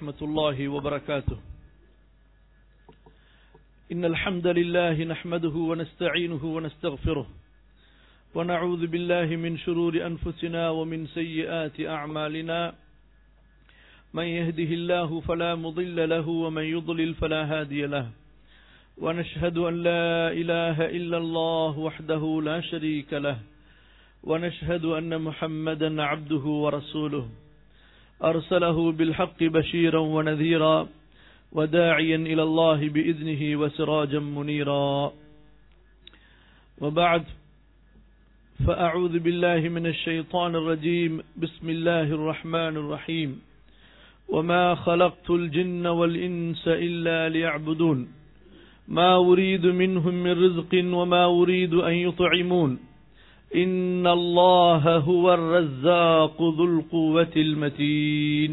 ورحمة الله وبركاته إن الحمد لله نحمده ونستعينه ونستغفره ونعوذ بالله من شرور أنفسنا ومن سيئات أعمالنا من يهده الله فلا مضل له ومن يضلل فلا هادي له ونشهد أن لا إله إلا الله وحده لا شريك له ونشهد أن محمدا عبده ورسوله أرسله بالحق بشيرا ونذيرا وداعيا إلى الله بإذنه وسراجا منيرا وبعد فأعوذ بالله من الشيطان الرجيم بسم الله الرحمن الرحيم وما خلقت الجن والإنس إلا ليعبدون ما أريد منهم من رزق وما أريد أن يطعمون إن الله هو الرزاق ذو القوة المتين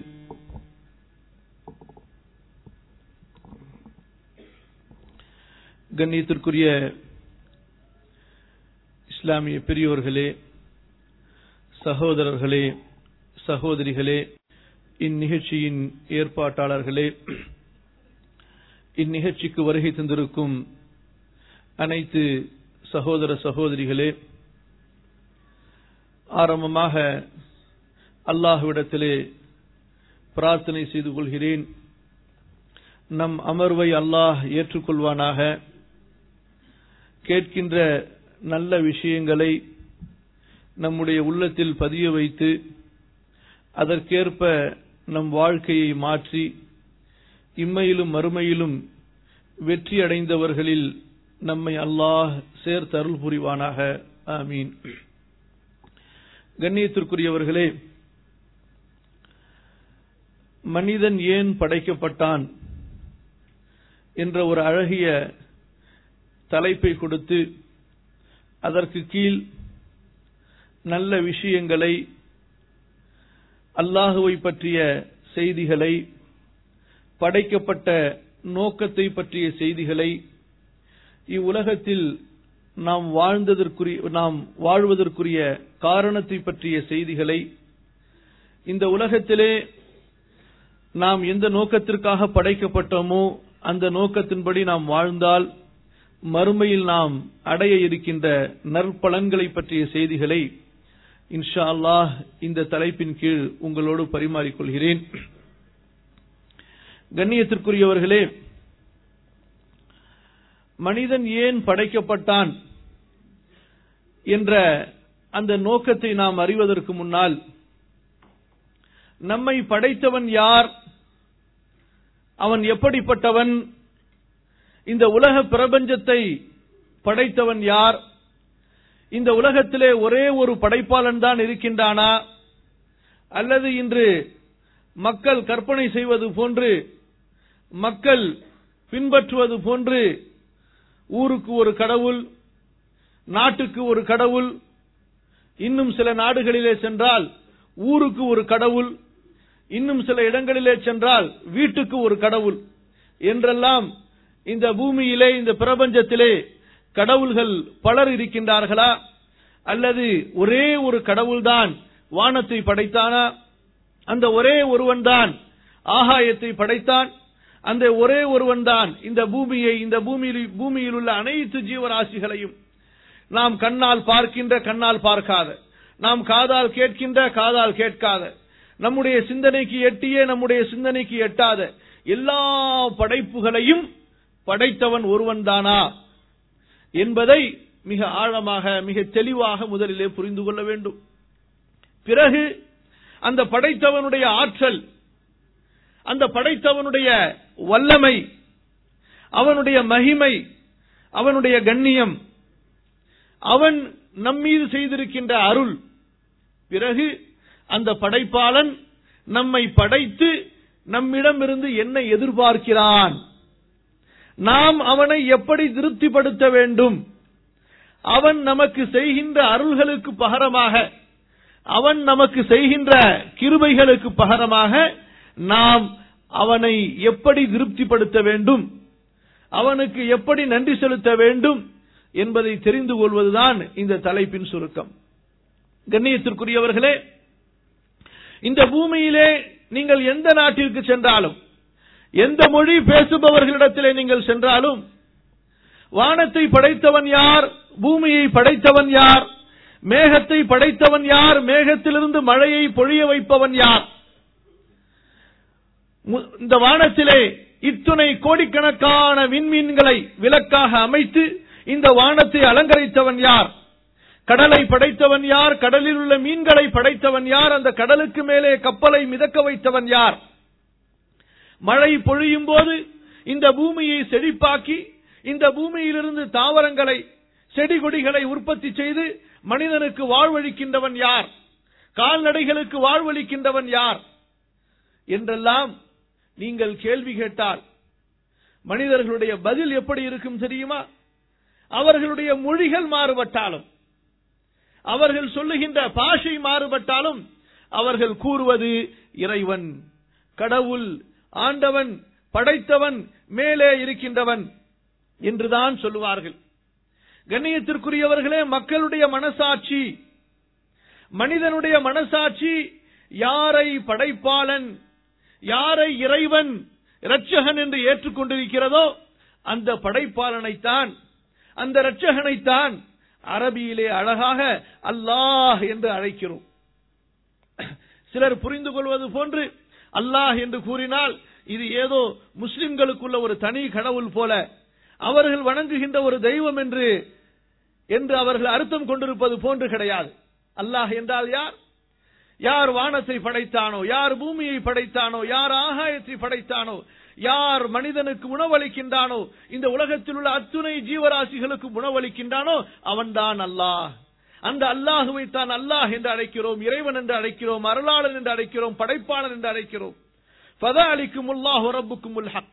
கண்ணியத்திற்குரிய இஸ்லாமிய பெரியோர்களே சகோதரர்களே சகோதரிகளே இந்நிகழ்ச்சியின் ஏற்பாட்டாளர்களே இந்நிகழ்ச்சிக்கு வருகை தந்திருக்கும் அனைத்து சகோதர சகோதரிகளே ஆரம்பமாக அல்லாஹுவிடத்திலே பிரார்த்தனை செய்து கொள்கிறேன் நம் அமர்வை அல்லாஹ் ஏற்றுக்கொள்வானாக கேட்கின்ற நல்ல விஷயங்களை நம்முடைய உள்ளத்தில் பதிய வைத்து அதற்கேற்ப நம் வாழ்க்கையை மாற்றி இம்மையிலும் மறுமையிலும் வெற்றி அடைந்தவர்களில் நம்மை அல்லாஹ் சேர்த்தருள் புரிவானாக ஆமீன் கண்ணியத்திற்குரியவர்களே மனிதன் ஏன் படைக்கப்பட்டான் என்ற ஒரு அழகிய தலைப்பை கொடுத்து அதற்கு கீழ் நல்ல விஷயங்களை அல்லாஹுவை பற்றிய செய்திகளை படைக்கப்பட்ட நோக்கத்தை பற்றிய செய்திகளை இவ்வுலகத்தில் நாம் வாழ்ந்ததற்குரிய நாம் வாழ்வதற்குரிய காரணத்தை பற்றிய செய்திகளை இந்த உலகத்திலே நாம் எந்த நோக்கத்திற்காக படைக்கப்பட்டோமோ அந்த நோக்கத்தின்படி நாம் வாழ்ந்தால் மறுமையில் நாம் அடைய இருக்கின்ற நற்பலன்களை பற்றிய செய்திகளை இன்ஷா அல்லாஹ் இந்த தலைப்பின் கீழ் உங்களோடு பரிமாறிக்கொள்கிறேன் கண்ணியத்திற்குரியவர்களே மனிதன் ஏன் படைக்கப்பட்டான் என்ற அந்த நோக்கத்தை நாம் அறிவதற்கு முன்னால் நம்மை படைத்தவன் யார் அவன் எப்படிப்பட்டவன் இந்த உலக பிரபஞ்சத்தை படைத்தவன் யார் இந்த உலகத்திலே ஒரே ஒரு படைப்பாளன் தான் இருக்கின்றானா அல்லது இன்று மக்கள் கற்பனை செய்வது போன்று மக்கள் பின்பற்றுவது போன்று ஊருக்கு ஒரு கடவுள் நாட்டுக்கு ஒரு கடவுள் இன்னும் சில நாடுகளிலே சென்றால் ஊருக்கு ஒரு கடவுள் இன்னும் சில இடங்களிலே சென்றால் வீட்டுக்கு ஒரு கடவுள் என்றெல்லாம் இந்த பூமியிலே இந்த பிரபஞ்சத்திலே கடவுள்கள் பலர் இருக்கின்றார்களா அல்லது ஒரே ஒரு கடவுள்தான் வானத்தை படைத்தானா அந்த ஒரே ஒருவன் தான் ஆகாயத்தை படைத்தான் அந்த ஒரே ஒருவன் தான் இந்த பூமியை இந்த பூமியில் பூமியில் உள்ள அனைத்து ஜீவராசிகளையும் நாம் கண்ணால் பார்க்கின்ற கண்ணால் பார்க்காத நாம் காதால் கேட்கின்ற காதால் கேட்காத நம்முடைய சிந்தனைக்கு எட்டிய நம்முடைய சிந்தனைக்கு எட்டாத எல்லா படைப்புகளையும் படைத்தவன் ஒருவன் தானா என்பதை மிக ஆழமாக மிக தெளிவாக முதலிலே புரிந்து கொள்ள வேண்டும் பிறகு அந்த படைத்தவனுடைய ஆற்றல் அந்த படைத்தவனுடைய வல்லமை அவனுடைய மகிமை அவனுடைய கண்ணியம் அவன் நம்மீது செய்திருக்கின்ற அருள் பிறகு அந்த படைப்பாளன் நம்மை படைத்து நம்மிடமிருந்து என்ன எதிர்பார்க்கிறான் நாம் அவனை எப்படி திருப்திப்படுத்த வேண்டும் அவன் நமக்கு செய்கின்ற அருள்களுக்கு பகரமாக அவன் நமக்கு செய்கின்ற கிருபைகளுக்கு பகரமாக நாம் அவனை எப்படி திருப்திப்படுத்த வேண்டும் அவனுக்கு எப்படி நன்றி செலுத்த வேண்டும் என்பதை தெரிந்து கொள்வதுதான் இந்த தலைப்பின் சுருக்கம் கண்ணியத்திற்குரியவர்களே இந்த பூமியிலே நீங்கள் எந்த நாட்டிற்கு சென்றாலும் எந்த மொழி பேசுபவர்களிடத்திலே நீங்கள் சென்றாலும் வானத்தை படைத்தவன் யார் பூமியை படைத்தவன் யார் மேகத்தை படைத்தவன் யார் மேகத்திலிருந்து மழையை பொழிய வைப்பவன் யார் மு- இந்த வானத்திலே இத்துணை கோடிக்கணக்கான விண்மீன்களை விலக்காக அமைத்து இந்த வானத்தை அலங்கரித்தவன் யார் கடலை படைத்தவன் யார் கடலில் உள்ள மீன்களை படைத்தவன் யார் அந்த கடலுக்கு மேலே கப்பலை மிதக்க வைத்தவன் யார் மழை பொழியும் போது இந்த பூமியை செழிப்பாக்கி இந்த பூமியிலிருந்து தாவரங்களை செடி கொடிகளை உற்பத்தி செய்து மனிதனுக்கு வாழ்வளிக்கின்றவன் யார் கால்நடைகளுக்கு வாழ்வளிக்கின்றவன் யார் என்றெல்லாம் நீங்கள் கேள்வி கேட்டால் மனிதர்களுடைய பதில் எப்படி இருக்கும் தெரியுமா அவர்களுடைய மொழிகள் மாறுபட்டாலும் அவர்கள் சொல்லுகின்ற பாஷை மாறுபட்டாலும் அவர்கள் கூறுவது இறைவன் கடவுள் ஆண்டவன் படைத்தவன் மேலே இருக்கின்றவன் என்றுதான் சொல்லுவார்கள் கண்ணியத்திற்குரியவர்களே மக்களுடைய மனசாட்சி மனிதனுடைய மனசாட்சி யாரை படைப்பாளன் யாரை இறைவன் இரட்சகன் என்று ஏற்றுக்கொண்டிருக்கிறதோ அந்த படைப்பாளனைத்தான் அந்த இரட்சகனைத்தான் அரபியிலே அழகாக அல்லாஹ் என்று அழைக்கிறோம் சிலர் புரிந்து கொள்வது போன்று அல்லாஹ் என்று கூறினால் இது ஏதோ முஸ்லிம்களுக்குள்ள ஒரு தனி கடவுள் போல அவர்கள் வணங்குகின்ற ஒரு தெய்வம் என்று என்று அவர்கள் அர்த்தம் கொண்டிருப்பது போன்று கிடையாது அல்லாஹ் என்றால் யார் யார் வானத்தை படைத்தானோ யார் பூமியை படைத்தானோ யார் ஆகாயத்தை படைத்தானோ யார் மனிதனுக்கு உணவளிக்கின்றானோ இந்த உலகத்தில் உள்ள அத்துணை ஜீவராசிகளுக்கு உணவளிக்கின்றானோ அவன்தான் அல்லாஹ் அந்த அல்லாஹுவை தான் அல்லாஹ் என்று அழைக்கிறோம் இறைவன் என்று அழைக்கிறோம் அருளாளன் என்று அழைக்கிறோம் படைப்பாளன் என்று அழைக்கிறோம் فذلكم الله ربكم الحق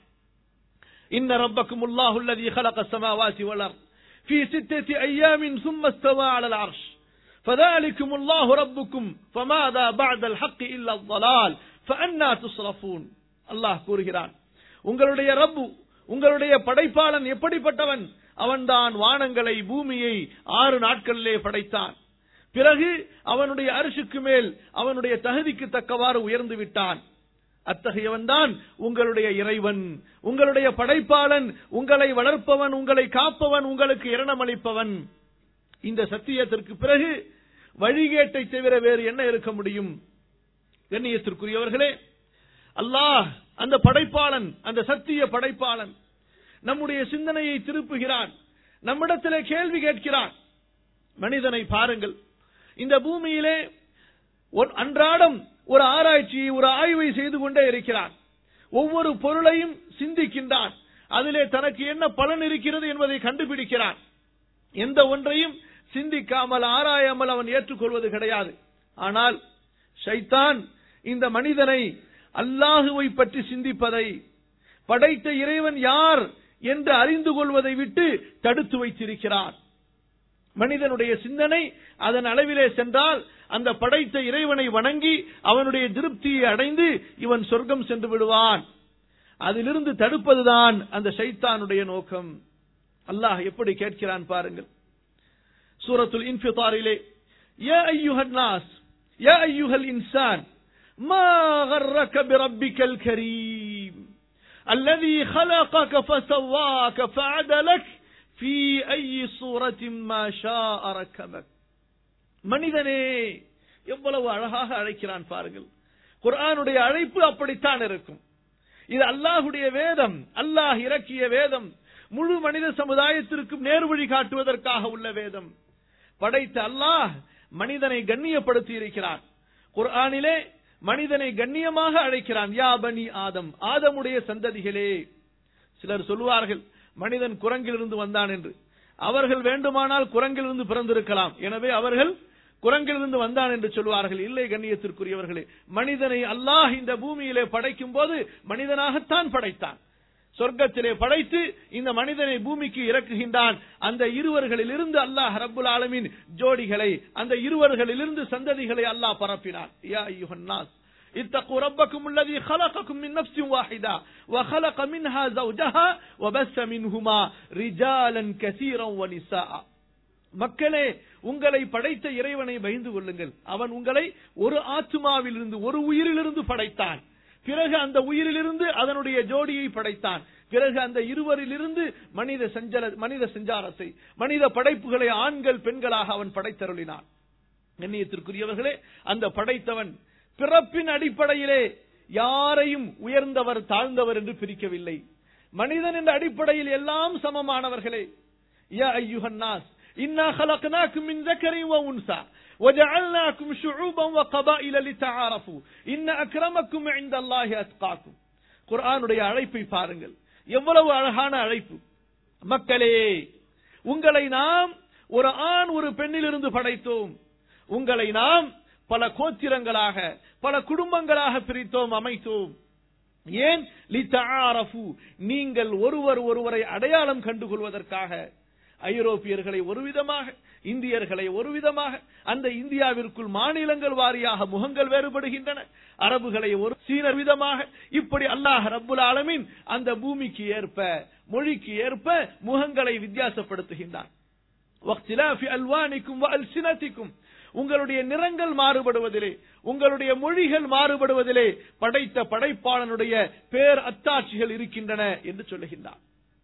إن ربكم الله الذي خلق السماوات والأرض في ستة أيام ثم استوى على العرش فذلكم الله ربكم فماذا بعد الحق إلا الضلال فأنا تصرفون الله கூறுகிறான் உங்களுடைய ரப்பு உங்களுடைய படைப்பாளன் எப்படிப்பட்டவன் அவன்தான் வானங்களை பூமியை ஆறு நாட்களிலே படைத்தான் பிறகு அவனுடைய அரிசுக்கு மேல் அவனுடைய தகுதிக்கு தக்கவாறு உயர்ந்து விட்டான் அத்தகையவன் தான் உங்களுடைய இறைவன் உங்களுடைய படைப்பாளன் உங்களை வளர்ப்பவன் உங்களை காப்பவன் உங்களுக்கு இரணமளிப்பவன் இந்த சத்தியத்திற்கு பிறகு வழிகேட்டை தவிர வேறு என்ன இருக்க முடியும் கண்ணியத்திற்குரியவர்களே அல்லாஹ் அந்த படைப்பாளன் அந்த சத்திய படைப்பாளன் நம்முடைய சிந்தனையை திருப்புகிறான் நம்மிடத்திலே கேள்வி கேட்கிறான் மனிதனை பாருங்கள் இந்த பூமியிலே ஒரு- அன்றாடம் ஒரு ஆராய்ச்சி ஒரு ஆய்வை செய்து கொண்டே இருக்கிறான் ஒவ்வொரு பொருளையும் சிந்திக்கின்றான் அதிலே தனக்கு என்ன பலன் இருக்கிறது என்பதை கண்டுபிடிக்கிறான் எந்த ஒன்றையும் சிந்திக்காமல் ஆராயாமல் அவன் ஏற்றுக்கொள்வது கிடையாது ஆனால் ஷைத்தான் இந்த மனிதனை அல்லாஹுவை பற்றி சிந்திப்பதை படைத்த இறைவன் யார் என்று அறிந்து கொள்வதை விட்டு தடுத்து வைத்திருக்கிறான் மனிதனுடைய சிந்தனை அதன் அளவிலே சென்றால் அந்த படைத்த இறைவனை வணங்கி அவனுடைய திருப்தியை அடைந்து இவன் சொர்க்கம் சென்று விடுவான் அதிலிருந்து தடுப்பதுதான் அந்த ஷைத்தானுடைய நோக்கம் அல்லாஹ் எப்படி கேட்கிறான் பாருங்கள் சூரத்துல் இன்ஃபிதாரிலே யா ஐயுஹன் நாஸ் யா ஐயுஹல் இன்சான் ما غرك بربك الكريم الذي خلقك فسواك فعدلك في أي صورة ما شاء ركبك மனிதனே எவ்வளவு அழகாக அழைக்கிறான் பாருங்கள் குர்ஆனுடைய அழைப்பு அப்படித்தான் இருக்கும் இது அல்லாஹுடைய வேதம் அல்லாஹ் இறக்கிய வேதம் முழு மனித சமுதாயத்திற்கும் நேர்வழி காட்டுவதற்காக உள்ள வேதம் படைத்த அல்லாஹ் மனிதனை கண்ணியப்படுத்தி இருக்கிறான் குர்ஆனிலே மனிதனை கண்ணியமாக அழைக்கிறான் யா பனி ஆதம் ஆதமுடைய சந்ததிகளே சிலர் சொல்லுவார்கள் மனிதன் குரங்கிலிருந்து வந்தான் என்று அவர்கள் வேண்டுமானால் குரங்கிலிருந்து பிறந்திருக்கலாம் எனவே அவர்கள் குரங்கிலிருந்து வந்தான் என்று சொல்வார்கள் இல்லை கண்ணியத்திற்குரியவர்களே மனிதனை அல்லாஹ் இந்த பூமியிலே படைக்கும் போது மனிதனாகத்தான் படைத்தான் சொர்க்கத்திலே படைத்து இந்த மனிதனை பூமிக்கு இறக்குகின்றான் அந்த இருவர்களில் இருந்து அல்லாஹ் ரப்புல் ஆலமீன் ஜோடிகளை அந்த இருவர்களிலிருந்து சந்ததிகளை அல்லாஹ் பரப்பினான் யா அய்யுஹன் நாஸ் اتقوا ربكم الذي خلقكم من نفس واحدة وخلق منها زوجها وبث منهما رجالا كثيرا ونساء மக்களே உங்களை படைத்த இறைவனை பயந்து கொள்ளுங்கள் அவன் உங்களை ஒரு ஆத்மாவிலிருந்து ஒரு உயிரிலிருந்து படைத்தான் பிறகு அந்த உயிரிலிருந்து அதனுடைய ஜோடியை படைத்தான் பிறகு அந்த இருவரிலிருந்து மனித சஞ்சல மனித சஞ்சாரத்தை மனித படைப்புகளை ஆண்கள் பெண்களாக அவன் படைத்தருளினான் கண்ணியத்திற்குரியவர்களே அந்த படைத்தவன் பிறப்பின் அடிப்படையிலே யாரையும் உயர்ந்தவர் தாழ்ந்தவர் என்று பிரிக்கவில்லை மனிதன் என்ற அடிப்படையில் எல்லாம் சமமானவர்களே யா ஐயுஹன்னாஸ் இன்னா خلقناكم من ذكر وانثى وجعلناكم شعوبا وقبائل لتعارفوا ان اكرمكم عند الله اتقاكم குர்ஆனுடைய அழைப்பை பாருங்கள் எவ்வளவு அழகான அழைப்பு மக்களே உங்களை நாம் ஒரு ஆண் ஒரு பெண்ணிலிருந்து படைத்தோம் உங்களை நாம் பல கோத்திரங்களாக பல குடும்பங்களாக பிரித்தோம் அமைத்தோம் ஏன் லித்தஆரஃபு நீங்கள் ஒருவர் ஒருவரை அடையாளம் கண்டுகொள்வதற்காக ஐரோப்பியர்களை ஒரு விதமாக இந்தியர்களை ஒரு விதமாக அந்த இந்தியாவிற்குள் மாநிலங்கள் வாரியாக முகங்கள் வேறுபடுகின்றன அரபுகளை ஒரு சீனர் விதமாக இப்படி அல்லாஹ் ரப்புல் ஆலமீன் அந்த பூமிக்கு ஏற்ப மொழிக்கு ஏற்ப முகங்களை வித்தியாசப்படுத்துகின்றான் வக்திலாஃபி அல்வானிக்கும் அல்சினத்திக்கும் உங்களுடைய நிறங்கள் மாறுபடுவதிலே உங்களுடைய மொழிகள் மாறுபடுவதிலே படைத்த படைப்பாளனுடைய பேர் அத்தாட்சிகள் இருக்கின்றன என்று சொல்லுகின்றார்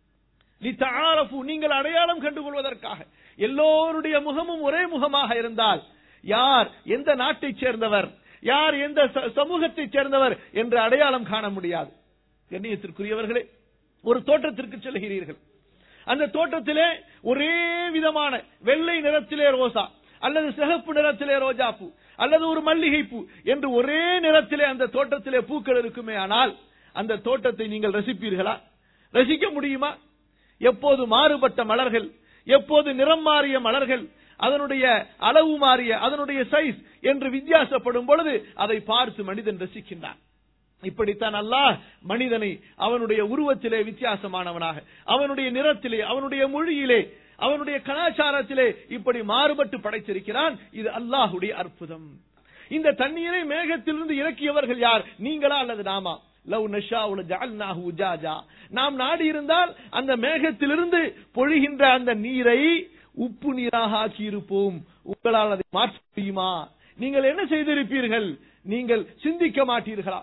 லித்தஆரஃபு நீங்கள் அடையாளம் கண்டுகொள்வதற்காக எல்லோருடைய முகமும் ஒரே முகமாக இருந்தால் யார் எந்த நாட்டைச் சேர்ந்தவர் யார் எந்த ச- சமூகத்தைச் சேர்ந்தவர் என்று அடையாளம் காண முடியாது கண்ணியத்திற்குரியவர்களே ஒரு தோட்டத்திற்கு செல்கிறீர்கள் அந்த தோட்டத்திலே ஒரே விதமான வெள்ளை நிறத்திலே ரோசா அல்லது சிகப்பு நிறத்திலே ரோஜாப்பூ அல்லது ஒரு மல்லிகை பூ என்று ஒரே நிறத்திலே அந்த தோட்டத்திலே பூக்கள் இருக்குமே ஆனால் அந்த தோட்டத்தை நீங்கள் ரசிப்பீர்களா ரசிக்க முடியுமா எப்போது மாறுபட்ட மலர்கள் எப்போது நிறம் மாறிய மலர்கள் அதனுடைய அளவு மாறிய அதனுடைய சைஸ் என்று வித்தியாசப்படும் பொழுது அதை பார்த்து மனிதன் ரசிக்கின்றான் இப்படித்தான் அல்லாஹ் மனிதனை அவனுடைய உருவத்திலே வித்தியாசமானவனாக அவனுடைய நிறத்திலே அவனுடைய மொழியிலே அவனுடைய கலாச்சாரத்திலே இப்படி மாறுபட்டு படைத்திருக்கிறான் இது அல்லாஹுடைய அற்புதம் இந்த தண்ணீரை மேகத்திலிருந்து இறக்கியவர்கள் யார் நீங்களா அல்லது நாமா லவ் நஷா ஜஅல்நாஹு உஜாஜா நாம் நாடி இருந்தால் அந்த மேகத்திலிருந்து பொழிகின்ற அந்த நீரை உப்பு நீராக ஆக்கி இருப்போம் உங்களால் அதை மாற்ற முடியுமா நீங்கள் என்ன செய்திருப்பீர்கள் நீங்கள் சிந்திக்க மாட்டீர்களா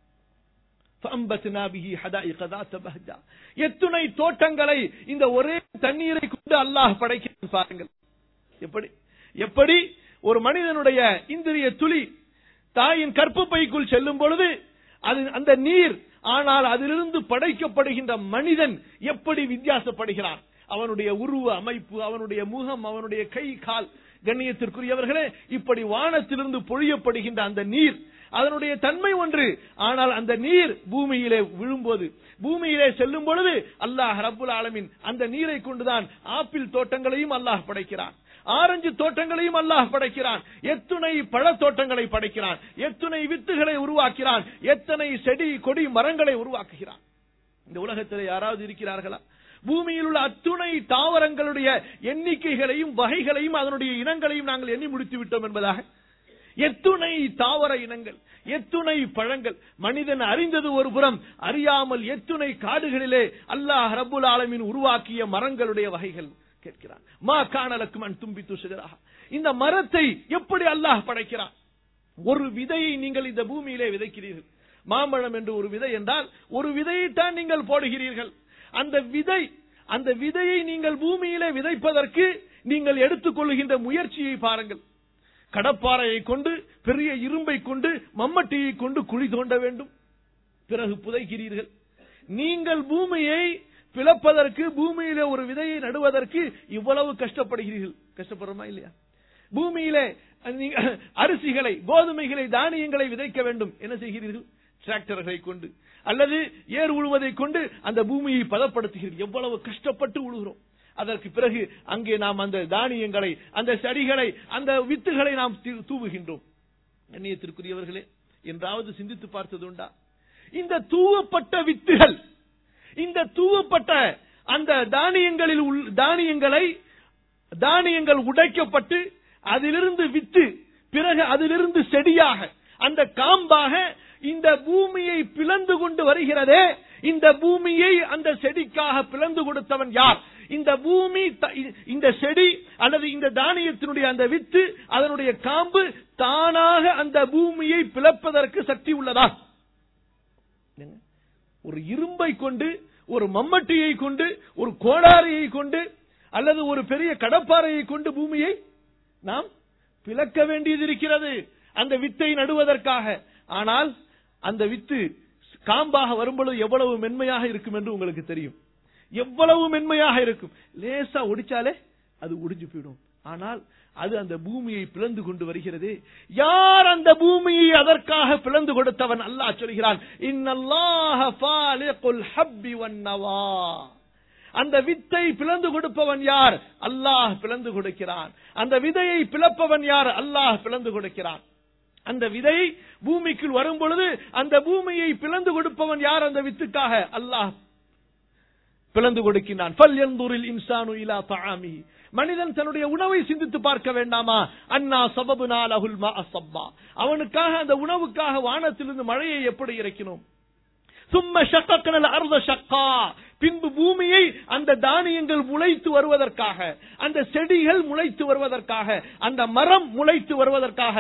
فأنبتنا به حدائق ذات بهجة. எத்துணை தோட்டங்களை இந்த ஒரே தண்ணீரை கொண்டு அல்லாஹ் படைக்கிறான் பாருங்கள் எப்படி எப்படி ஒரு மனிதனுடைய இந்திரிய துளி தாயின் கற்பப்பைக்குள் செல்லும் பொழுது அது அந்த நீர் ஆனால் அதிலிருந்து படைக்கப்படுகின்ற மனிதன் எப்படி வித்தியாசப்படுகிறான் அவனுடைய உருவ அமைப்பு அவனுடைய முகம் அவனுடைய கை கால் கண்ணியத்திற்குரியவர்களே இப்படி வானத்திலிருந்து பொழியப்படுகின்ற அந்த நீர் அதனுடைய தன்மை ஒன்று ஆனால் அந்த நீர் பூமியிலே விழும்போது பூமியிலே செல்லும் பொழுது அல்லாஹ் ரப்புல் ஆலமின் அந்த நீரை கொண்டுதான் ஆப்பிள் தோட்டங்களையும் அல்லாஹ் படைக்கிறான் ஆரஞ்சு தோட்டங்களையும் அல்லாஹ் படைக்கிறான் எத்துணை பழத்தோட்டங்களை படைக்கிறான் எத்துணை வித்துகளை உருவாக்கிறான் எத்தனை செடி கொடி மரங்களை உருவாக்குகிறான் இந்த உலகத்தில் யாராவது இருக்கிறார்களா பூமியில் உள்ள அத்துணை தாவரங்களுடைய எண்ணிக்கைகளையும் வகைகளையும் அதனுடைய இனங்களையும் நாங்கள் எண்ணி முடித்து விட்டோம் என்பதாக எத்துணை தாவர இனங்கள் எத்துணை பழங்கள் மனிதன் அறிந்தது ஒரு புறம் அறியாமல் எத்துணை காடுகளிலே அல்லாஹ் ரப்புல் ஆலமீன் உருவாக்கிய மரங்களுடைய வகைகள் கேட்கிறான் மா காணலக்கும் அன் தும்பி துசுகிறாக இந்த மரத்தை எப்படி அல்லாஹ் படைக்கிறான் ஒரு விதையை நீங்கள் இந்த பூமியிலே விதைக்கிறீர்கள் மாம்பழம் என்று ஒரு விதை என்றால் ஒரு விதையைத்தான் நீங்கள் போடுகிறீர்கள் அந்த விதை அந்த விதையை நீங்கள் பூமியிலே விதைப்பதற்கு நீங்கள் எடுத்துக்கொள்கின்ற முயற்சியை பாருங்கள் கடப்பாறையை கொண்டு பெரிய இரும்பை கொண்டு மம்மட்டியை கொண்டு குழி தோண்ட வேண்டும் பிறகு புதைக்கிறீர்கள் நீங்கள் பூமியை பிளப்பதற்கு பூமியிலே ஒரு விதையை நடுவதற்கு இவ்வளவு கஷ்டப்படுகிறீர்கள் கஷ்டப்படுறோமா இல்லையா பூமியிலே நீங்க அரிசிகளை கோதுமைகளை தானியங்களை விதைக்க வேண்டும் என்ன செய்கிறீர்கள் டிராக்டர்களை கொண்டு அல்லது ஏர் உழுவதை கொண்டு அந்த பூமியை பதப்படுத்துகிறீர்கள் எவ்வளவு கஷ்டப்பட்டு உழுகிறோம் அதற்கு பிறகு அங்கே நாம் அந்த தானியங்களை அந்த செடிகளை அந்த வித்துகளை நாம் தூ- தூவுகின்றோம் கண்ணியத்திற்குரியவர்களே என்றாவது சிந்தித்து பார்த்தது உண்டா இந்த தூவப்பட்ட வித்துகள் இந்த தூவப்பட்ட அந்த தானியங்களில் உள் தானியங்களை தானியங்கள் உடைக்கப்பட்டு அதிலிருந்து வித்து பிறகு அதிலிருந்து செடியாக அந்த காம்பாக இந்த பூமியை பிளந்து கொண்டு வருகிறதே இந்த பூமியை அந்த செடிக்காக பிளந்து கொடுத்தவன் யார் இந்த பூமி த- இந்த செடி அல்லது இந்த தானியத்தினுடைய அந்த வித்து அதனுடைய காம்பு தானாக அந்த பூமியை பிளப்பதற்கு சக்தி உள்ளதா என்னங்க? ஒரு இரும்பை கொண்டு ஒரு மம்மட்டியை கொண்டு ஒரு கோடாரியை கொண்டு அல்லது ஒரு பெரிய கடப்பாறையை கொண்டு பூமியை நாம் பிளக்க வேண்டியது இருக்கிறது அந்த வித்தை நடுவதற்காக ஆனால் அந்த வித்து காம்பாக வரும்பொழுது எவ்வளவு மென்மையாக இருக்கும் என்று உங்களுக்கு தெரியும் எவ்வளவு மென்மையாக இருக்கும் லேசா ஒடிச்சாலே அது ஒடிஞ்சு போயிடும் ஆனால் அது அந்த பூமியை பிளந்து கொண்டு வருகிறது யார் அந்த பூமியை அதற்காக பிளந்து கொடுத்தவன் அல்லாஹ் சொல்கிறான் இன்னல்லாஹ ஃபாலிகுல் ஹப்பி வன்னவா அந்த வித்தை பிளந்து கொடுப்பவன் யார் அல்லாஹ் பிளந்து கொடுக்கிறான் அந்த விதையை பிளப்பவன் யார் அல்லாஹ் பிளந்து கொடுக்கிறான் அந்த விதை பூமிக்குள் வரும் பொழுது அந்த பூமியை பிளந்து கொடுப்பவன் யார் அந்த வித்துக்காக அல்லாஹ் பிளந்து கொடுக்கின்றான் ஃபல்யன்துரில் இன்சானு இலா தஆமி மனிதன் தன்னுடைய உணவை சிந்தித்து பார்க்க வேண்டாமா அண்ணா சபபுனா லஹுல் மா அசப்பா அவனுக்காக அந்த உணவுக்காக வானத்திலிருந்து மழையை எப்படி இறக்கினோம் சும்ம ஷக்கனல் அர்த ஷக்கா பின்பு பூமியை அந்த தானியங்கள் முளைத்து வருவதற்காக அந்த செடிகள் முளைத்து வருவதற்காக அந்த மரம் முளைத்து வருவதற்காக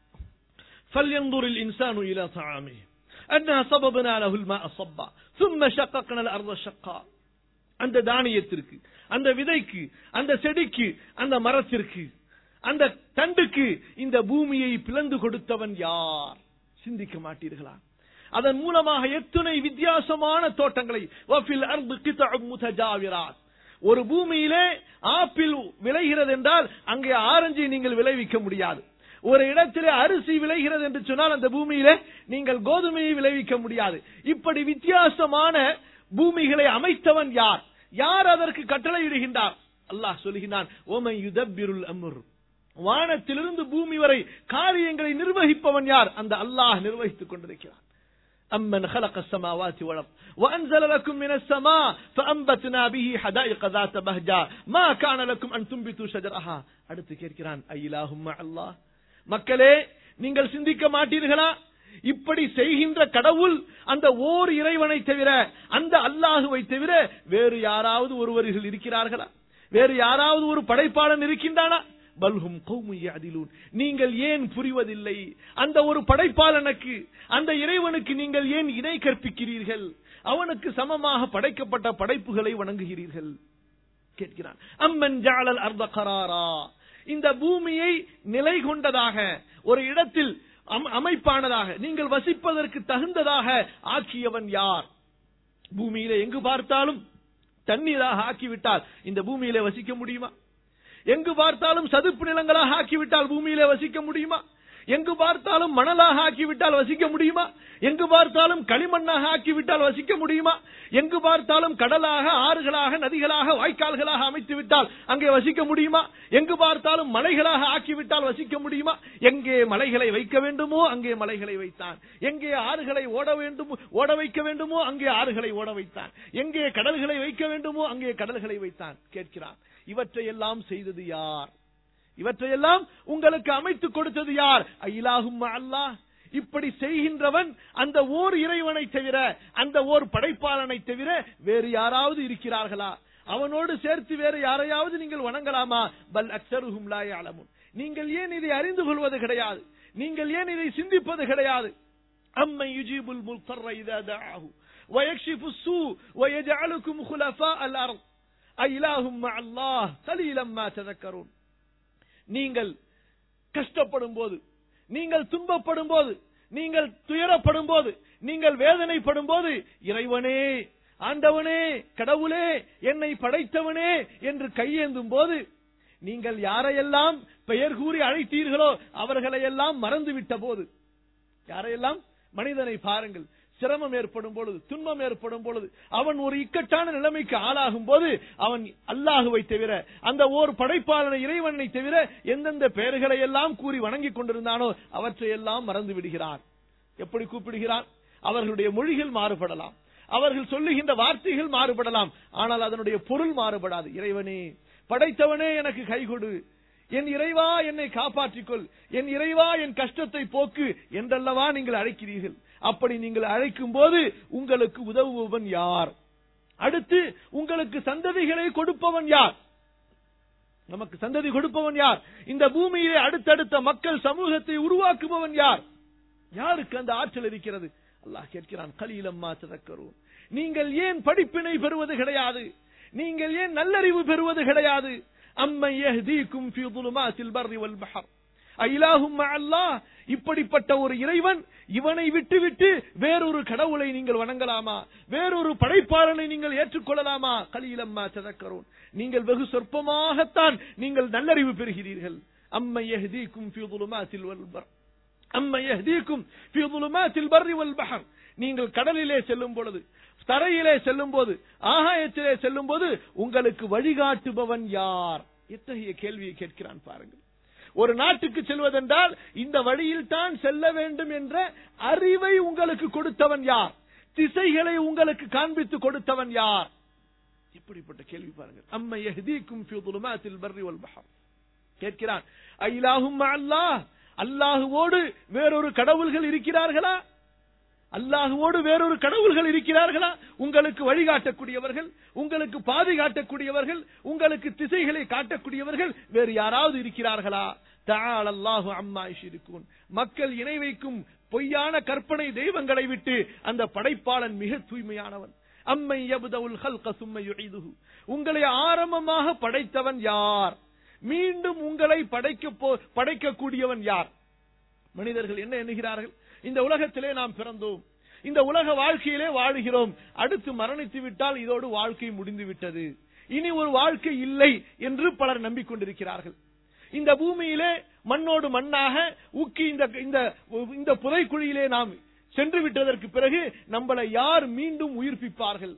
فلينظر الإنسان إلى طعامه أنا صببنا له الماء صبا ثم شققنا الأرض شقا அந்த தானியத்திற்கு அந்த விதைக்கு அந்த செடிக்கு அந்த மரத்திற்கு அந்த தண்டுக்கு இந்த பூமியை பிளந்து கொடுத்தவன் யார் சிந்திக்க மாட்டீர்களா அதன் மூலமாக எத்தனை வித்தியாசமான தோட்டங்களை வஃபில் அர்து கிதஉம் முதஜாவிராத் ஒரு பூமியிலே ஆப்பிள் விளைகிறது என்றால் அங்கே ஆரஞ்சை நீங்கள் விளைவிக்க முடியாது ஒரு இடத்திலே அரிசி விளைகிறது என்று சொன்னால் அந்த பூமியிலே நீங்கள் கோதுமையை விளைவிக்க முடியாது இப்படி வித்தியாசமான பூமிகளை அமைத்தவன் யார் யார் அதற்கு கட்டளையிடுகின்றார் அல்லாஹ் சொல்லுகிறான் ஓமை யுதப்பிருள் அம்ர் வானத்திலிருந்து பூமி வரை காரியங்களை நிர்வகிப்பவன் யார் அந்த அல்லாஹ் நிர்வகித்துக் கொண்டிருக்கிறான் أمن خلق السماوات والأرض وأنزل لكم من السماء فأنبتنا به حدائق ذات بهجة ما كان لكم أن تنبتوا شجرها அடுத்து கேட்கிறான் ஐலாஹும் அல்லாஹ் மக்களே நீங்கள் சிந்திக்க மாட்டீர்களா இப்படி செய்கின்ற கடவுள் அந்த ஓர் இறைவனை தவிர அந்த அல்லாஹுவை தவிர வேறு யாராவது ஒருவர்கள் இருக்கிறார்களா வேறு யாராவது ஒரு படைப்பாளன் இருக்கின்றானா பல்ஹும் அதிலூன் நீங்கள் ஏன் புரிவதில்லை அந்த ஒரு படைப்பாளனுக்கு அந்த இறைவனுக்கு நீங்கள் ஏன் இணை கற்பிக்கிறீர்கள் அவனுக்கு சமமாக படைக்கப்பட்ட படைப்புகளை வணங்குகிறீர்கள் கேட்கிறான் அம்மன் ஜாலல் அர்த கராரா இந்த பூமியை நிலை கொண்டதாக ஒரு இடத்தில் அமைப்பானதாக நீங்கள் வசிப்பதற்கு தகுந்ததாக ஆக்கியவன் யார் பூமியில எங்கு பார்த்தாலும் தண்ணீராக ஆக்கிவிட்டால் இந்த பூமியில வசிக்க முடியுமா எங்கு பார்த்தாலும் சதுப்பு நிலங்களாக ஆக்கிவிட்டால் பூமியில வசிக்க முடியுமா எங்கு பார்த்தாலும் மணலாக ஆக்கிவிட்டால் வசிக்க முடியுமா எங்கு பார்த்தாலும் களிமண்ணாக ஆக்கிவிட்டால் வசிக்க முடியுமா எங்கு பார்த்தாலும் கடலாக ஆறுகளாக நதிகளாக வாய்க்கால்களாக அமைத்து விட்டால் அங்கே வசிக்க முடியுமா எங்கு பார்த்தாலும் மலைகளாக ஆக்கிவிட்டால் வசிக்க முடியுமா எங்கே மலைகளை வைக்க வேண்டுமோ அங்கே மலைகளை வைத்தான் எங்கே ஆறுகளை ஓட வேண்டும் ஓட வைக்க வேண்டுமோ அங்கே ஆறுகளை ஓட வைத்தான் எங்கே கடல்களை வைக்க வேண்டுமோ அங்கே கடல்களை வைத்தான் கேட்கிறான் இவற்றை எல்லாம் செய்தது யார் இவற்றையெல்லாம் உங்களுக்கு அமைத்து கொடுத்தது யார் இலாகும் அல்லாஹ் இப்படி செய்கின்றவன் அந்த ஓர் இறைவனை தவிர அந்த ஓர் படைப்பாளனை தவிர வேறு யாராவது இருக்கிறார்களா அவனோடு சேர்த்து வேறு யாரையாவது நீங்கள் வணங்கலாமா பல் அக்சருகும் லாய் அலமுன் நீங்கள் ஏன் இதை அறிந்து கொள்வது கிடையாது நீங்கள் ஏன் இதை சிந்திப்பது கிடையாது அம்மை யுஜிபுல் முல்தர்ர இதா தஆஹு ويكشف السوء ويجعلكم خلفاء الأرض أإله مع الله قليلا ما تذكرون நீங்கள் கஷ்டப்படும் போது நீங்கள் துன்பப்படும் போது நீங்கள் துயரப்படும் போது நீங்கள் வேதனைப்படும் போது இறைவனே ஆண்டவனே கடவுளே என்னை படைத்தவனே என்று கையேந்தும் போது நீங்கள் யாரையெல்லாம் பெயர் கூறி அழைத்தீர்களோ அவர்களையெல்லாம் மறந்துவிட்ட போது யாரையெல்லாம் மனிதனை பாருங்கள் சிரமம் ஏற்படும் பொழுது துன்பம் ஏற்படும் பொழுது அவன் ஒரு இக்கட்டான நிலைமைக்கு ஆளாகும் போது அவன் அல்லாஹுவை தவிர அந்த ஓர் படைப்பாளனை இறைவனை தவிர எந்தெந்த பெயர்களை எல்லாம் கூறி வணங்கிக் கொண்டிருந்தானோ அவற்றையெல்லாம் மறந்து விடுகிறான் எப்படி கூப்பிடுகிறான் அவர்களுடைய மொழிகள் மாறுபடலாம் அவர்கள் சொல்லுகின்ற வார்த்தைகள் மாறுபடலாம் ஆனால் அதனுடைய பொருள் மாறுபடாது இறைவனே படைத்தவனே எனக்கு கை கொடு என் இறைவா என்னை காப்பாற்றிக்கொள் என் இறைவா என் கஷ்டத்தை போக்கு என்றல்லவா நீங்கள் அழைக்கிறீர்கள் அப்படி நீங்கள் அழைக்கும் போது உங்களுக்கு உதவுபவன் யார் அடுத்து உங்களுக்கு சந்ததிகளை கொடுப்பவன் யார் நமக்கு சந்ததி கொடுப்பவன் யார் இந்த பூமியிலே அடுத்தடுத்த மக்கள் சமூகத்தை உருவாக்குபவன் யார் யாருக்கு அந்த ஆற்றல் இருக்கிறது அல்லாஹ் கேட்கிறான் கலீலம்மா ததக்கரும் நீங்கள் ஏன் படிப்பினை பெறுவது கிடையாது நீங்கள் ஏன் நல்லறிவு பெறுவது கிடையாது அம்மை யஹ்தீக்கும் ஃபீ ظுலுமாத்தில் பர்ரி வல் பஹர் அயிலாஹும் அல்லாஹ் இப்படிப்பட்ட ஒரு இறைவன் இவனை விட்டுவிட்டு வேறொரு கடவுளை நீங்கள் வணங்கலாமா வேறொரு படைப்பாளனை நீங்கள் ஏற்றுக்கொள்ளலாமா கலீலம்மா ததக்கரும் நீங்கள் வெகு சொற்பமாகத்தான் நீங்கள் நல்லறிவு பெறுகிறீர்கள் அம்மை யஹ்தீக்கும் ஃபீ ظுலுமாத்தில் வல் பர் அம்மை யஹ்தீக்கும் ஃபீ ظுலுமாத்தில் பர்ரி வல் பஹர் நீங்கள் கடலிலே செல்லும் பொழுது தரையிலே செல்லும் போது ஆகாயத்திலே செல்லும் போது உங்களுக்கு வழிகாட்டுபவன் யார் எத்தகைய கேள்வியை கேட்கிறான் பாருங்கள் ஒரு நாட்டுக்கு செல்வதென்றால் இந்த வழியில் தான் செல்ல வேண்டும் என்ற அறிவை உங்களுக்கு கொடுத்தவன் யார் திசைகளை உங்களுக்கு காண்பித்து கொடுத்தவன் யார் இப்படிப்பட்ட கேள்வி பாருங்கள் அம்மை யஹ்தீக்கும் ஃபீ ظுலுமாத்தில் பர்ரி வல் பஹர் கேட்கிறான் ஐலாஹும் அல்லாஹ் அல்லாஹுவோடு வேறொரு கடவுள்கள் இருக்கிறார்களா அல்லாஹுவோடு வேறொரு கடவுள்கள் இருக்கிறார்களா உங்களுக்கு வழிகாட்டக்கூடியவர்கள் உங்களுக்கு பாதுகாட்டக்கூடியவர்கள் உங்களுக்கு திசைகளை காட்டக்கூடியவர்கள் வேறு யாராவது இருக்கிறார்களா தஆல அல்லாஹு அம்மா யுஷ்ரிகூன் மக்கள் இணை வைக்கும் பொய்யான கற்பனை தெய்வங்களை விட்டு அந்த படைப்பாளன் மிக தூய்மையானவன் அம்மை யபுதவுல் ஹல்க சும்ம யுஈதுஹு உங்களை ஆரம்பமாக படைத்தவன் யார் மீண்டும் உங்களை படைக்க போ- படைக்கக்கூடியவன் யார் மனிதர்கள் என்ன எண்ணுகிறார்கள் இந்த உலகத்திலே நாம் பிறந்தோம் இந்த உலக வாழ்க்கையிலே வாழுகிறோம் அடுத்து மரணித்து விட்டால் இதோடு வாழ்க்கை முடிந்து விட்டது இனி ஒரு வாழ்க்கை இல்லை என்று பலர் நம்பிக்கொண்டிருக்கிறார்கள் இந்த பூமியிலே மண்ணோடு மண்ணாக ஊக்கி இந்த இந்த இந்த புதைக்குழியிலே நாம் சென்று விட்டதற்கு பிறகு நம்மளை யார் மீண்டும் உயிர்ப்பிப்பார்கள்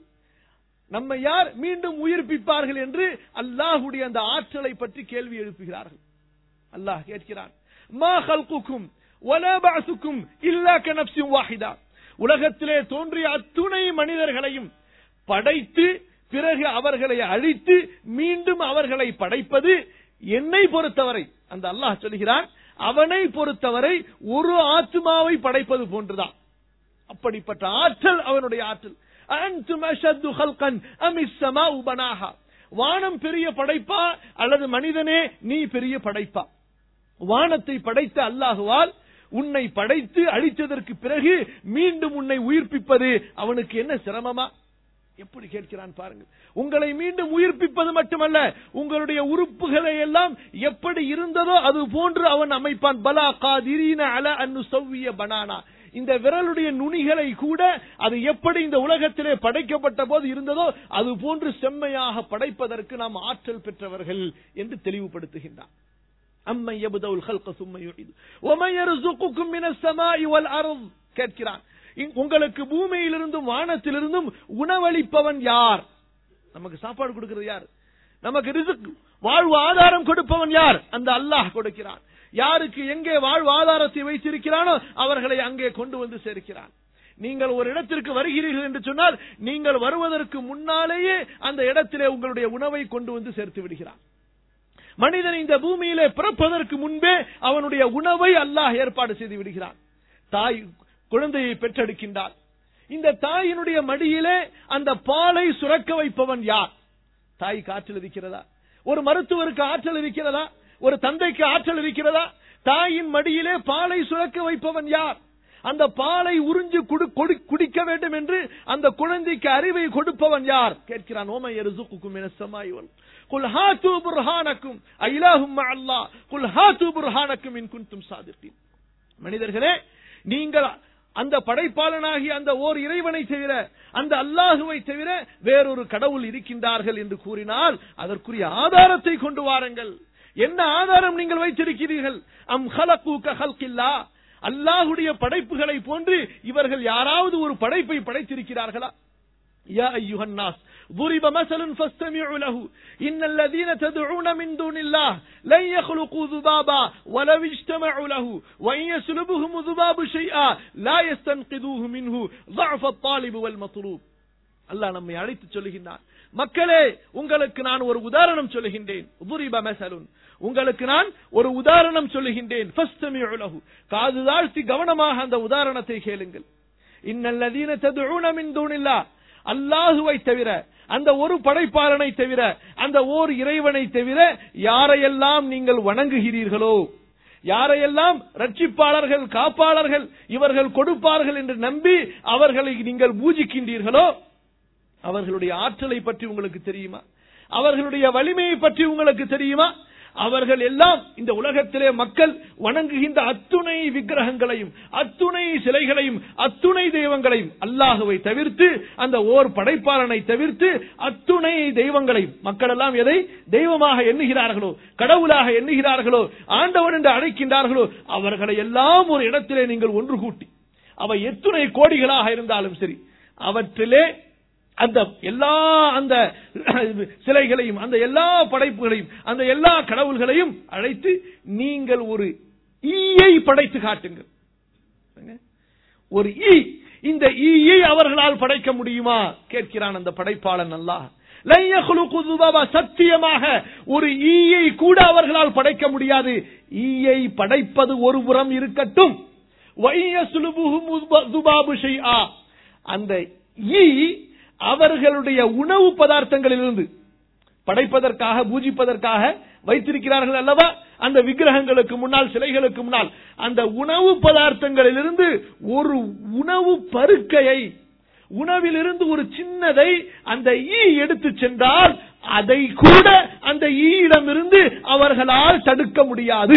நம்மை யார் மீண்டும் உயிர்ப்பிப்பார்கள் என்று அல்லாஹுடைய அந்த ஆற்றலை பற்றி கேள்வி எழுப்புகிறார்கள் அல்லாஹ் கேட்கிறான் மா ஹல்குக்கும் வலா பஅசுக்கும் இல்லா கனப்சின் வாஹிதா உலகத்திலே தோன்றிய அத்துணை மனிதர்களையும் படைத்து பிறகு அவர்களை அழித்து மீண்டும் அவர்களை படைப்பது என்னை பொறுத்தவரை அந்த அல்லாஹ் சொல்கிறான் அவனை பொறுத்தவரை ஒரு ஆத்மாவை படைப்பது போன்றுதான் அப்படிப்பட்ட ஆற்றல் அவனுடைய ஆற்றல் அன்தும் அஷத்து ஹல்கன் அமிஸ் ஸமாஉ பனாஹா வானம் பெரிய படைப்பா அல்லது மனிதனே நீ பெரிய படைப்பா வானத்தை படைத்த அல்லாஹுவால் உன்னை படைத்து அழித்ததற்கு பிறகு மீண்டும் உன்னை உயிர்ப்பிப்பது அவனுக்கு என்ன சிரமமா எப்படி கேட்கிறான் பாருங்கள் உங்களை மீண்டும் உயிர்ப்பிப்பது மட்டுமல்ல உங்களுடைய உறுப்புகளை எல்லாம் எப்படி இருந்ததோ அது போன்று அவன் அமைப்பான் பலா காதிரீன அல அன்னு சவ்விய பனானா இந்த விரலுடைய நுனிகளை கூட அது எப்படி இந்த உலகத்திலே படைக்கப்பட்ட போது இருந்ததோ அது போன்று செம்மையாக படைப்பதற்கு நாம் ஆற்றல் பெற்றவர்கள் என்று தெளிவுபடுத்துகின்றான் அம்மை யபுதவுல் ஹல்க சும்ம யுஈது வமன் யர்சுகுக்கும் மினஸ் ஸமாஇ வல் அர்ض் கேட்கிறான் இங்- உங்களுக்கு பூமியிலிருந்தும் வானத்திலிருந்தும் உணவளிப்பவன் யார் நமக்கு சாப்பாடு கொடுக்கிறது யார் நமக்கு ரிசுக் வாழ்வு ஆதாரம் கொடுப்பவன் யார் அந்த அல்லாஹ் கொடுக்கிறான் யாருக்கு எங்கே வாழ்வு ஆதாரத்தை வைத்திருக்கிறானோ அவர்களை அங்கே கொண்டு வந்து சேர்க்கிறான் நீங்கள் ஒரு இடத்திற்கு வருகிறீர்கள் என்று சொன்னால் நீங்கள் வருவதற்கு முன்னாலேயே அந்த இடத்திலே உங்களுடைய உணவை கொண்டு வந்து சேர்த்து விடுகிறான் மனிதன் இந்த பூமியிலே பிறப்பதற்கு முன்பே அவனுடைய உணவை அல்லாஹ் ஏற்பாடு செய்து விடுகிறான் தாய் குழந்தையை பெற்றெடுக்கின்றார் இந்த தாயினுடைய மடியிலே அந்த பாலை சுரக்க வைப்பவன் யார் தாய்க்கு ஆற்றல் இருக்கிறதா ஒரு மருத்துவருக்கு ஆற்றல் இருக்கிறதா ஒரு தந்தைக்கு ஆற்றல் இருக்கிறதா தாயின் மடியிலே பாலை சுரக்க வைப்பவன் யார் அந்த பாலை உறிஞ்சு குடு- கொடு- குடிக்க வேண்டும் என்று அந்த குழந்தைக்கு அறிவை கொடுப்பவன் யார் கேட்கிறான் ஓமை எருசுக்கும் என சமாய்வன் குல் ஹாத்து புர்ஹானக்கும் ஐலாஹும் அல்லாஹ் குல் ஹாத்து புர்ஹானக்கும் இன் குன்தும் சாதித்தீன் மனிதர்களே நீங்கள் அந்த படைப்பாளனாகி அந்த ஓர் இறைவனை தவிர அந்த அல்லாஹுவை தவிர வேறொரு கடவுள் இருக்கின்றார்கள் என்று கூறினால் அதற்குரிய ஆதாரத்தை கொண்டு வாருங்கள் என்ன ஆதாரம் நீங்கள் வைத்திருக்கிறீர்கள் அம் ஹலக்கூக்க ஹல்கில்லா அல்லாஹுடைய படைப்புகளை போன்று இவர்கள் யாராவது ஒரு படைப்பை படைத்திருக்கிறார்களா يا أيها الناس ضرب مثل فاستمعوا له إن الذين تدعون من دون الله لن يخلقوا ذبابا ولو اجتمعوا له وإن يسلبهم ذباب شيئا لا يستنقذوه منه ضعف الطالب والمطلوب அல்லாஹ் நம்மை அழைத்து சொல்லுகின்றான் மக்களே உங்களுக்கு நான் ஒரு உதாரணம் சொல்லுகின்றேன் உதுரிப மசலுன் உங்களுக்கு நான் ஒரு உதாரணம் சொல்லுகின்றேன் ஃபஸ்தமிஉ லஹு. காது தாழ்த்தி கவனமாக அந்த உதாரணத்தை கேளுங்கள் இன்னல்லதீன ததுஊன மின் தூனில்லாஹ் அல்லாஹுவை தவிர அந்த ஒரு படைப்பாளனை தவிர அந்த ஓர் இறைவனை தவிர யாரையெல்லாம் நீங்கள் வணங்குகிறீர்களோ யாரையெல்லாம் ரட்சிப்பாளர்கள் காப்பாளர்கள் இவர்கள் கொடுப்பார்கள் என்று நம்பி அவர்களை நீங்கள் பூஜிக்கின்றீர்களோ அவர்களுடைய ஆற்றலை பற்றி உங்களுக்கு தெரியுமா அவர்களுடைய வலிமையை பற்றி உங்களுக்கு தெரியுமா அவர்கள் எல்லாம் இந்த உலகத்திலே மக்கள் வணங்குகின்ற அத்துணை விக்கிரகங்களையும் அத்துணை சிலைகளையும் அத்துணை தெய்வங்களையும் அல்லாஹுவை தவிர்த்து அந்த ஓர் படைப்பாளனை தவிர்த்து அத்துணை தெய்வங்களையும் மக்கள் எல்லாம் எதை தெய்வமாக எண்ணுகிறார்களோ கடவுளாக எண்ணுகிறார்களோ ஆண்டவர் என்று அழைக்கின்றார்களோ அவர்களை எல்லாம் ஒரு இடத்திலே நீங்கள் ஒன்று கூட்டி அவை எத்துணை கோடிகளாக இருந்தாலும் சரி அவற்றிலே அந்த எல்லா அந்த சிலைகளையும் அந்த எல்லா படைப்புகளையும் அந்த எல்லா கடவுள்களையும் அழைத்து நீங்கள் ஒரு ஈயை படைத்து காட்டுங்கள் ஒரு ஈ இந்த ஈயை அவர்களால் படைக்க முடியுமா கேட்கிறான் அந்த படைப்பாளன் அல்லாஹ் சத்தியமாக ஒரு ஈயை கூட அவர்களால் படைக்க முடியாது ஈயை படைப்பது ஒரு புறம் இருக்கட்டும் அந்த ஈ அவர்களுடைய உணவு பதார்த்தங்களிலிருந்து படைப்பதற்காக பூஜிப்பதற்காக வைத்திருக்கிறார்கள் அல்லவா அந்த விக்கிரகங்களுக்கு முன்னால் சிலைகளுக்கு முன்னால் அந்த உணவு பதார்த்தங்களிலிருந்து ஒரு உணவு பருக்கையை உணவிலிருந்து ஒரு சின்னதை அந்த ஈ எடுத்து சென்றால் அதை கூட அந்த ஈயிடமிருந்து அவர்களால் தடுக்க முடியாது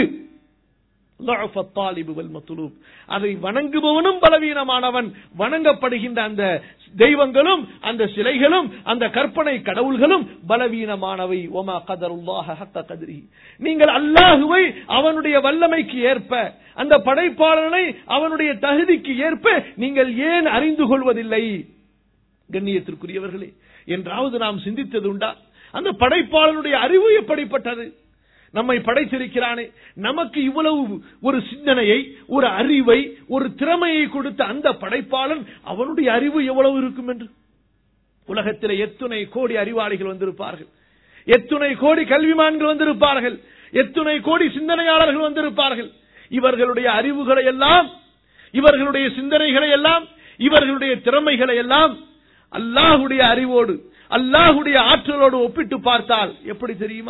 அதை வணங்குபவனும் பலவீனமானவன் வணங்கப்படுகின்ற அந்த தெய்வங்களும் அந்த சிலைகளும் அந்த கற்பனை கடவுள்களும் பலவீனமானவை ஒமா கதருல்லாஹ கதிரி நீங்கள் அல்லாஹுவை அவனுடைய வல்லமைக்கு ஏற்ப அந்த படைப்பாளனை அவனுடைய தகுதிக்கு ஏற்ப நீங்கள் ஏன் அறிந்து கொள்வதில்லை கண்ணியத்திற்குரியவர்களே என்றாவது நாம் சிந்தித்தது உண்டா அந்த படைப்பாளனுடைய அறிவு எப்படிப்பட்டது நம்மை படைத்திருக்கிறானே நமக்கு இவ்வளவு ஒரு சிந்தனையை ஒரு அறிவை ஒரு திறமையை கொடுத்த அந்த படைப்பாளன் அவனுடைய அறிவு எவ்வளவு இருக்கும் என்று உலகத்தில் எத்துணை கோடி அறிவாளிகள் வந்திருப்பார்கள் எத்துணை கோடி கல்விமான்கள் வந்திருப்பார்கள் எத்துணை கோடி சிந்தனையாளர்கள் வந்திருப்பார்கள் இவர்களுடைய அறிவுகளை எல்லாம் இவர்களுடைய சிந்தனைகளை எல்லாம் இவர்களுடைய திறமைகளை எல்லாம் அல்லாஹுடைய அறிவோடு அல்லாஹுடைய ஆற்றலோடு ஒப்பிட்டு பார்த்தால் எப்படி தெரியுமா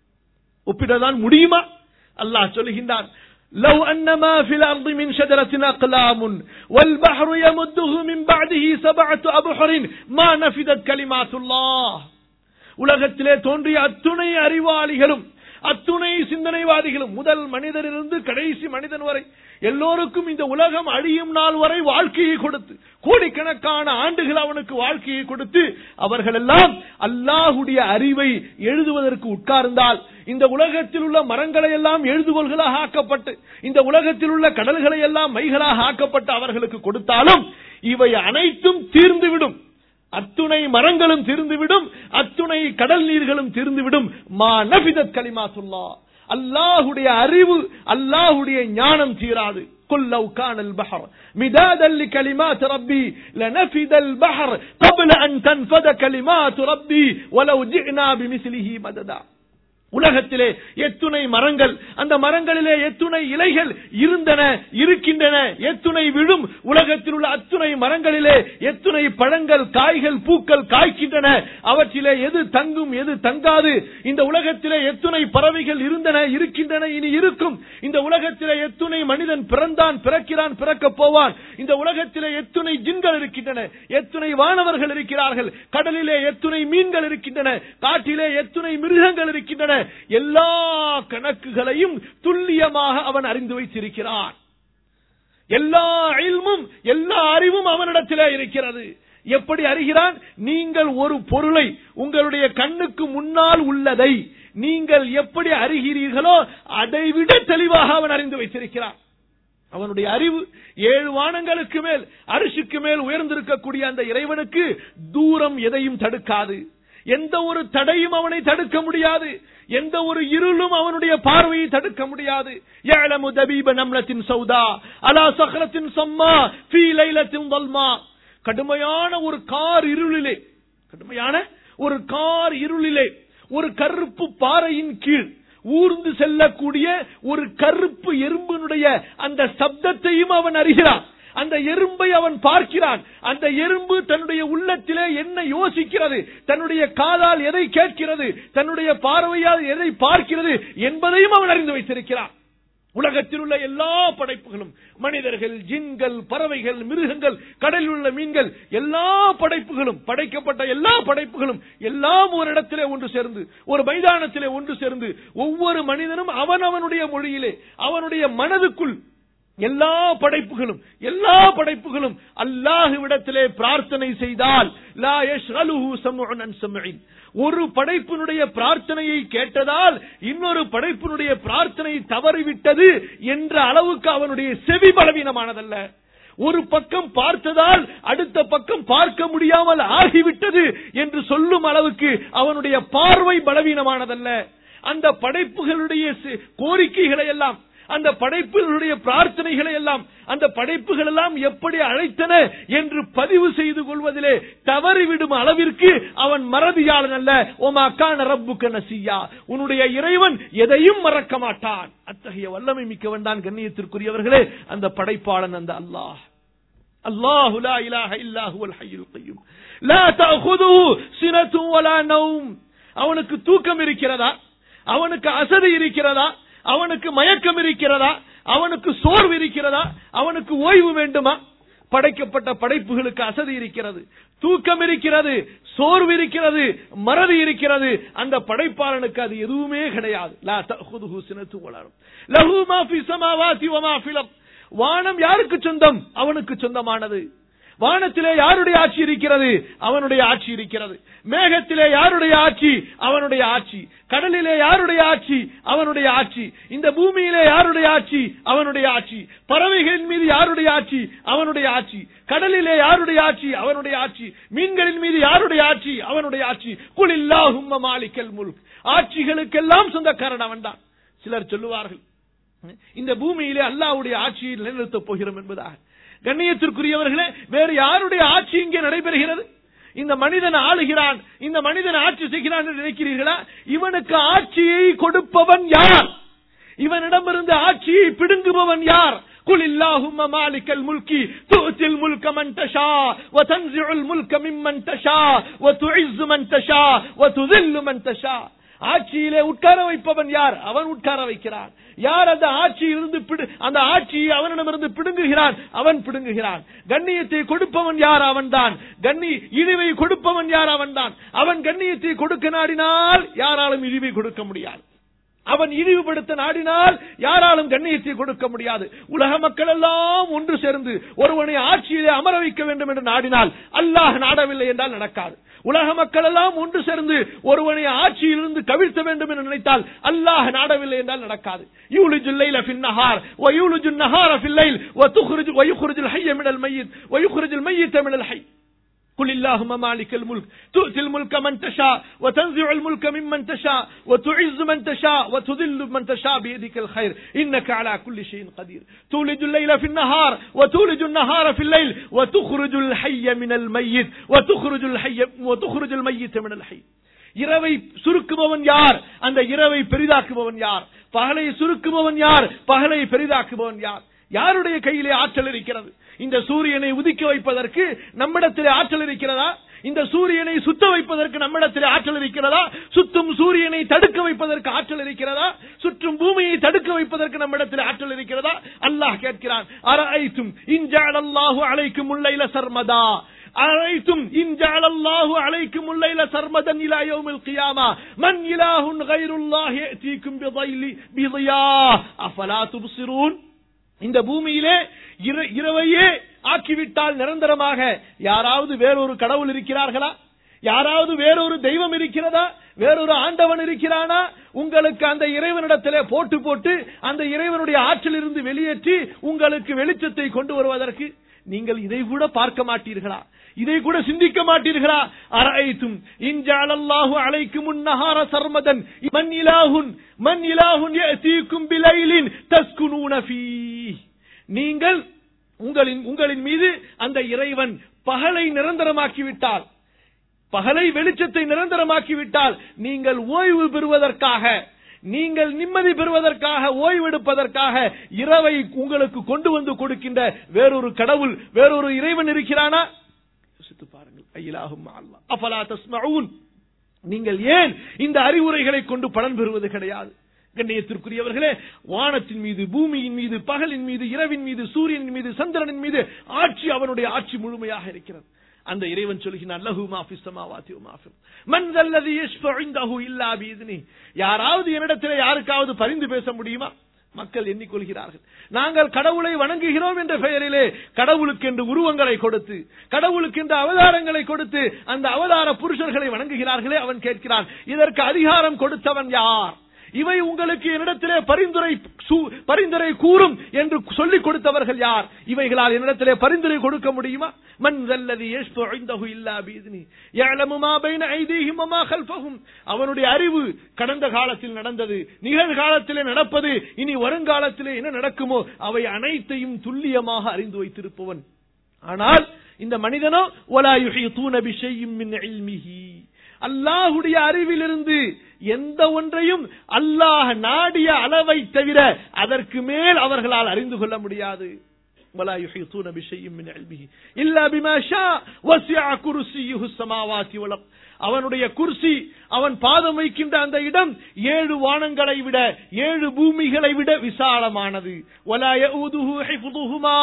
ஒப்பிடதான் முடியுமா அல்லாஹ் சொல்லுகின்றான் لو أن ما في الأرض من شجرة أقلام والبحر يمده من بعده سبعة أبحر ما نفدت كلمات الله உலகத்திலே தோன்றிய அத்துணை அறிவாளிகளும் அத்துணை சிந்தனைவாதிகளும் முதல் மனிதனிலிருந்து கடைசி மனிதன் வரை எல்லோருக்கும் இந்த உலகம் அழியும் நாள் வரை வாழ்க்கையை கொடுத்து கோடிக்கணக்கான ஆண்டுகள் அவனுக்கு வாழ்க்கையை கொடுத்து அவர்கள் எல்லாம் அல்லாஹுடைய அறிவை எழுதுவதற்கு உட்கார்ந்தால் இந்த உலகத்தில் உள்ள மரங்களை எல்லாம் எழுதுகோள்களாக ஆக்கப்பட்டு இந்த உலகத்தில் உள்ள கடல்களை எல்லாம் மைகளாக ஆக்கப்பட்டு அவர்களுக்கு கொடுத்தாலும் இவை அனைத்தும் தீர்ந்துவிடும் அத்துணை மரங்களும் தீர்ந்துவிடும் அத்துணை கடல் நீர்களும் தீர்ந்துவிடும் மா நபிதத் கலிமாத்துல்லா அல்லாஹுடைய அறிவு அல்லாஹுடைய ஞானம் தீராது قل لو كان البحر مدادا لكلمات ربي لنفد البحر قبل أن تنفد كلمات ربي ولو جئنا بمثله مددا உலகத்திலே எத்துணை மரங்கள் அந்த மரங்களிலே எத்துணை இலைகள் இருந்தன இருக்கின்றன எத்துணை விழும் உலகத்தில் உள்ள அத்துணை மரங்களிலே எத்துணை பழங்கள் காய்கள் பூக்கள் காய்க்கின்றன அவற்றிலே எது தங்கும் எது தங்காது இந்த உலகத்திலே எத்துணை பறவைகள் இருந்தன இருக்கின்றன இனி இருக்கும் இந்த உலகத்திலே எத்துணை மனிதன் பிறந்தான் பிறக்கிறான் பிறக்கப் போவான் இந்த உலகத்திலே எத்துணை ஜின்கள் இருக்கின்றன எத்துணை வானவர்கள் இருக்கிறார்கள் கடலிலே எத்துணை மீன்கள் இருக்கின்றன காட்டிலே எத்துணை மிருகங்கள் இருக்கின்றன எல்லா கணக்குகளையும் துல்லியமாக அவன் அறிந்து வைத்திருக்கிறான் எல்லா இல்மும் எல்லா அறிவும் அவனிடத்திலே இருக்கிறது எப்படி அறிகிறான் நீங்கள் ஒரு பொருளை உங்களுடைய கண்ணுக்கு முன்னால் உள்ளதை நீங்கள் எப்படி அறிகிறீர்களோ அதைவிட தெளிவாக அவன் அறிந்து வைத்திருக்கிறான் அவனுடைய அறிவு ஏழு வானங்களுக்கு மேல் அரிசிக்கு மேல் உயர்ந்திருக்கக்கூடிய அந்த இறைவனுக்கு தூரம் எதையும் தடுக்காது எந்த ஒரு தடையும் அவனை தடுக்க முடியாது எந்த ஒரு இருளும் அவனுடைய பார்வையை தடுக்க முடியாது ஏழமு தபீப நம்லத்தின் சௌதா அலா சஹரத்தின் சம்மா ஃபீ லைலத்தின் தல்மா கடுமையான ஒரு கார் இருளிலே கடுமையான ஒரு கார் இருளிலே ஒரு கருப்பு பாறையின் கீழ் ஊர்ந்து செல்லக்கூடிய ஒரு கருப்பு எறும்பினுடைய அந்த சப்தத்தையும் அவன் அறிகிறான் அந்த எறும்பை அவன் பார்க்கிறான் அந்த எறும்பு தன்னுடைய உள்ளத்திலே என்ன யோசிக்கிறது தன்னுடைய காதால் எதை கேட்கிறது தன்னுடைய பார்வையால் எதை பார்க்கிறது என்பதையும் அவன் அறிந்து வைத்திருக்கிறான் உலகத்தில் உள்ள எல்லா படைப்புகளும் மனிதர்கள் ஜின்கள் பறவைகள் மிருகங்கள் கடலில் உள்ள மீன்கள் எல்லா படைப்புகளும் படைக்கப்பட்ட எல்லா படைப்புகளும் எல்லாம் ஒரு இடத்திலே ஒன்று சேர்ந்து ஒரு மைதானத்திலே ஒன்று சேர்ந்து ஒவ்வொரு மனிதனும் அவனவனுடைய மொழியிலே அவனுடைய மனதுக்குள் எல்லா படைப்புகளும் எல்லா படைப்புகளும் அல்லாஹுவிடத்திலே பிரார்த்தனை செய்தால் லா யஷ்கலுஹு சம்உன் அன் சம்இன் ஒரு படைப்பினுடைய பிரார்த்தனையை கேட்டதால் இன்னொரு படைப்பினுடைய பிரார்த்தனை தவறிவிட்டது என்ற அளவுக்கு அவனுடைய செவி பலவீனமானதல்ல ஒரு பக்கம் பார்த்ததால் அடுத்த பக்கம் பார்க்க முடியாமல் ஆகிவிட்டது என்று சொல்லும் அளவுக்கு அவனுடைய பார்வை பலவீனமானதல்ல அந்த படைப்புகளுடைய சி- கோரிக்கைகளை எல்லாம் அந்த படைப்புகளுடைய பிரார்த்தனைகளை எல்லாம் அந்த படைப்புகள் எல்லாம் எப்படி அழைத்தன என்று பதிவு செய்து கொள்வதிலே தவறிவிடும் அளவிற்கு அவன் மறதியாளன் அல்ல ஓமா கான ரப்புக்க நசியா உன்னுடைய இறைவன் எதையும் மறக்க மாட்டான் அத்தகைய வல்லமை மிக்கவன் தான் கண்ணியத்திற்குரியவர்களே அந்த படைப்பாளன் அந்த அல்லாஹ் الله لا إله إلا هو الحي القيوم لا تأخذه سنة ولا نوم அவனுக்கு தூக்கம் இருக்கிறதா அவனுக்கு அசதி இருக்கிறதா அவனுக்கு மயக்கம் இருக்கிறதா அவனுக்கு சோர்வு இருக்கிறதா அவனுக்கு ஓய்வு வேண்டுமா படைக்கப்பட்ட படைப்புகளுக்கு அசதி இருக்கிறது தூக்கம் இருக்கிறது சோர்வு இருக்கிறது மறதி இருக்கிறது அந்த படைப்பாளனுக்கு அது எதுவுமே கிடையாது லா தஅخذஹு சினத்து வளரும் லஹு மா ஃபி ஸமாவாதி வ மா ஃபில் அர்த். வானம் யாருக்கு சொந்தம் அவனுக்கு சொந்தமானது வானத்திலே யாருடைய ஆட்சி இருக்கிறது அவனுடைய ஆட்சி இருக்கிறது மேகத்திலே யாருடைய ஆட்சி அவனுடைய ஆட்சி கடலிலே யாருடைய ஆட்சி அவனுடைய ஆட்சி இந்த பூமியிலே யாருடைய ஆட்சி அவனுடைய ஆட்சி பறவைகளின் மீது யாருடைய ஆட்சி அவனுடைய ஆட்சி கடலிலே யாருடைய ஆட்சி அவனுடைய ஆட்சி மீன்களின் மீது யாருடைய ஆட்சி அவனுடைய ஆட்சி குலில்லாஹும்ம மாலிக்கல் முல்க் ஆட்சிகளுக்கெல்லாம் சொந்தக்காரன் அவன்தான் சிலர் சொல்லுவார்கள் இந்த பூமியிலே அல்லாஹ்வுடைய ஆட்சியை நிலைநிறுத்தப் போகிறோம் என்பதாக கண்ணியத்திற்குரியவர்களே வேறு யாருடைய ஆட்சி இங்கே நடைபெறுகிறது இந்த மனிதன் ஆளுகிறான் இந்த மனிதன் ஆட்சி செய்கிறான் என்று நினைக்கிறீர்களா இவனுக்கு ஆட்சியை கொடுப்பவன் யார் இவனிடமிருந்து ஆட்சியை பிடுங்குபவன் யார் قل اللهم مالك الملك تؤتي الملك من تشاء وتنزع الملك ممن تشاء وتعز من تشاء وتذل من تشاء ஆட்சியிலே உட்கார வைப்பவன் யார் அவன் உட்கார வைக்கிறான் யார் அந்த ஆட்சியிலிருந்து பிடு- அந்த ஆட்சியை அவனிடமிருந்து பிடுங்குகிறான் அவன் பிடுங்குகிறான் கண்ணியத்தை கொடுப்பவன் யார் அவன்தான் கண்ணி இழிவை கொடுப்பவன் யார் அவன்தான் அவன் கண்ணியத்தை கொடுக்க நாடினால் யாராலும் இழிவை கொடுக்க முடியாது அவன் இழிவுபடுத்த நாடினால் யாராலும் கண்ணியத்தை கொடுக்க முடியாது உலக மக்கள் எல்லாம் ஒன்று சேர்ந்து ஒருவனை ஆட்சியிலே அமர வைக்க வேண்டும் என்று நாடினால் அல்லாஹ் நாடவில்லை என்றால் நடக்காது உலக மக்கள் எல்லாம் ஒன்று சேர்ந்து ஒருவனை ஆட்சியிலிருந்து கவிழ்த்த வேண்டும் என்று நினைத்தால் அல்லாஹ் நாடவில்லை என்றால் நடக்காது யூலிஜு الليل في النهار ويولج النهار في الليل وتخرج ويخرج الحي من الميت ويخرج الميت من الحي قل اللهم مالك الملك تؤتي الملك من تشاء وتنزع الملك ممن تشاء وتعز من تشاء وتذل من تشاء بيدك الخير إنك على كل شيء قدير تولج الليل في النهار وتولج النهار في الليل وتخرج الحي من الميت وتخرج الحي وتخرج الميت من الحي இரவை சுருக்குபவன் யார் அந்த இரவை பெரிதாக்குபவன் யார் பகலை சுருக்குபவன் யார் பகலை பெரிதாக்குபவன் யார் யாருடைய கையிலே ஆற்றல் இருக்கிறது இந்த சூரியனை உதிக்க வைப்பதற்கு நம்மிடத்திலே ஆற்றல் இருக்கிறதா இந்த சூரியனை சுத்த வைப்பதற்கு நம்மிடத்திலே ஆற்றல் இருக்கிறதா சுத்தும் சூரியனை தடுக்க வைப்பதற்கு ஆற்றல் இருக்கிறதா சுற்றும் பூமியை தடுக்க வைப்பதற்கு நம்மிடத்திலே ஆற்றல் இருக்கிறதா அல்லாஹ் கேட்கிறான் அரஐத்தும் இன்ஜாலல்லாஹு அலைக்கும் உள்ளைல சர்மதா أرأيتم إن جعل الله عليكم الليل سرمدا إلى يوم القيامة من إله غير الله يأتيكم بضيل بضياء أفلا تبصرون இந்த பூமியிலே இர- இரவையே ஆக்கிவிட்டால் நிரந்தரமாக யாராவது வேறொரு கடவுள் இருக்கிறார்களா யாராவது வேறொரு தெய்வம் இருக்கிறதா வேறொரு ஆண்டவன் இருக்கிறானா உங்களுக்கு அந்த இறைவனிடத்திலே போட்டு போட்டு அந்த இறைவனுடைய ஆற்றிலிருந்து வெளியேற்றி உங்களுக்கு வெளிச்சத்தை கொண்டு வருவதற்கு நீங்கள் இதை கூட பார்க்க மாட்டீர்களா இதை கூட சிந்திக்க மாட்டீர்களா அரைத்தும் இன்ஜாலல்லாஹு அலைக்கும் நஹார சர்மதன் மன் இலாஹுன் மன் இலாஹுன் யஅதீக்கும் பிலைலின் தஸ்குனூன ஃபீஹ் நீங்கள் உங்களின் உங்களின் மீது அந்த இறைவன் பகலை நிரந்தரமாக்கி விட்டால் பகலை வெளிச்சத்தை நிரந்தரமாக்கி விட்டால் நீங்கள் ஓய்வு பெறுவதற்காக நீங்கள் நிம்மதி பெறுவதற்காக ஓய்வெடுப்பதற்காக இரவை உங்களுக்கு கொண்டு வந்து கொடுக்கின்ற வேறொரு கடவுள் வேறொரு இறைவன் இருக்கிறானா யோசித்து பாருங்கள் ஐயிலாகும் அல்லாஹ் அஃபலா தஸ்மஊன் நீங்கள் ஏன் இந்த அறிவுரைகளை கொண்டு பலன் பெறுவது கிடையாது கண்ணியத்திற்குரியவர்களே வானத்தின் மீது பூமியின் மீது பகலின் மீது இரவின் மீது சூரியனின் மீது சந்திரனின் மீது ஆட்சி அவனுடைய ஆட்சி முழுமையாக இருக்கிறது அந்த இறைவன் சொல்கிறான் லஹு மாஃபி ஸமாவாதி வ மாஃபி மன் தல்லதி யஷ்ஃபஉ இன்தஹு இல்லா பிஇذنி யாராவது என்னிடத்தில் யாருக்காவது பரிந்து பேச முடியுமா மக்கள் எண்ணிக்கொள்கிறார்கள் நாங்கள் கடவுளை வணங்குகிறோம் என்ற பெயரிலே கடவுளுக்கு என்று உருவங்களை கொடுத்து கடவுளுக்கு என்று அவதாரங்களை கொடுத்து அந்த அவதார புருஷர்களை வணங்குகிறார்களே அவன் கேட்கிறான் இதற்கு அதிகாரம் கொடுத்தவன் யார் இவை உங்களுக்கு என்னிடத்திலே பரிந்துரை சு- பரிந்துரை கூறும் என்று சொல்லிக் கொடுத்தவர்கள் யார் இவைகளால் என்னிடத்திலே பரிந்துரை கொடுக்க முடியுமா மன் தல்லதி யஷ்ஃபஉ இன்தஹு இல்லா பிஇذنி يعلم ما بين ايديهم وما خلفهم அவனுடைய அறிவு கடந்த காலத்தில் நடந்தது நிகழ்காலத்திலே நடப்பது இனி வருங்காலத்திலே என்ன நடக்குமோ அவை அனைத்தையும் துல்லியமாக அறிந்து வைத்திருப்பவன் ஆனால் இந்த மனிதனோ ولا يحيطون بشيء من علمه அல்லாஹுடைய அறிவிலிருந்து எந்த ஒன்றையும் அல்லாஹ் நாடிய அளவை தவிர அதற்கு மேல் அவர்களால் அறிந்து கொள்ள முடியாது ولا يحيطون بشيء من علمه إلا بما شاء وسع كرسيه السماوات والأرض அவனுடைய குர்சி அவன் பாதம் வைக்கின்ற அந்த இடம் ஏழு வானங்களை விட ஏழு பூமிகளை விட விசாலமானது ولا يؤوده حفظهما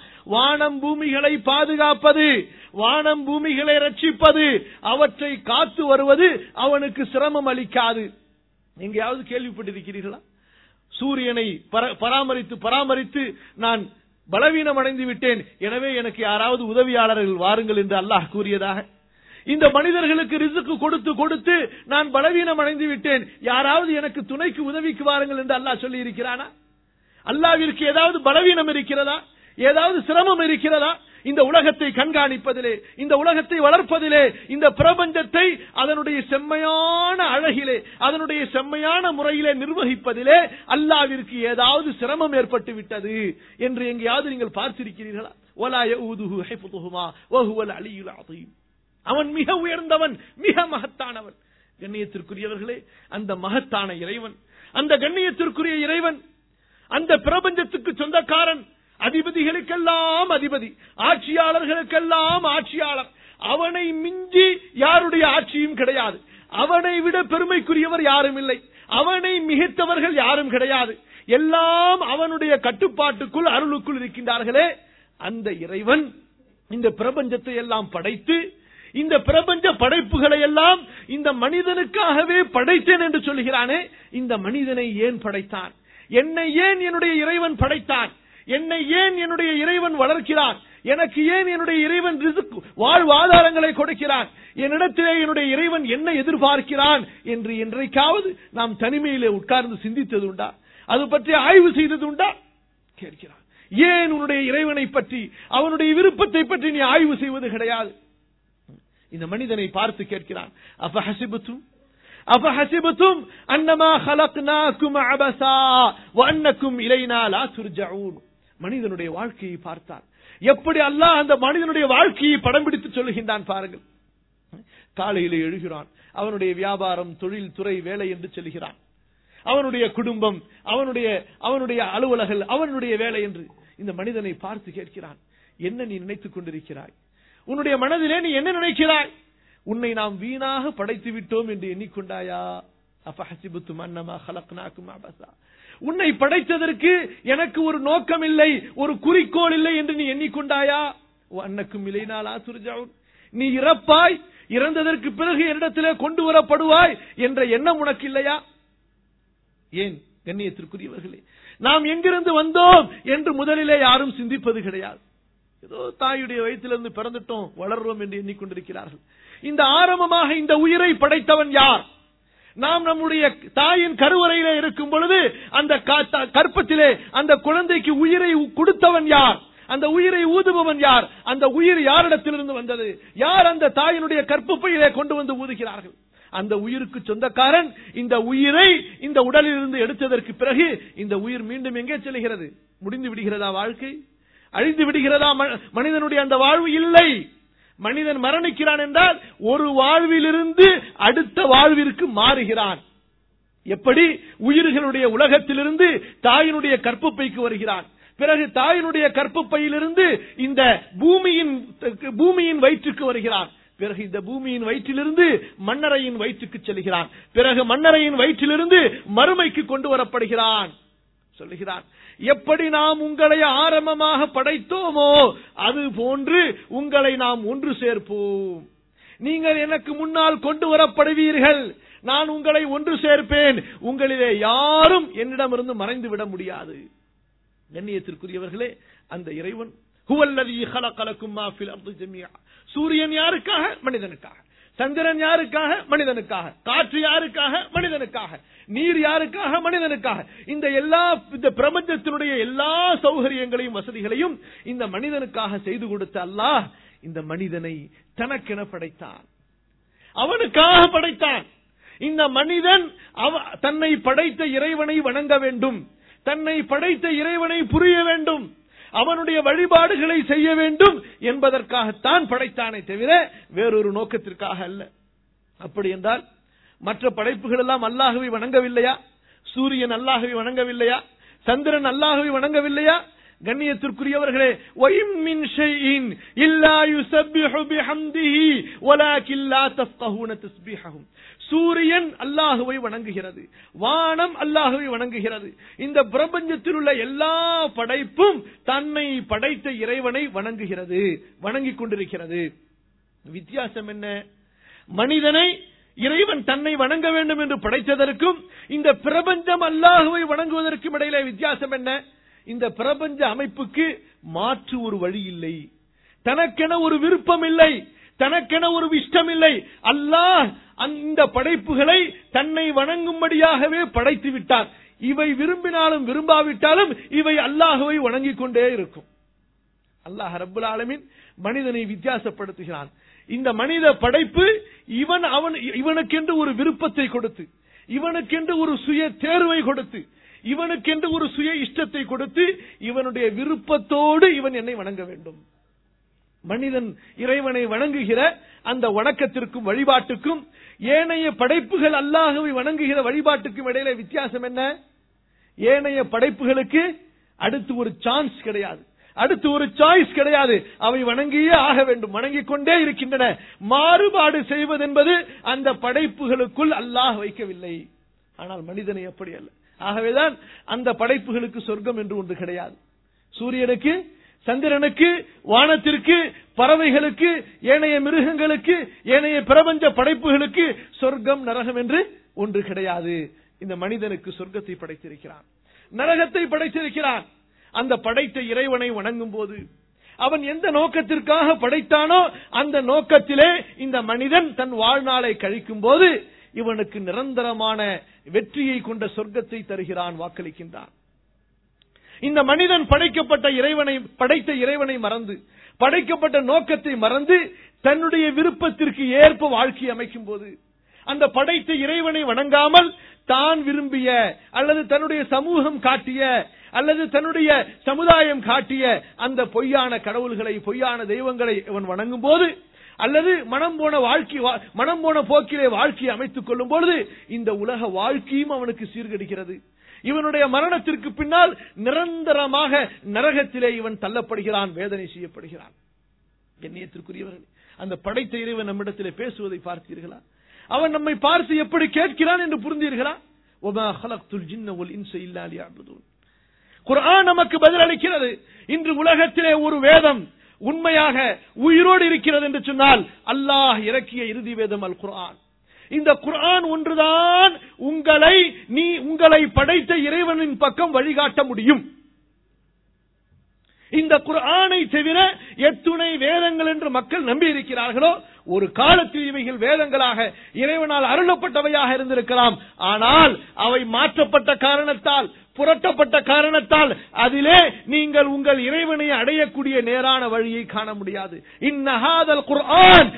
வானம் பூமிகளை பாதுகாப்பது வானம் பூமிகளை ரட்சிப்பது அவற்றை காத்து வருவது அவனுக்கு சிரமம் அளிக்காது எங்கேயாவது கேள்விப்பட்டிருக்கிறீர்களா சூரியனை பர- பராமரித்து பராமரித்து நான் பலவீனம் அடைந்து விட்டேன் எனவே எனக்கு யாராவது உதவியாளர்கள் வாருங்கள் என்று அல்லாஹ் கூறியதாக இந்த மனிதர்களுக்கு ரிசுக்கு கொடுத்து கொடுத்து நான் பலவீனம் அடைந்து விட்டேன் யாராவது எனக்கு துணைக்கு உதவிக்கு வாருங்கள் என்று அல்லாஹ் சொல்லி இருக்கிறானா அல்லாவிற்கு ஏதாவது பலவீனம் இருக்கிறதா ஏதாவது சிரமம் இருக்கிறதா இந்த உலகத்தை கண்காணிப்பதிலே இந்த உலகத்தை வளர்ப்பதிலே இந்த பிரபஞ்சத்தை அதனுடைய செம்மையான அழகிலே அதனுடைய செம்மையான முறையிலே நிர்வகிப்பதிலே அல்லாவிற்கு ஏதாவது சிரமம் ஏற்பட்டு விட்டது என்று எங்கேயாவது நீங்கள் பார்த்திருக்கிறீர்களா وَلَا يَؤُودُهُ حِفْظُهُمَا وَهُوَ الْعَلِيُّ الْعَظِيمُ அவன் மிக உயர்ந்தவன் மிக மகத்தானவன் கண்ணியத்திற்குரியவர்களே அந்த மகத்தான இறைவன் அந்த கண்ணியத்திற்குரிய இறைவன் அந்த பிரபஞ்சத்துக்கு சொந்தக்காரன் அதிபதிகளுக்கெல்லாம் அதிபதி ஆட்சியாளர்களுக்கெல்லாம் ஆட்சியாளர் அவனை மிஞ்சி யாருடைய ஆட்சியும் கிடையாது அவனை விட பெருமைக்குரியவர் யாரும் இல்லை அவனை மிகைத்தவர்கள் யாரும் கிடையாது எல்லாம் அவனுடைய கட்டுப்பாட்டுக்குள் அருளுக்குள் இருக்கின்றார்களே அந்த இறைவன் இந்த பிரபஞ்சத்தை எல்லாம் படைத்து இந்த பிரபஞ்ச படைப்புகளை எல்லாம் இந்த மனிதனுக்காகவே படைத்தேன் என்று சொல்கிறானே இந்த மனிதனை ஏன் படைத்தான் என்னை ஏன் என்னுடைய இறைவன் படைத்தான் என்னை ஏன் என்னுடைய இறைவன் வளர்க்கிறான் எனக்கு ஏன் என்னுடைய இறைவன் ரிசுக் வாழ்வாதாரங்களை கொடுக்கிறான் என்னிடத்திலே என்னுடைய இறைவன் என்ன எதிர்பார்க்கிறான் என்று என்றைக்காவது நாம் தனிமையிலே உட்கார்ந்து சிந்தித்தது உண்டா அது பற்றி ஆய்வு செய்தது உண்டா கேட்கிறான் ஏன் உன்னுடைய இறைவனை பற்றி அவனுடைய விருப்பத்தை பற்றி நீ ஆய்வு செய்வது கிடையாது இந்த மனிதனை பார்த்து கேட்கிறான் அப்ப ஹசிபத்தும் அப்ப ஹசிபத்தும் அன்னமா خلقناكم عبثا وانكم الينا لا ترجعون மனிதனுடைய வாழ்க்கையை பார்த்தார் எப்படி அல்லாஹ் அந்த மனிதனுடைய வாழ்க்கையை படம் பிடித்து சொல்லுகின்றான் பாருங்கள் காலையிலே எழுகிறான் அவனுடைய வியாபாரம் தொழில் துறை வேலை என்று சொல்கிறான் அவனுடைய குடும்பம் அவனுடைய அவனுடைய அலுவலர்கள் அவனுடைய வேலை என்று இந்த மனிதனை பார்த்து கேட்கிறான் என்ன நீ நினைத்துக் கொண்டிருக்கிறாய் உன்னுடைய மனதிலே நீ என்ன நினைக்கிறாய் உன்னை நாம் வீணாக படைத்து விட்டோம் என்று எண்ணிக்கொண்டாயா அபஹசிபுத்தும் அன்னமா ஹலக்னாக்கும் அபசா உன்னை படைத்ததற்கு எனக்கு ஒரு நோக்கம் இல்லை ஒரு குறிக்கோள் இல்லை என்று நீ எண்ணிக்கொண்டாயா அன்னக்கும் இலைனாலா துர்ஜாவுன் நீ இறப்பாய் இறந்ததற்கு பிறகு என்னிடத்திலே கொண்டு வரப்படுவாய் என்ற எண்ணம் உனக்கு இல்லையா ஏன் கண்ணியத்திற்குரியவர்களே நாம் எங்கிருந்து வந்தோம் என்று முதலிலே யாரும் சிந்திப்பது கிடையாது ஏதோ தாயுடைய வயிற்றிலிருந்து பிறந்துட்டோம் வளர்றோம் என்று எண்ணிக்கொண்டிருக்கிறார்கள் இந்த ஆரம்பமாக இந்த உயிரை படைத்தவன் யார் நாம் நம்முடைய தாயின் கருவறையிலே இருக்கும் பொழுது அந்த கற்பத்திலே அந்த குழந்தைக்கு உயிரை கொடுத்தவன் யார் அந்த உயிரை ஊதுபவன் யார் அந்த உயிர் யாரிடத்திலிருந்து வந்தது யார் அந்த தாயினுடைய கற்பப்பையிலே கொண்டு வந்து ஊதுகிறார்கள் அந்த உயிருக்கு சொந்தக்காரன் இந்த உயிரை இந்த உடலில் இருந்து எடுத்ததற்கு பிறகு இந்த உயிர் மீண்டும் எங்கே செல்கிறது முடிந்து விடுகிறதா வாழ்க்கை அழிந்து விடுகிறதா மனிதனுடைய அந்த வாழ்வு இல்லை மனிதன் மரணிக்கிறான் என்றால் ஒரு வாழ்விலிருந்து அடுத்த வாழ்விற்கு மாறுகிறான் எப்படி உயிர்களுடைய உலகத்திலிருந்து தாயினுடைய கற்பப்பைக்கு வருகிறான் பிறகு தாயினுடைய கற்பப்பையிலிருந்து இந்த பூமியின் பூமியின் வயிற்றுக்கு வருகிறான் பிறகு இந்த பூமியின் வயிற்றிலிருந்து மன்னரையின் வயிற்றுக்கு செல்கிறான் பிறகு மன்னரையின் வயிற்றிலிருந்து மறுமைக்கு கொண்டு வரப்படுகிறான் சொல்லுகிறான் எப்படி நாம் உங்களை ஆரம்பமாக படைத்தோமோ அது போன்று உங்களை நாம் ஒன்று சேர்ப்போம் நீங்கள் எனக்கு முன்னால் கொண்டு வரப்படுவீர்கள் நான் உங்களை ஒன்று சேர்ப்பேன் உங்களிலே யாரும் என்னிடமிருந்து மறைந்து விட முடியாது கண்ணியத்திற்குரியவர்களே அந்த இறைவன் ஹுவல்லதி ஹலகலக்கும் மா ஃபில் அர்தி ஜமீஆ சூரியன் யாருக்காக மனிதனுக்காக சந்திரன் யாருக்காக மனிதனுக்காக காற்று யாருக்காக மனிதனுக்காக நீர் யாருக்காக மனிதனுக்காக இந்த எல்லா இந்த பிரபஞ்சத்தினுடைய எல்லா சௌகரியங்களையும் வசதிகளையும் இந்த மனிதனுக்காக செய்து கொடுத்த அல்லாஹ் இந்த மனிதனை தனக்கென படைத்தான் அவனுக்காக படைத்தான் இந்த மனிதன் அவ தன்னை படைத்த இறைவனை வணங்க வேண்டும் தன்னை படைத்த இறைவனை புரிய வேண்டும் அவனுடைய வழிபாடுகளை செய்ய வேண்டும் என்பதற்காகத்தான் படைத்தானே தவிர வேறொரு நோக்கத்திற்காக அல்ல அப்படி என்றால் மற்ற படைப்புகள் எல்லாம் அல்லாஹுவை வணங்கவில்லையா சூரியன் அல்லாஹுவை வணங்கவில்லையா சந்திரன் அல்லாஹுவை வணங்கவில்லையா கண்ணியத்திற்குரியவர்களே وَإِن مِّن شَيْءٍ إِلَّا يُسَبِّحُ بِحَمْدِهِ وَلَكِن لَّا تَفْقَهُونَ تَسْبِيحَهُم சூரியன் அல்லாஹுவை வணங்குகிறது வானம் அல்லாஹுவை வணங்குகிறது இந்த பிரபஞ்சத்தில் உள்ள எல்லா படைப்பும் தன்னை படைத்த இறைவனை வணங்குகிறது வணங்கிக் கொண்டிருக்கிறது வித்தியாசம் என்ன மனிதனை இறைவன் தன்னை வணங்க வேண்டும் என்று படைத்ததற்கும் இந்த பிரபஞ்சம் அல்லாஹுவை வணங்குவதற்கும் இடையிலே வித்தியாசம் என்ன இந்த பிரபஞ்ச அமைப்புக்கு மாற்று ஒரு வழி இல்லை தனக்கென ஒரு விருப்பம் இல்லை தனக்கென ஒரு இஷ்டம் இல்லை அல்லாஹ் அந்த படைப்புகளை தன்னை வணங்கும்படியாகவே படைத்து விட்டார் இவை விரும்பினாலும் விரும்பாவிட்டாலும் இவை அல்லாஹுவை வணங்கிக் கொண்டே இருக்கும் அல்லாஹ் ரப்புல் ஆலமின் மனிதனை வித்தியாசப்படுத்துகிறான் இந்த மனித படைப்பு இவன் அவன் இவனுக்கென்று ஒரு விருப்பத்தை கொடுத்து இவனுக்கென்று ஒரு சுய தேர்வை கொடுத்து இவனுக்கென்று ஒரு சுய இஷ்டத்தை கொடுத்து இவனுடைய விருப்பத்தோடு இவன் என்னை வணங்க வேண்டும் மனிதன் இறைவனை வணங்குகிற அந்த வணக்கத்திற்கும் வழிபாட்டுக்கும் ஏனைய படைப்புகள் அல்லாஹுவை வணங்குகிற வழிபாட்டுக்கும் இடையில வித்தியாசம் என்ன ஏனைய படைப்புகளுக்கு அடுத்து ஒரு சான்ஸ் கிடையாது அடுத்து ஒரு சாய்ஸ் கிடையாது அவை வணங்கியே ஆக வேண்டும் வணங்கிக் கொண்டே இருக்கின்றன மாறுபாடு செய்வது என்பது அந்த படைப்புகளுக்குள் அல்லாஹ் வைக்கவில்லை ஆனால் மனிதனை அப்படி அல்ல ஆகவேதான் அந்த படைப்புகளுக்கு சொர்க்கம் என்று ஒன்று கிடையாது சூரியனுக்கு சந்திரனுக்கு வானத்திற்கு பறவைகளுக்கு ஏனைய மிருகங்களுக்கு ஏனைய பிரபஞ்ச படைப்புகளுக்கு சொர்க்கம் நரகம் என்று ஒன்று கிடையாது இந்த மனிதனுக்கு சொர்க்கத்தை படைத்திருக்கிறான் நரகத்தை படைத்திருக்கிறான் அந்த படைத்த இறைவனை வணங்கும் போது அவன் எந்த நோக்கத்திற்காக படைத்தானோ அந்த நோக்கத்திலே இந்த மனிதன் தன் வாழ்நாளை கழிக்கும் போது இவனுக்கு நிரந்தரமான வெற்றியை கொண்ட சொர்க்கத்தை தருகிறான் வாக்களிக்கின்றான் இந்த மனிதன் படைக்கப்பட்ட இறைவனை படைத்த இறைவனை மறந்து படைக்கப்பட்ட நோக்கத்தை மறந்து தன்னுடைய விருப்பத்திற்கு ஏற்ப வாழ்க்கை அமைக்கும் போது அந்த படைத்த இறைவனை வணங்காமல் தான் விரும்பிய அல்லது தன்னுடைய சமூகம் காட்டிய அல்லது தன்னுடைய சமுதாயம் காட்டிய அந்த பொய்யான கடவுள்களை பொய்யான தெய்வங்களை இவன் வணங்கும் போது அல்லது மனம் போன வாழ்க்கை மனம் போன போக்கிலே வாழ்க்கையை அமைத்துக் கொள்ளும் பொழுது இந்த உலக வாழ்க்கையும் அவனுக்கு சீர்கெடுக்கிறது இவனுடைய மரணத்திற்கு பின்னால் நிரந்தரமாக நரகத்திலே இவன் தள்ளப்படுகிறான் வேதனை செய்யப்படுகிறான் கண்ணியத்திற்குரியவர்கள் அந்த படைத்த இறைவன் நம்மிடத்திலே பேசுவதை பார்த்தீர்களா அவன் நம்மை பார்த்து எப்படி கேட்கிறான் என்று புரிந்தீர்களா குரான் நமக்கு பதிலளிக்கிறது இன்று உலகத்திலே ஒரு வேதம் உண்மையாக உயிரோடு இருக்கிறது என்று சொன்னால் அல்லாஹ் இறக்கிய இறுதி வேதம் அல் குரான் இந்த குரான் ஒன்றுதான் உங்களை நீ உங்களை படைத்த இறைவனின் பக்கம் வழிகாட்ட முடியும் இந்த குரானை தவிர எத்துணை வேதங்கள் என்று மக்கள் நம்பி இருக்கிறார்களோ ஒரு காலத்தில் இவைகள் வேதங்களாக இறைவனால் அருளப்பட்டவையாக இருந்திருக்கலாம் ஆனால் அவை மாற்றப்பட்ட காரணத்தால் புரட்டப்பட்ட காரணத்தால் அதிலே நீங்கள் உங்கள் இறைவனை அடையக்கூடிய நேரான வழியை காண முடியாது இன்னஹாதல் குர்ஆன்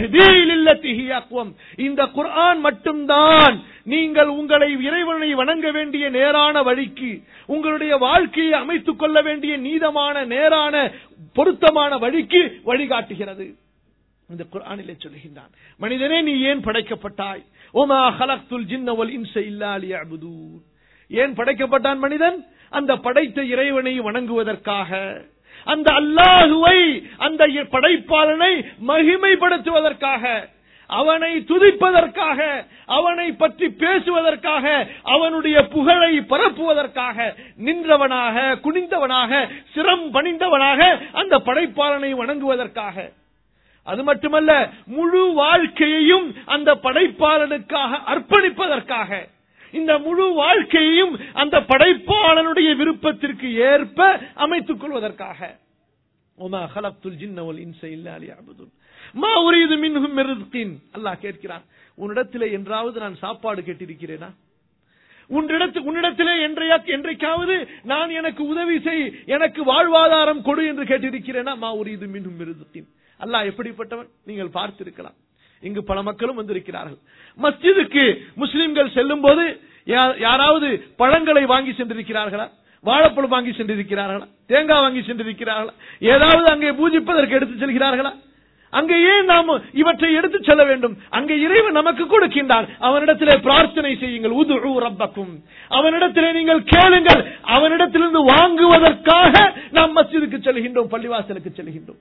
இந்த குர்ஆன் மட்டும்தான் நீங்கள் உங்களை இறைவனை வணங்க வேண்டிய நேரான வழிக்கு உங்களுடைய வாழ்க்கையை அமைத்துக் கொள்ள வேண்டிய நீதமான நேரான பொருத்தமான வழிக்கு வழிகாட்டுகிறது இந்த குர்ஆனிலே சொல்லுகின்றான் மனிதனே நீ ஏன் படைக்கப்பட்டாய் ஓமா ஹலக்துல் ஜின்னவல் இன்ச இல்லா லியஅபுதூன் ஏன் படைக்கப்பட்டான் மனிதன் அந்த படைத்த இறைவனை வணங்குவதற்காக அந்த அல்லாஹுவை அந்த படைப்பாளனை மகிமைப்படுத்துவதற்காக அவனை துதிப்பதற்காக அவனை பற்றி பேசுவதற்காக அவனுடைய புகழை பரப்புவதற்காக நின்றவனாக குனிந்தவனாக சிரம் பணிந்தவனாக அந்த படைப்பாளனை வணங்குவதற்காக அது மட்டுமல்ல முழு வாழ்க்கையையும் அந்த படைப்பாளனுக்காக அர்ப்பணிப்பதற்காக இந்த முழு வாழ்க்கையையும் அந்த படைப்பாளனுடைய விருப்பத்திற்கு ஏற்ப அமைத்துக் கொள்வதற்காக ஒமா ஹலப்துல் ஜின்னவல் இன்ச இல்லா லியஅபுதுன் மா உரீது மின்ஹும் மின் அல்லாஹ் கேட்கிறான் உன்னிடத்திலே என்றாவது நான் சாப்பாடு கேட்டிருக்கிறேனா உன்னிடத்து உன்னிடத்திலே என்றையா என்றைக்காவது நான் எனக்கு உதவி செய் எனக்கு வாழ்வாதாரம் கொடு என்று கேட்டிருக்கிறேனா மா உரீது மின்ஹும் மிருதுத்தின் அல்லாஹ் எப்படிப்பட்டவன் நீங்கள் பார்த்திருக்கலாம் இங்கு பல மக்களும் வந்திருக்கிறார்கள் மஸ்ஜிதுக்கு முஸ்லிம்கள் செல்லும் போது யாராவது பழங்களை வாங்கி சென்றிருக்கிறார்களா வாழைப்பழம் வாங்கி சென்றிருக்கிறார்களா தேங்காய் வாங்கி சென்றிருக்கிறார்களா ஏதாவது அங்கே பூஜிப்பதற்கு எடுத்து செல்கிறார்களா அங்கே ஏன் நாம் இவற்றை எடுத்து செல்ல வேண்டும் அங்கே இறைவன் நமக்கு கொடுக்கின்றான் அவனிடத்திலே பிரார்த்தனை செய்யுங்கள் உது ரப்பக்கும் அவனிடத்திலே நீங்கள் கேளுங்கள் அவனிடத்திலிருந்து வாங்குவதற்காக நாம் மஸ்ஜிதுக்கு செல்கின்றோம் பள்ளிவாசலுக்கு செல்கின்றோம்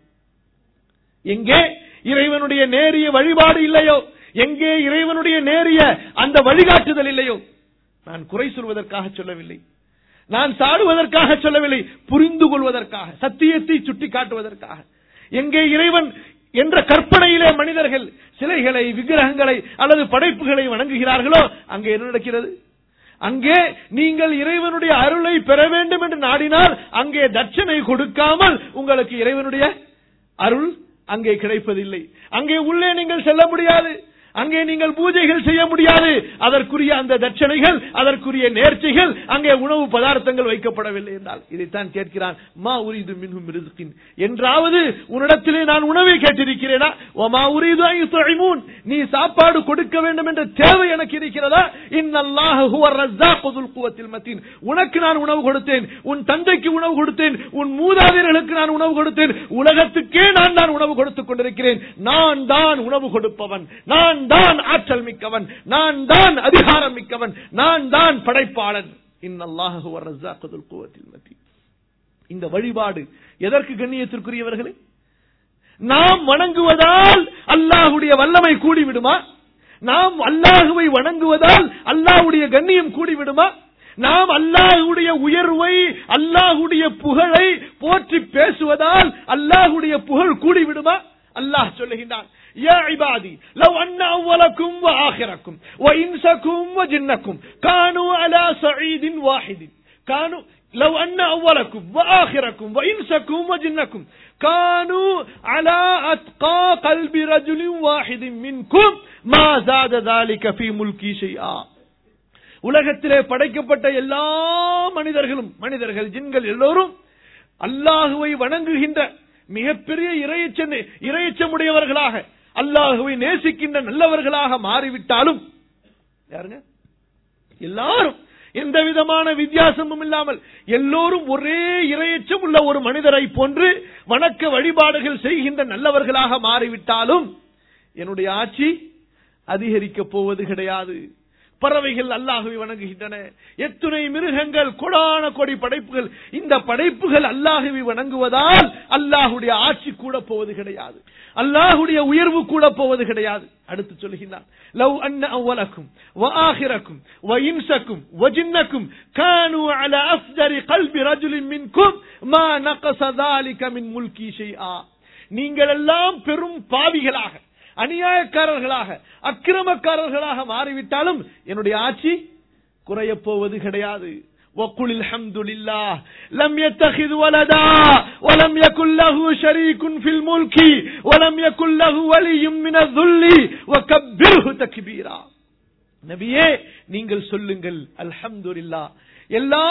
எங்கே இறைவனுடைய நேரிய வழிபாடு இல்லையோ எங்கே இறைவனுடைய நேரிய அந்த வழிகாட்டுதல் இல்லையோ நான் குறை சொல்வதற்காக சொல்லவில்லை நான் சாடுவதற்காக சொல்லவில்லை புரிந்து கொள்வதற்காக சத்தியத்தை சுட்டி காட்டுவதற்காக எங்கே இறைவன் என்ற கற்பனையிலே மனிதர்கள் சிலைகளை விக்கிரகங்களை அல்லது படைப்புகளை வணங்குகிறார்களோ அங்கே என்ன நடக்கிறது அங்கே நீங்கள் இறைவனுடைய அருளை பெற வேண்டும் என்று நாடினால் அங்கே தட்சணை கொடுக்காமல் உங்களுக்கு இறைவனுடைய அருள் அங்கே கிடைப்பதில்லை அங்கே உள்ளே நீங்கள் செல்ல முடியாது அங்கே நீங்கள் பூஜைகள் செய்ய முடியாது அதற்குரிய அந்த தட்சணைகள் அதற்குரிய நேர்ச்சிகள் அங்கே உணவு பதார்த்தங்கள் வைக்கப்படவில்லை என்றால் இதைத்தான் கேட்கிறான் மா உரிது மின்ஹும் ரிஸ்கின் என்றாவது உன்னிடத்திலே நான் உணவை கேட்டிருக்கிறேனா மா உரிது நீ சாப்பாடு கொடுக்க வேண்டும் என்ற தேவை எனக்கு இருக்கிறதா இன்னல்லாஹுவத்தில் மத்தின் உனக்கு நான் உணவு கொடுத்தேன் உன் தந்தைக்கு உணவு கொடுத்தேன் உன் மூதாதையர்களுக்கு நான் உணவு கொடுத்தேன் உலகத்துக்கே நான் தான் உணவு கொடுத்துக் கொண்டிருக்கிறேன் நான் தான் உணவு கொடுப்பவன் நான் தான் ஆற்றல் மிக்கவன் நான் தான் அதிகாரம் மிக்கவன் நான் தான் படைப்பாளன் இந்த வழிபாடு எதற்கு கண்ணியத்திற்குரியவர்களே நாம் வணங்குவதால் அல்லாஹுடைய வல்லமை கூடிவிடுமா நாம் அல்லாஹுவை வணங்குவதால் அல்லாஹுடைய கண்ணியம் கூடிவிடுமா நாம் அல்லாஹுடைய உயர்வை அல்லாஹுடைய புகழை போற்றி பேசுவதால் அல்லாஹுடைய புகழ் கூடிவிடுமா அல்லாஹ் சொல்லுகின்றான் يا عبادي لو أن أولكم وآخركم وإنسكم وجنكم كانوا على صعيد واحد كانوا لو أن أولكم وآخركم وإنسكم وجنكم كانوا على أتقى قلب رجل واحد منكم ما زاد ذلك في ملكي شيئا உலகத்திலே படைக்கப்பட்ட எல்லா மனிதர்களும் மனிதர்கள் ஜின்கள் எல்லோரும் அல்லாஹுவை வணங்குகின்ற மிகப்பெரிய இறையச்சம் இறையச்சமுடையவர்களாக அல்லாஹுவை நேசிக்கின்ற நல்லவர்களாக மாறிவிட்டாலும் யாருங்க எல்லாரும் எந்த விதமான வித்தியாசமும் இல்லாமல் எல்லோரும் ஒரே இரையச்சம் உள்ள ஒரு மனிதரை போன்று வணக்க வழிபாடுகள் செய்கின்ற நல்லவர்களாக மாறிவிட்டாலும் என்னுடைய ஆட்சி அதிகரிக்கப் போவது கிடையாது பறவைகள் அல்லாஹுவை வணங்குகின்றன எத்துணை மிருகங்கள் கொடான கொடி படைப்புகள் இந்த படைப்புகள் அல்லாஹுவை வணங்குவதால் அல்லாஹுடைய ஆட்சி கூட போவது கிடையாது அல்லாஹுடைய உயர்வு கூட போவது கிடையாது அடுத்து சொல்லுகின்றான் லவ் அன்ன அவ்வலக்கும் وآخركم وإنسكم وجنكم كانوا على أفجر قلب رجل منكم ما نقص ذلك من ملكي شيئا நீங்கள் எல்லாம் பெரும் பாவிகளாக அநியாயக்காரர்களாக அக்கிரமக்காரர்களாக மாறிவிட்டாலும் என்னுடைய ஆட்சி குறையப் போவது கிடையாது وقل الحمد لله لم يتخذ ولدا ولم يكن له شريك في الملك ولم يكن له ولي من الذل وكبره تكبيرا நபியே நீங்கள் சொல்லுங்கள் அல்ஹம்துலில்லா எல்லா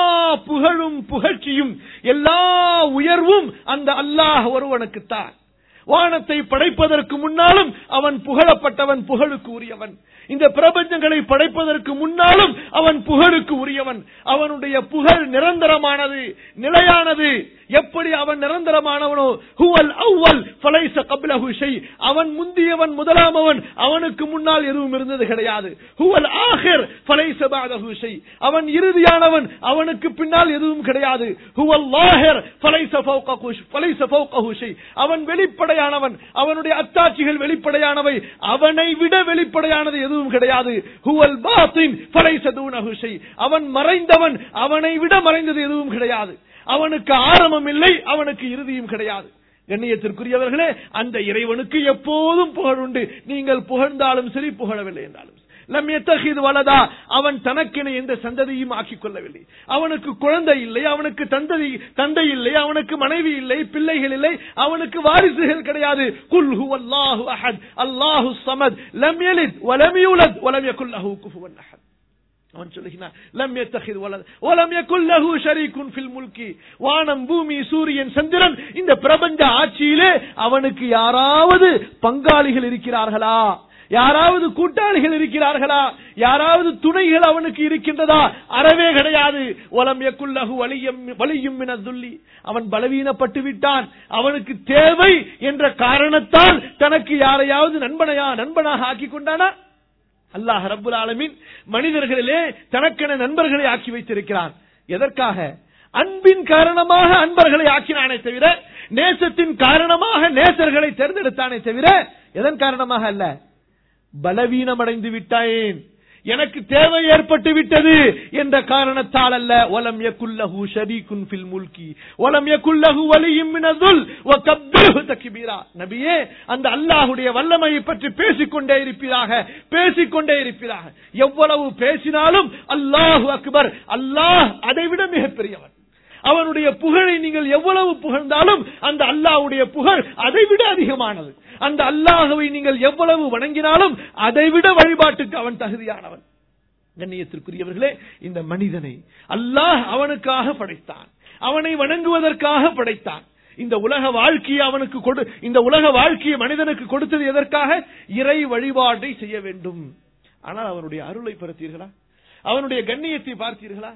புகழும் புகழ்ச்சியும் எல்லா உயர்வும் அந்த அல்லாஹ் ஒருவனுக்குத்தான் வானத்தை படைப்பதற்கு முன்னாலும் அவன் புகழப்பட்டவன் புகழுக்கு உரியவன் இந்த பிரபஞ்சங்களை படைப்பதற்கு முன்னாலும் அவன் புகழுக்கு உரியவன் அவனுடைய புகழ் நிரந்தரமானது நிலையானது எப்படி அவன் நிரந்தரமானவனோ ஹுவல் அவ்வல் ஃபலைஸ கப்லஹு ஷை அவன் முந்தியவன் முதலாமவன் அவனுக்கு முன்னால் எதுவும் இருந்தது கிடையாது ஹுவல் ஆஹிர் ஃபலைஸ பஅதஹு ஷை அவன் இறுதியானவன் அவனுக்கு பின்னால் எதுவும் கிடையாது ஹுவல் லாஹிர் ஃபலைஸ ஃபௌகஹு ஃபலைஸ ஃபௌகஹு ஷை அவன் வெளிப்படையானவன் அவனுடைய அத்தாட்சிகள் வெளிப்படையானவை அவனை விட வெளிப்படையானது எதுவும் கிடையாது ஹுவல் பாத்தின் ஃபலைஸ தூனஹு ஷை அவன் மறைந்தவன் அவனை விட மறைந்தது எதுவும் கிடையாது அவனுக்கு ஆரம்பம் இல்லை அவனுக்கு இறுதியும் கிடையாது கண்ணியத்திற்குரியவர்களே அந்த இறைவனுக்கு எப்போதும் புகழ் உண்டு நீங்கள் புகழ்ந்தாலும் சரி புகழவில்லை என்றாலும் லம் எத்தகிது வலதா அவன் தனக்கென எந்த சந்ததியும் ஆக்கிக் கொள்ளவில்லை அவனுக்கு குழந்தை இல்லை அவனுக்கு தந்ததி தந்தை இல்லை அவனுக்கு மனைவி இல்லை பிள்ளைகள் இல்லை அவனுக்கு வாரிசுகள் கிடையாது குல் ஹுவல்லாஹு அஹத் அல்லாஹு ஸமத் லம் யலித் வலம் யூலத் வலம் யகுல் லஹு குஃபுவன் அஹத் அவன் சொல்லுகிறான் லம் யத்தஹித் வலத் வலம் யகுல் லஹு ஷரீக்குன் ஃபில் முல்கி வானம் பூமி சூரியன் சந்திரன் இந்த பிரபஞ்ச ஆட்சியிலே அவனுக்கு யாராவது பங்காளிகள் இருக்கிறார்களா யாராவது கூட்டாளிகள் இருக்கிறார்களா யாராவது துணைகள் அவனுக்கு இருக்கின்றதா அறவே கிடையாது ஒலம் எக்குல்லகு வலியம் வலியும் துள்ளி அவன் பலவீனப்பட்டு விட்டான் அவனுக்கு தேவை என்ற காரணத்தால் தனக்கு யாரையாவது நண்பனையா நண்பனாக ஆக்கி கொண்டானா அல்லாஹ் ரப்புல் ஆலமீன் மனிதர்களிலே தனக்கென நண்பர்களை ஆக்கி வைத்திருக்கிறான் எதற்காக அன்பின் காரணமாக அன்பர்களை ஆக்கினானே தவிர நேசத்தின் காரணமாக நேசர்களை தேர்ந்தெடுத்தானே தவிர எதன் காரணமாக அல்ல பலவீனமடைந்து விட்டாயேன் எனக்கு தேவை ஏற்பட்டு விட்டது என்ற காரணத்தால் அல்ல ஒலம் யகுல்லஹு ஷரீகுன் ஃபில் முல்கி ஒலம் யகுல்லஹு வலியும் மினதுல் வகப்பிஹு தக்பீரா நபியே அந்த அல்லாஹ்வுடைய வல்லமையை பற்றி பேசிக்கொண்டே இருப்பீராக பேசிக்கொண்டே இருப்பீராக எவ்வளவு பேசினாலும் அல்லாஹு அக்பர் அல்லாஹ் அதைவிட மிகப்பெரியவன் அவனுடைய புகழை நீங்கள் எவ்வளவு புகழ்ந்தாலும் அந்த அல்லாஹ்வுடைய புகழ் அதைவிட அதிகமானது அந்த அல்லாஹுவை நீங்கள் எவ்வளவு வணங்கினாலும் அதைவிட வழிபாட்டுக்கு அவன் தகுதியானவன் கண்ணியத்திற்குரியவர்களே இந்த மனிதனை அல்லாஹ் அவனுக்காக படைத்தான் அவனை வணங்குவதற்காக படைத்தான் இந்த உலக வாழ்க்கையை அவனுக்கு கொடு இந்த உலக வாழ்க்கையை மனிதனுக்கு கொடுத்தது எதற்காக இறை வழிபாட்டை செய்ய வேண்டும் ஆனால் அவனுடைய அருளை பார்த்தீர்களா அவனுடைய கண்ணியத்தை பார்த்தீர்களா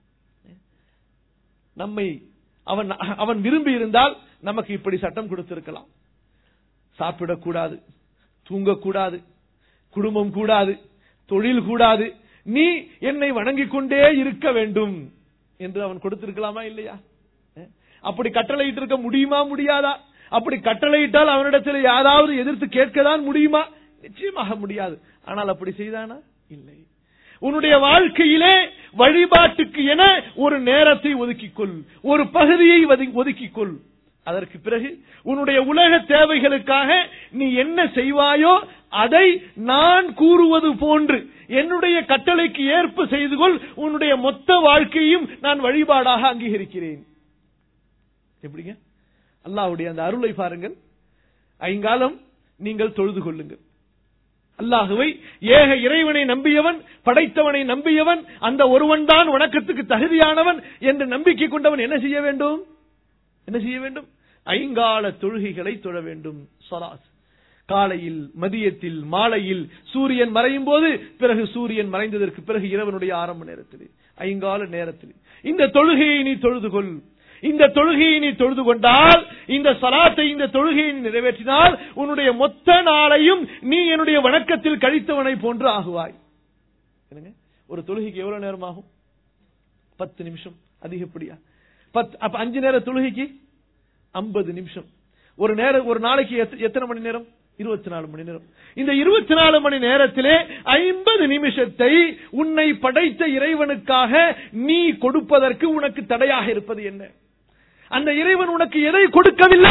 நம்மை அவன் அவன் விரும்பி இருந்தால் நமக்கு இப்படி சட்டம் கொடுத்திருக்கலாம் சாப்பிடக்கூடாது தூங்கக்கூடாது குடும்பம் கூடாது தொழில் கூடாது நீ என்னை வணங்கிக் கொண்டே இருக்க வேண்டும் என்று அவன் கொடுத்திருக்கலாமா இல்லையா அப்படி கட்டளையிட்டு இருக்க முடியுமா முடியாதா அப்படி கட்டளையிட்டால் அவனிடத்தில் யாராவது எதிர்த்து கேட்கதான் முடியுமா நிச்சயமாக முடியாது ஆனால் அப்படி செய்தானா இல்லை உன்னுடைய வாழ்க்கையிலே வழிபாட்டுக்கு என ஒரு நேரத்தை ஒதுக்கிக்கொள் ஒரு பகுதியை ஒதுக்கிக்கொள் அதற்கு பிறகு உன்னுடைய உலக தேவைகளுக்காக நீ என்ன செய்வாயோ அதை நான் கூறுவது போன்று என்னுடைய கட்டளைக்கு ஏற்ப செய்து கொள் உன்னுடைய மொத்த வாழ்க்கையும் நான் வழிபாடாக அங்கீகரிக்கிறேன் எப்படிங்க அல்லாஹ்வுடைய அந்த அருளை பாருங்கள் ஐங்காலம் நீங்கள் தொழுது கொள்ளுங்கள் அல்லாஹுவை ஏக இறைவனை நம்பியவன் படைத்தவனை நம்பியவன் அந்த ஒருவன் தான் வணக்கத்துக்கு தகுதியானவன் என்று நம்பிக்கை கொண்டவன் என்ன செய்ய வேண்டும் என்ன செய்ய வேண்டும் ஐங்கால தொழுகைகளை தொழ வேண்டும் சொலாஸ் காலையில் மதியத்தில் மாலையில் சூரியன் மறையும் போது பிறகு சூரியன் மறைந்ததற்கு பிறகு இரவனுடைய ஆரம்ப நேரத்தில் ஐங்கால நேரத்தில் இந்த தொழுகையை நீ தொழுது கொள் இந்த தொழுகையை நீ தொழுது கொண்டால் இந்த சலாத்தை இந்த தொழுகையை நீ நிறைவேற்றினால் உன்னுடைய மொத்த நாளையும் நீ என்னுடைய வணக்கத்தில் கழித்தவனை போன்று ஆகுவாய் என்னங்க ஒரு தொழுகைக்கு எவ்வளவு நேரம் ஆகும் பத்து நிமிஷம் அதிகப்படியா பத்து அப்ப அஞ்சு நேர தொழுகைக்கு ஐம்பது நிமிஷம் ஒரு நேரம் ஒரு நாளைக்கு எத்தனை மணி நேரம் இருபத்தி நாலு மணி நேரம் இந்த இருபத்தி நாலு மணி நேரத்திலே ஐம்பது நிமிஷத்தை உன்னை படைத்த இறைவனுக்காக நீ கொடுப்பதற்கு உனக்கு தடையாக இருப்பது என்ன அந்த இறைவன் உனக்கு எதை கொடுக்கவில்லை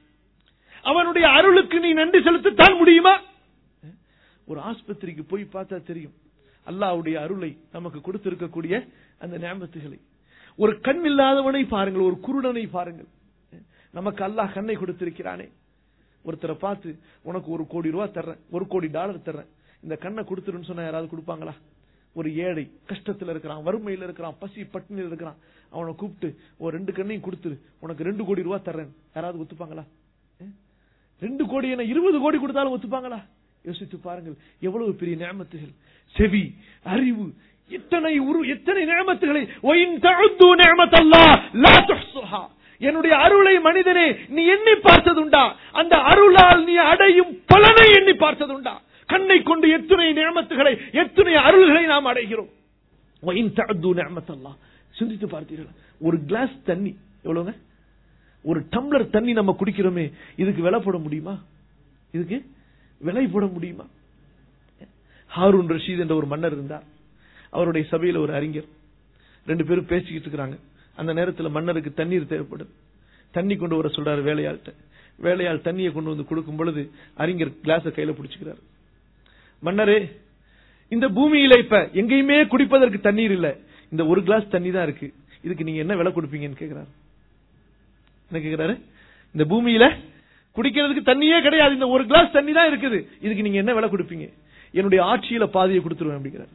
அவனுடைய அருளுக்கு நீ நன்றி செலுத்தத்தான் முடியுமா ஒரு ஆஸ்பத்திரிக்கு போய் பார்த்தா தெரியும் அல்லாவுடைய அருளை நமக்கு கொடுத்திருக்கக்கூடிய அந்த ஞாபகத்துகளை ஒரு கண் இல்லாதவனை பாருங்கள் ஒரு குருடனை பாருங்கள் நமக்கு அல்லாஹ் கண்ணை கொடுத்திருக்கிறானே ஒருத்தரை பார்த்து உனக்கு ஒரு கோடி ரூபாய் தர்றேன் ஒரு கோடி டாலர் தர்றேன் இந்த கண்ணை கொடுத்துருன்னு சொன்னா யாராவது கொடுப்பாங்களா ஒரு ஏழை கஷ்டத்துல இருக்கிறான் வறுமையில இருக்கிறான் பசி பட்டினியில் இருக்கிறான் அவனை கூப்பிட்டு ஒரு ரெண்டு கண்ணையும் கொடுத்துரு உனக்கு ரெண்டு கோடி ரூபாய் தர்றேன் யாராவது ஒத்துப்பாங்களா ரெண்டு கோடி என்ன இருபது கோடி கொடுத்தாலும் ஒத்துப்பாங்களா யோசித்து பாருங்கள் எவ்வளவு பெரிய நியமத்துகள் செவி அறிவு எத்தனை உரு எத்தனை நியமத்துகளை ஒயின் தழுத்து நியமத்தல்லா லா துஹ்சுஹா என்னுடைய அருளை மனிதனே நீ எண்ணி பார்த்ததுண்டா அந்த அருளால் நீ அடையும் பலனை எண்ணி பார்த்ததுண்டா கண்ணை கொண்டு எத்தனை நியமத்துகளை எத்தனை அருள்களை நாம் அடைகிறோம் ஒயின் தழுத்து நியமத்தல்லா சிந்தித்து பார்த்தீர்கள் ஒரு கிளாஸ் தண்ணி எவ்வளவுங்க ஒரு டம்ளர் தண்ணி நம்ம குடிக்கிறோமே இதுக்கு விலை போட முடியுமா இதுக்கு விலை போட முடியுமா ஹாரூன் ரஷீத் என்ற ஒரு மன்னர் இருந்தார் அவருடைய சபையில ஒரு அறிஞர் ரெண்டு பேரும் பேசிக்கிட்டு இருக்கிறாங்க அந்த நேரத்தில் மன்னருக்கு தண்ணீர் தேவைப்படுது தண்ணி கொண்டு வர சொல்றாரு வேலையாள்கிட்ட வேலையாள் தண்ணியை கொண்டு வந்து கொடுக்கும் பொழுது அறிஞர் கிளாஸ கையில பிடிச்சுக்கிறாரு மன்னரே இந்த பூமியில இப்ப எங்கேயுமே குடிப்பதற்கு தண்ணீர் இல்ல இந்த ஒரு கிளாஸ் தண்ணி தான் இருக்கு இதுக்கு நீங்க என்ன விலை கொடுப்பீங்கன்னு கேக்குறாரு என்ன கேக்குறாரு இந்த பூமியில குடிக்கிறதுக்கு தண்ணியே கிடையாது இந்த ஒரு கிளாஸ் தண்ணி தான் இருக்குது இதுக்கு நீங்க என்ன விலை கொடுப்பீங்க என்னுடைய ஆட்சியில பாதியை கொடுத்துருவேன் அப்படிங்கிறார்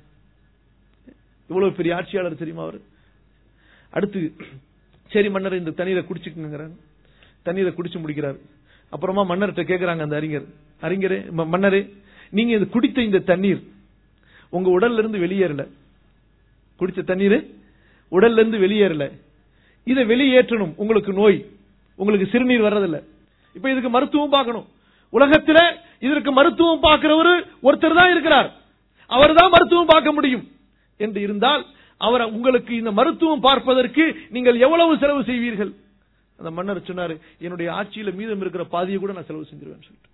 இவ்வளவு பெரிய ஆட்சியாளர் தெரியுமா அவர் அடுத்து சரி மன்னர் இந்த தண்ணீரை குடிச்சுக்குங்கிறாங்க தண்ணீரை குடிச்சு முடிக்கிறார் அப்புறமா மன்னர்கிட்ட கேக்குறாங்க அந்த அறிஞர் அறிஞரே ம- மன்னரே நீங்க இது குடித்த இந்த தண்ணீர் உங்க உடல்ல இருந்து வெளியேறல குடிச்ச தண்ணீர் உடல்ல இருந்து வெளியேறல இதை வெளியேற்றணும் உங்களுக்கு நோய் உங்களுக்கு சிறுநீர் வர்றதில்ல இப்ப இதுக்கு மருத்துவம் பார்க்கணும் உலகத்துல இதற்கு மருத்துவம் பார்க்கிறவரு ஒருத்தர் தான் இருக்கிறார் அவர் தான் மருத்துவம் பார்க்க முடியும் என்று இருந்தால் அவர் உங்களுக்கு இந்த மருத்துவம் பார்ப்பதற்கு நீங்கள் எவ்வளவு செலவு செய்வீர்கள் அந்த மன்னர் சொன்னாரு என்னுடைய ஆட்சியில மீதம் இருக்கிற பாதியை கூட நான் செலவு செஞ்சிருவேன் சொல்லிட்டு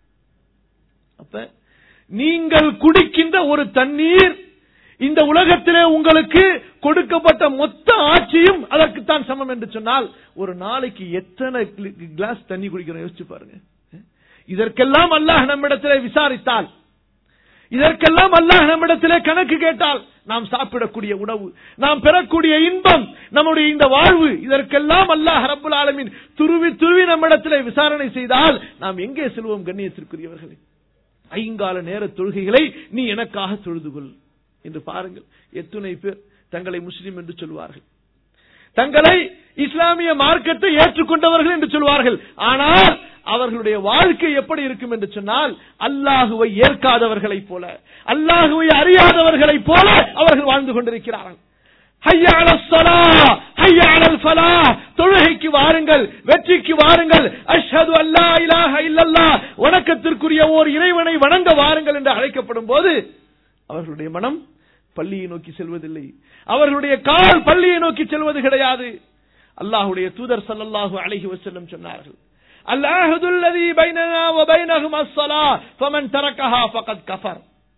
அப்ப நீங்கள் குடிக்கின்ற ஒரு தண்ணீர் இந்த உலகத்திலே உங்களுக்கு கொடுக்கப்பட்ட மொத்த ஆட்சியும் அதற்குத்தான் சமம் என்று சொன்னால் ஒரு நாளைக்கு எத்தனை கிளி- கிளாஸ் தண்ணி குடிக்கிறோம் யோசிச்சு பாருங்க இதற்கெல்லாம் அல்லாஹ் நம்மிடத்திலே விசாரித்தால் இதற்கெல்லாம் அல்லாஹ் நம்மிடத்திலே கணக்கு கேட்டால் நாம் சாப்பிடக்கூடிய உணவு நாம் பெறக்கூடிய இன்பம் நம்முடைய இந்த வாழ்வு இதற்கெல்லாம் அல்லாஹ் ரப்புல் ஆலமீன் துருவி துருவி நம்மிடத்திலே விசாரணை செய்தால் நாம் எங்கே செல்வோம் கண்ணியத்திற்குரியவர்களே ஐங்கால நேர தொழுகைகளை நீ எனக்காக தொழுது கொள் என்று பாருங்கள் எத்துணை பேர் தங்களை முஸ்லிம் என்று சொல்வார்கள் தங்களை இஸ்லாமிய மார்க்கத்தை ஏற்றுக்கொண்டவர்கள் என்று சொல்வார்கள் ஆனால் அவர்களுடைய வாழ்க்கை எப்படி இருக்கும் என்று சொன்னால் அல்லாஹுவை ஏற்காதவர்களைப் போல அல்லாஹுவை அறியாதவர்களைப் போல அவர்கள் வாழ்ந்து கொண்டிருக்கிறார்கள் ஹய்யா அலஸ் ஸலாஹ், ஹய்யா அலல் ஃபலாஹ். தொழுகைக்கு வாருங்கள் வெற்றிக்கு வாருங்கள் அஷ்ஹது அல்லா இலாஹ இல்லல்லாஹ் வணக்கத்திற்குரிய ஓர் இறைவனை வணங்க வாருங்கள் என்று அழைக்கப்படும் போது அவர்களுடைய மனம் பள்ளியை நோக்கி செல்வதில்லை அவர்களுடைய கால் பள்ளியை நோக்கி செல்வது கிடையாது அல்லாஹ்வுடைய தூதர் ஸல்லல்லாஹு அலைஹி வஸல்லம் சொன்னார்கள் العهد الذي بيننا وبينهم الصلاة فمن تركها فقد كفر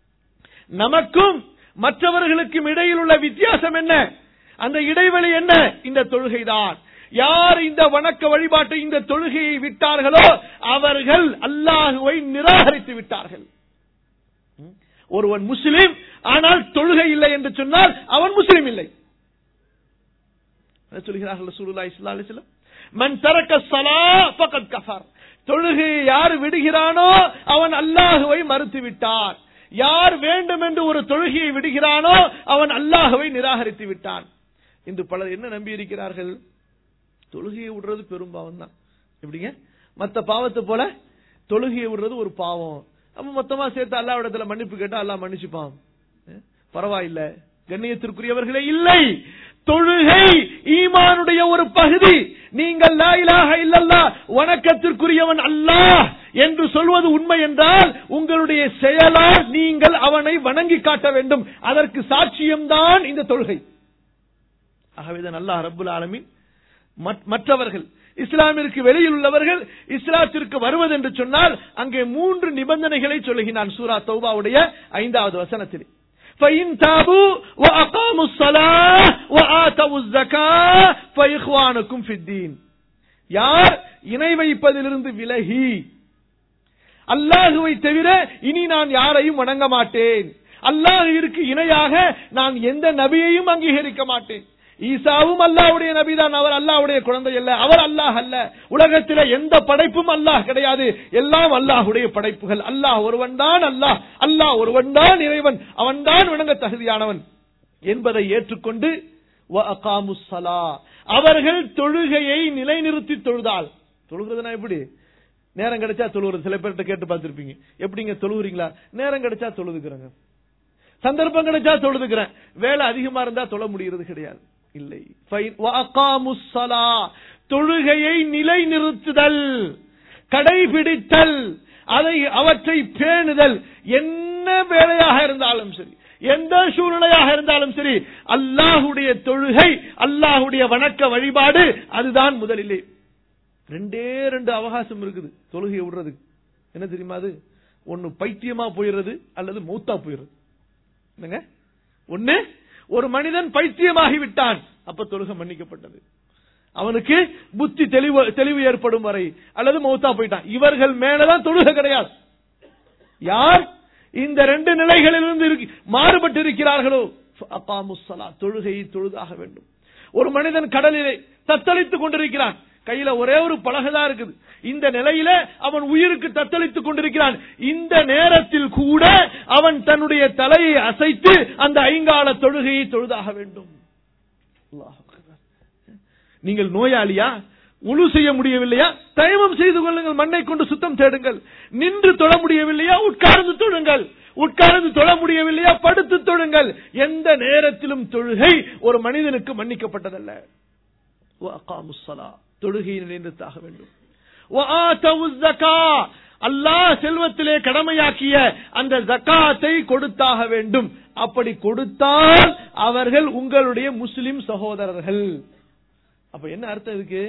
நமக்கும் மற்றவர்களுக்கும் இடையில் உள்ள வித்தியாசம் என்ன அந்த இடைவெளி என்ன இந்த தொழுகைதான் யார் இந்த வணக்க வழிபாட்டை இந்த தொழுகையை விட்டார்களோ அவர்கள் அல்லாஹுவை நிராகரித்து விட்டார்கள் ஒருவன் முஸ்லிம் ஆனால் தொழுகை இல்லை என்று சொன்னால் அவன் முஸ்லிம் இல்லை என்ன சொல்கிறார்கள் ரசூலுல்லாஹி ஸல்லல்லாஹு அலைஹி வஸல்லம் மன் தரக்க ஸலா ஃபகத் கஃபர் தொழுகையை யார் விடுகிறானோ அவன் அல்லாஹுவை மறுத்து விட்டான் யார் வேண்டும் என்று ஒரு தொழுகையை விடுகிறானோ அவன் அல்லாஹுவை நிராகரித்து விட்டான் இன்று பலர் என்ன நம்பி இருக்கிறார்கள் தொழுகையை விடுறது பெரும் பாவம் தான் எப்படிங்க மத்த பாவத்தை போல தொழுகையை விடுறது ஒரு பாவம் அப்ப மொத்தமா சேர்த்து அல்லாவிடத்துல மன்னிப்பு கேட்டா அல்லாஹ் மன்னிச்சுப்பான் அஹ், பரவாயில்ல கண்ணியத்திற்குரியவர்களே இல்லை தொழுகை ஈமானுடைய ஒரு பகுதி நீங்கள் லா இலாஹ இல்லல்லாஹ் வணக்கத்திற்குரியவன் அல்லாஹ் என்று சொல்வது உண்மை என்றால் உங்களுடைய செயலால் நீங்கள் அவனை வணங்கி காட்ட வேண்டும் அதற்கு சாட்சியம்தான் இந்த தொழுகை ஆகவேதான் அல்லாஹ் ரப்புல் ஆலமீன் மற்- மற்றவர்கள் இஸ்லாமிற்கு வெளியில் உள்ளவர்கள் இஸ்லாத்திற்கு வருவது என்று சொன்னால் அங்கே மூன்று நிபந்தனைகளை சொல்லுகிறான் சூரா தௌபாவுடைய ஐந்தாவது வசனத்தில் فَإِن تَابُوا وَأَقَامُوا الصَّلَاةَ وَآتَوُا الزَّكَاةَ فَإِخْوَانُكُمْ فِي الدِّينِ யார் இணை வைப்பதிலிருந்து விலகி அல்லாஹுவை தவிர இனி நான் யாரையும் வணங்க மாட்டேன் அல்லாஹிற்கு இணையாக நான் எந்த நபியையும் அங்கீகரிக்க மாட்டேன் ஈசாவும் அல்லாஹ்வுடைய நபிதான் அவர் அல்லாஹ்வுடைய குழந்தை அல்ல அவர் அல்லாஹ் அல்ல உலகத்தில எந்த படைப்பும் அல்லாஹ் கிடையாது எல்லாம் அல்லாஹ்வுடைய படைப்புகள் அல்லாஹ் ஒருவன் தான் அல்லாஹ் அல்லாஹ் ஒருவன் தான் இறைவன் அவன்தான் வணங்க தகுதியானவன் என்பதை ஏற்றுக்கொண்டு وَأَقَامُوا الصَّلَاةَ அவர்கள் தொழுகையை நிலைநிறுத்தி தொழுதால் தொழுகிறதுனா எப்படி நேரம் கிடைச்சா தொழுவுறது சில பேர்கிட்ட கேட்டு பார்த்திருப்பீங்க எப்படிங்க தொழுவுறீங்களா நேரம் கிடைச்சா தொழுதுக்கிறேங்க சந்தர்ப்பம் கிடைச்சா தொழுதுக்கிறேன் வேலை அதிகமா இருந்தா தொழ முடிகிறது கிடையாது இல்லை ஃபைன். வஅகாமுஸ் ஸலா. தொழுகையை நிலைநிறுத்துதல் கடைபிடித்தல் அதை அவற்றை பேணுதல் என்ன வேலையாக இருந்தாலும் சரி எந்த சூழ்நிலையாக இருந்தாலும் சரி அல்லாஹுடைய தொழுகை அல்லாஹுடைய வணக்க வழிபாடு அதுதான் முதலிலே ரெண்டே ரெண்டு அவகாசம் இருக்குது தொழுகையை விடுறதுக்கு என்ன தெரியுமா அது ஒன்னு பைத்தியமா போயிடுறது அல்லது மூத்தா போயிடுறது என்னங்க ஒண்ணு ஒரு மனிதன் பைத்தியமாகி விட்டான் அப்ப தொழுகை மன்னிக்கப்பட்டது அவனுக்கு புத்தி தெளிவு தெளிவு ஏற்படும் வரை அல்லது மௌத்தா போயிட்டான் இவர்கள் மேலதான் தொழுகை கிடையாது யார் இந்த ரெண்டு நிலைகளிலிருந்து இருக்கு- மாறுபட்டு இருக்கிறார்களோ அப்பாமுஸ் ஸலாத், தொழுகையை தொழுதாக வேண்டும் ஒரு மனிதன் கடலிலே தத்தளித்துக் கொண்டிருக்கிறான் கையில ஒரே ஒரு பலகைதான் இருக்குது இந்த நிலையில அவன் உயிருக்கு தத்தளித்துக் கொண்டிருக்கிறான் இந்த நேரத்தில் கூட அவன் தன்னுடைய தலையை அசைத்து அந்த ஐங்கால தொழுகையை தொழுதாக வேண்டும் அல்லாஹ் அக்பர். நீங்கள் நோயாளியா உழு செய்ய முடியவில்லையா தயமம் செய்து கொள்ளுங்கள் மண்ணை கொண்டு சுத்தம் தேடுங்கள் நின்று தொழ முடியவில்லையா உட்கார்ந்து தொழுங்கள் உட்கார்ந்து தொழ முடியவில்லையா படுத்து தொழுங்கள் எந்த நேரத்திலும் தொழுகை ஒரு மனிதனுக்கு மன்னிக்கப்பட்டதல்ல وأقاموا الصلاة தொழுகையை நிலைநிறுத்தாக வேண்டும் وآتوا الزكاة அல்லாஹ் செல்வத்திலே கடமையாக்கிய அந்த ஜக்காத்தை கொடுத்தாக வேண்டும் அப்படி கொடுத்தால் அவர்கள் உங்களுடைய முஸ்லிம் சகோதரர்கள் அப்ப என்ன அர்த்தம் இதுக்கு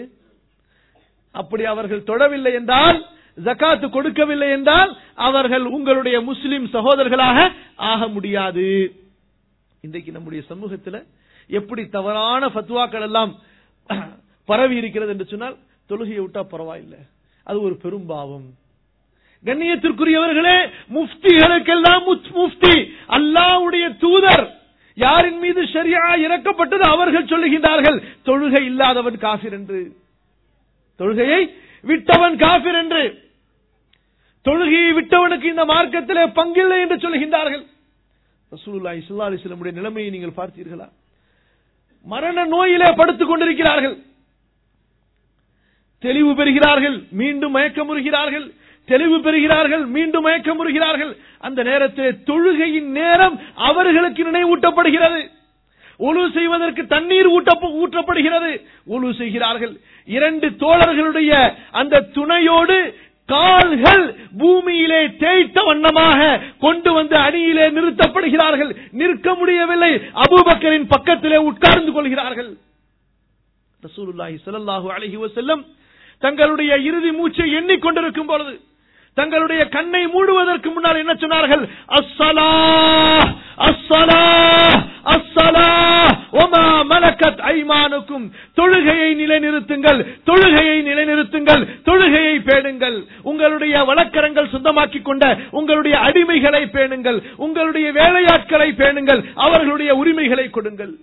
அப்படி அவர்கள் தொடவில்லை என்றால் ஜக்காத்து கொடுக்கவில்லை என்றால் அவர்கள் உங்களுடைய முஸ்லிம் சகோதரர்களாக ஆக முடியாது இன்றைக்கு நம்முடைய சமூகத்தில் எப்படி தவறான ஃபத்வாக்கள் எல்லாம் பரவி இருக்கிறது என்று சொன்னால் தொழுகையை விட்டா பரவாயில்லை அது ஒரு பெரும்பாவம் கண்ணியத்திற்குரியவர்களே முஃப்திகளுக்கெல்லாம் முத்- முஃப்தி அல்லாஹ்வுடைய தூதர் யாரின் மீது சரியா இறக்கப்பட்டது அவர்கள் சொல்லுகின்றார்கள் தொழுகை இல்லாதவன் காஃபிர் என்று தொழுகையை விட்டவன் காஃபிர் என்று தொழுகையை விட்டவனுக்கு இந்த மார்க்கத்திலே பங்கில்லை என்று சொல்லுகின்றார்கள் ரசூலுல்லாஹி ஸல்லல்லாஹு அலைஹி வஸல்லமுடைய நிலைமையை நீங்கள் பார்த்தீர்களா மரண நோயிலே படுத்துக் கொண்டிருக்கிறார்கள் தெளிவு பெறுகிறார்கள் மீண்டும் மயக்கமுறுகிறார்கள் தெளிவு பெறுகிறார்கள் மீண்டும் மயக்கமுறுகிறார்கள் அந்த நேரத்தில் தொழுகையின் நேரம் அவர்களுக்கு நினைவூட்டப்படுகிறது ஒழு செய்வதற்கு தண்ணீர் ஊட்ட ஊற்றப்படுகிறது ஒழு செய்கிறார்கள் இரண்டு தோழர்களுடைய அந்த துணையோடு கால்கள் பூமியிலே தேய்த்த வண்ணமாக கொண்டு வந்து அணியிலே நிறுத்தப்படுகிறார்கள் நிற்க முடியவில்லை அபூபக்கரின் பக்கத்திலே உட்கார்ந்து கொள்கிறார்கள் ரசூலுல்லாஹி ஸல்லல்லாஹு அலைஹி வஸல்லம் தங்களுடைய இறுதி மூச்சை எண்ணிக்கொண்டிருக்கும் பொழுது தங்களுடைய கண்ணை மூடுவதற்கு முன்னால் என்ன சொன்னார்கள் அஸ்ஸலா அஸ்ஸலா அஸ்ஸலா ஒமா மலக்கத் ஐமானுக்கும் தொழுகையை நிலைநிறுத்துங்கள் தொழுகையை நிலைநிறுத்துங்கள் தொழுகையை பேணுங்கள் உங்களுடைய வழக்கரங்கள் சொந்தமாக்கிக் கொண்ட உங்களுடைய அடிமைகளை பேணுங்கள் உங்களுடைய வேலையாட்களை பேணுங்கள் அவர்களுடைய உரிமைகளை கொடுங்கள்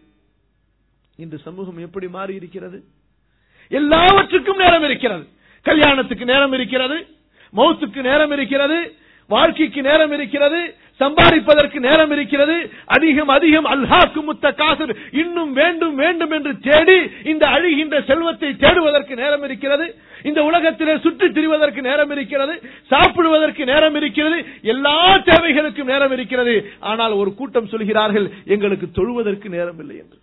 இன்று சமூகம் எப்படி மாறி இருக்கிறது எல்லாவற்றுக்கும் நேரம் இருக்கிறது கல்யாணத்துக்கு நேரம் இருக்கிறது மௌத்துக்கு நேரம் இருக்கிறது வாழ்க்கைக்கு நேரம் இருக்கிறது சம்பாதிப்பதற்கு நேரம் இருக்கிறது அதிகம் அதிகம் அல்ஹாக்கு முத்த காசர் இன்னும் வேண்டும் வேண்டும் என்று தேடி இந்த அழிகின்ற செல்வத்தை தேடுவதற்கு நேரம் இருக்கிறது இந்த உலகத்திலே சுற்றித் திரிவதற்கு நேரம் இருக்கிறது சாப்பிடுவதற்கு நேரம் இருக்கிறது எல்லா தேவைகளுக்கும் நேரம் இருக்கிறது ஆனால் ஒரு கூட்டம் சொல்கிறார்கள் எங்களுக்கு தொழுவதற்கு நேரம் இல்லை என்று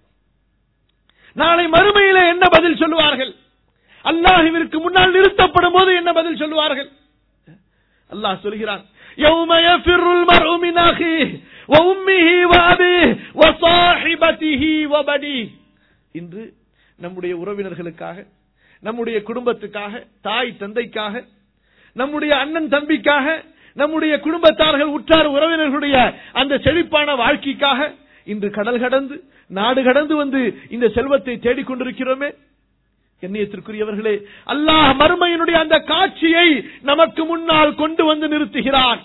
நாளை மறுமையிலே என்ன பதில் சொல்லுவார்கள் அல்லாஹுவிற்கு முன்னால் நிறுத்தப்படும் போது என்ன பதில் சொல்லுவார்கள் அல்லாஹ் சொல்கிறான் يوم يفر المرء من أخيه وأمه وأبيه وصاحبته وبنيه இன்று நம்முடைய உறவினர்களுக்காக நம்முடைய குடும்பத்துக்காக தாய் தந்தைக்காக நம்முடைய அண்ணன் தம்பிக்காக நம்முடைய குடும்பத்தார்கள் உற்றார் உறவினர்களுடைய அந்த செழிப்பான வாழ்க்கைக்காக இன்று கடல் கடந்து நாடு கடந்து வந்து இந்த செல்வத்தை தேடிக்கொண்டிருக்கிறோமே கண்ணியத்திற்குரியவர்களே அல்லாஹ் மறுமையினுடைய அந்த காட்சியை நமக்கு முன்னால் கொண்டு வந்து நிறுத்துகிறான்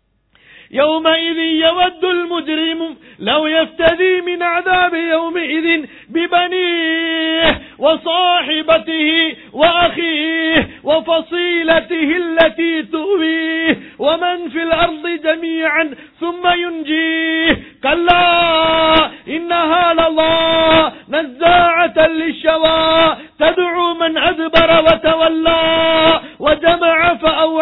يومئذ يود المجرم لو يفتدي من عذاب يومئذ ببنيه وصاحبته وأخيه وفصيلته التي تؤويه ومن في الأرض جميعا ثم ينجيه كلا إنها لظى نزاعة للشوى تدعو من أدبر وتولى وجمع فأوعى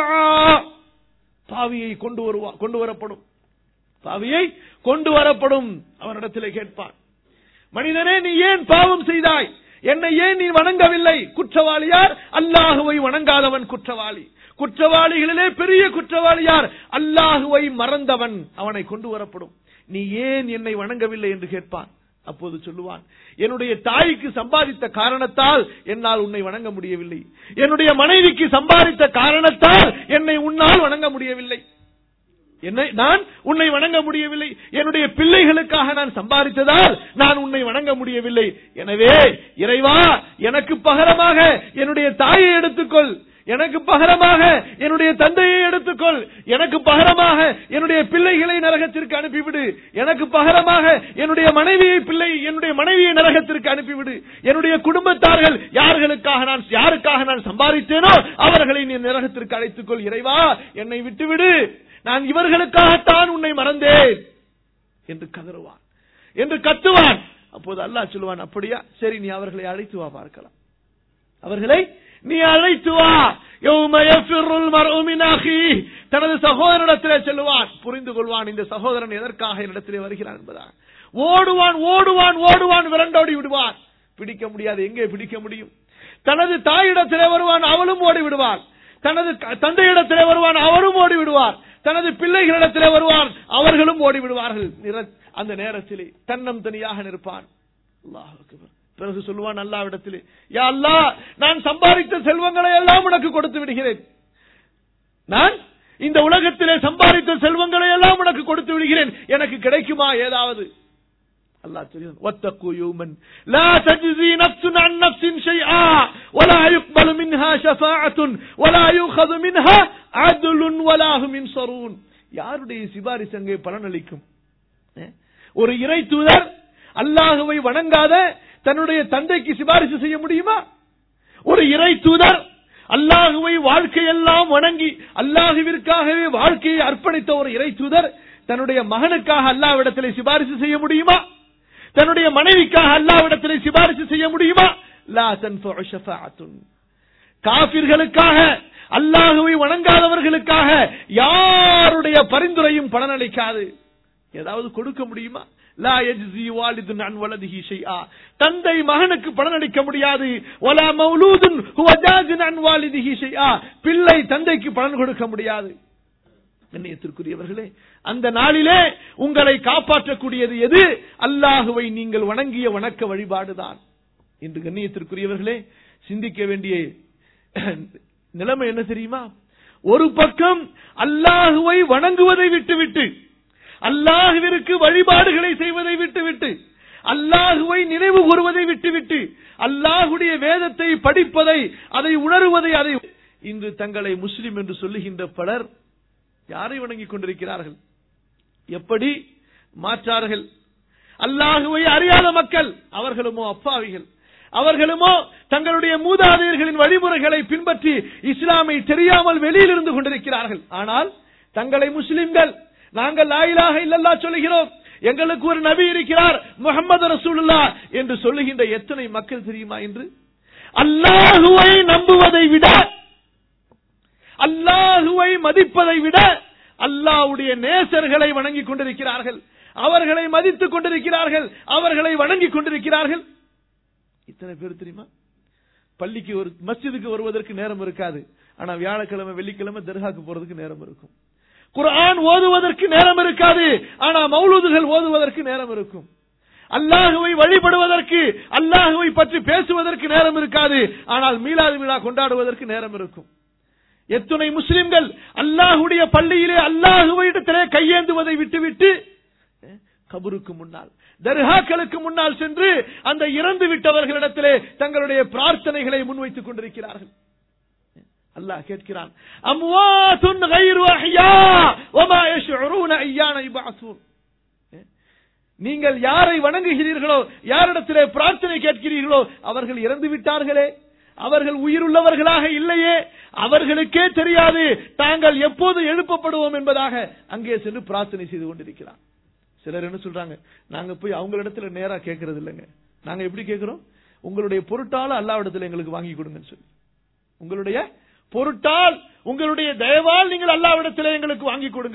வரப்படும் பாவியை கொண்டு வரப்படும் அவனிடத்திலே கேட்பான் மனிதனே நீ ஏன் பாவம் செய்தாய் என்னை ஏன் நீ வணங்கவில்லை குற்றவாளி யார் அல்லாஹுவை வணங்காதவன் குற்றவாளி குற்றவாளிகளிலே பெரிய குற்றவாளி யார் அல்லாஹுவை மறந்தவன் அவனை கொண்டு வரப்படும் நீ ஏன் என்னை வணங்கவில்லை என்று கேட்பான் அப்போது சொல்லுவான் என்னுடைய தாய்க்கு சம்பாதித்த காரணத்தால் என்னால் உன்னை வணங்க முடியவில்லை என்னுடைய மனைவிக்கு சம்பாதித்த காரணத்தால் என்னை உன்னால் வணங்க முடியவில்லை என்னை நான் உன்னை வணங்க முடியவில்லை என்னுடைய பிள்ளைகளுக்காக நான் சம்பாதித்ததால் நான் உன்னை வணங்க முடியவில்லை எனவே இறைவா எனக்கு பகரமாக என்னுடைய தாயை எடுத்துக்கொள் எனக்கு பகரமாக என்னுடைய தந்தையை எடுத்துக்கொள் எனக்கு பகரமாக என்னுடைய பிள்ளைகளை நரகத்திற்கு அனுப்பிவிடு எனக்கு பகரமாக என்னுடைய மனைவியை பிள்ளை என்னுடைய மனைவியை நரகத்திற்கு அனுப்பிவிடு என்னுடைய குடும்பத்தார்கள் யார்களுக்காக நான் யாருக்காக நான் சம்பாதித்தேனோ அவர்களை நீ நரகத்திற்கு அழைத்துக் கொள் இறைவா என்னை விட்டுவிடு நான் இவர்களுக்காகத்தான் உன்னை மறந்தேன் என்று கதறுவான் என்று கத்துவான் அப்போது அல்லாஹ் சொல்லுவான் அப்படியா சரி நீ அவர்களை அழைத்து வா பார்க்கலாம் அவர்களை நீ அழைத்து வா யௌம யஃபிருல் மர்உ மின் அஹீஹ். தனது சகோதரனிடத்திலே செல்லுவான் புரிந்து கொள்வான் இந்த சகோதரன் எதற்காக என்னிடத்திலே வருகிறான் என்பதாக ஓடுவான் ஓடுவான் ஓடுவான் விரண்டோடி விடுவான் பிடிக்க முடியாது எங்கே பிடிக்க முடியும் தனது தாயிடத்திலே வருவான் அவளும் ஓடி விடுவான் தனது க- தந்தையிடத்திலே வருவான் அவரும் ஓடி விடுவார் தனது பிள்ளைகளிடத்திலே வருவான் அவர்களும் ஓடி விடுவார்கள் நிற- அந்த நேரத்திலே தன்னம் தனியாக நிற்பான் அல்லாஹ் அக்பர். பிறகு சொல்லுவான் அல்லாவிடத்திலே யா அல்லாஹ் நான் சம்பாதித்த செல்வங்களை எல்லாம் உனக்கு கொடுத்து விடுகிறேன் நான் இந்த உலகத்திலே சம்பாதித்த செல்வங்களை எல்லாம் உனக்கு கொடுத்து விடுகிறேன் எனக்கு கிடைக்குமா ஏதாவது அல்லாஹ் சொல்லுவான் وَاتَّقُوا يَوْمًا لَا تَجْزِي نَفْسٌ عَن نَفْسٍ شَيْئًا وَلَا يُقْبَلُ مِنْهَا شَفَاعَةٌ وَلَا يُؤْخَذُ مِنْهَا عَدْلٌ وَلَا هُمْ ينصرون யாருடைய சிபாரிசு அங்கே பலனளிக்கும் அஹ்? ஒரு இறை தூதர் அல்லாஹுவை வணங்காத தன்னுடைய தந்தைக்கு சிபாரிசு செய்ய முடியுமா ஒரு இறை தூதர் அல்லாஹுவை வாழ்க்கையெல்லாம் வணங்கி அல்லாஹுவிற்காகவே வாழ்க்கையை அர்ப்பணித்த ஒரு இறை தூதர் தன்னுடைய மகனுக்காக அல்லாவிடத்திலே சிபாரிசு செய்ய முடியுமா தன்னுடைய மனைவிக்காக அல்லாவிடத்திலே சிபாரிசு செய்ய முடியுமா லா தன்ஃபஉ ஷஃபாஅத்துன் காபிர்களுக்காக அல்லாஹுவை வணங்காதவர்களுக்காக யாருடைய பரிந்துரையும் பலனளிக்காது ஏதாவது கொடுக்க முடியுமா லா யஜ்ஸி வாலிதுன் அன் வலதிஹி ஷைஆ தந்தை மகனுக்கு பலனளிக்க முடியாது வலா மௌலூதுன் ஹுவ ஜாஜின் அன் வாலிதிஹி ஷைஆ பிள்ளை தந்தைக்கு பலன் கொடுக்க முடியாது கண்ணியத்திற்குரியவர்களே அந்த நாளிலே உங்களை காப்பாற்றக்கூடியது எது அல்லாஹுவை நீங்கள் வணங்கிய வணக்க வழிபாடுதான் இன்று கண்ணியத்திற்குரியவர்களே சிந்திக்க வேண்டிய நிலைமை என்ன தெரியுமா ஒரு பக்கம் அல்லாஹுவை வணங்குவதை விட்டுவிட்டு அல்லாஹுவிற்கு வழிபாடுகளை செய்வதை விட்டுவிட்டு அல்லாஹுவை நினைவு கூறுவதை விட்டுவிட்டு அல்லாஹுடைய வேதத்தை படிப்பதை அதை உணருவதை அதை இன்று தங்களை முஸ்லிம் என்று சொல்லுகின்ற பலர் யாரை வணங்கிக் கொண்டிருக்கிறார்கள் எப்படி மாற்றார்கள் அல்லாஹுவை அறியாத மக்கள் அவர்களுமோ அப்பாவிகள் அவர்களுமோ தங்களுடைய மூதாதையர்களின் வழிமுறைகளை பின்பற்றி இஸ்லாமை தெரியாமல் வெளியில் இருந்து கொண்டிருக்கிறார்கள் ஆனால் தங்களை முஸ்லிம்கள் நாங்கள் லாயிலாக இல்லல்லா சொல்லுகிறோம் எங்களுக்கு ஒரு நபி இருக்கிறார் முகமது ரசூலுல்லா என்று சொல்லுகின்ற எத்தனை மக்கள் தெரியுமா என்று அல்லாஹுவை நம்புவதை விட அல்லாஹுவை மதிப்பதை விட அல்லாஹ்வுடைய நேசர்களை வணங்கிக் கொண்டிருக்கிறார்கள் அவர்களை மதித்துக் கொண்டிருக்கிறார்கள் அவர்களை வணங்கிக் கொண்டிருக்கிறார்கள் இத்தனை பேர் தெரியுமா பள்ளிக்கு ஒரு மஸ்ஜிதுக்கு வருவதற்கு நேரம் இருக்காது ஆனா வியாழக்கிழமை வெள்ளிக்கிழமை தர்காக்கு போறதுக்கு நேரம் இருக்கும் குர்ஆன் ஓதுவதற்கு நேரம் இருக்காது ஆனா மௌலூதுகள் ஓதுவதற்கு நேரம் இருக்கும் அல்லாஹுவை வழிபடுவதற்கு அல்லாஹுவை பற்றி பேசுவதற்கு நேரம் இருக்காது ஆனால் மீலாது விழா கொண்டாடுவதற்கு நேரம் இருக்கும் எத்துணை முஸ்லிம்கள் அல்லாஹுடைய பள்ளியிலே அல்லாஹுவை இடத்திலே கையேந்துவதை விட்டுவிட்டு அஹ், கபருக்கு முன்னால் தர்காக்களுக்கு முன்னால் சென்று அந்த இறந்து விட்டவர்களிடத்திலே தங்களுடைய பிரார்த்தனைகளை முன்வைத்துக் கொண்டிருக்கிறார்கள் அல்லாஹ் கேட்கிறான் அம்வாத்துன் கைரு அஹ்யா வமா யஷ்உரூன அய்யான யுபஅஸூன் நீங்கள் யாரை வணங்குகிறீர்களோ யாரிடத்திலே பிரார்த்தனை கேட்கிறீர்களோ அவர்கள் இறந்து விட்டார்களே அவர்கள் உயிருள்ளவர்களாக இல்லையே அவர்களுக்கே தெரியாது தாங்கள் எப்போது எழுப்பப்படுவோம் என்பதாக அங்கே சென்று பிரார்த்தனை செய்து கொண்டிருக்கிறார் சிலர் என்ன சொல்றாங்க நாங்க போய் அவங்களிடத்துல நேரா கேட்கறது இல்லைங்க நாங்க எப்படி கேட்கிறோம் உங்களுடைய பொருட்டால அல்லாவிடத்துல எங்களுக்கு வாங்கி கொடுங்கன்னு சொல்லி உங்களுடைய பொருட்டால் உங்களுடைய தயவால் நீங்கள் அல்லாவிடத்தில் எங்களுக்கு வாங்கி கொடுங்கள்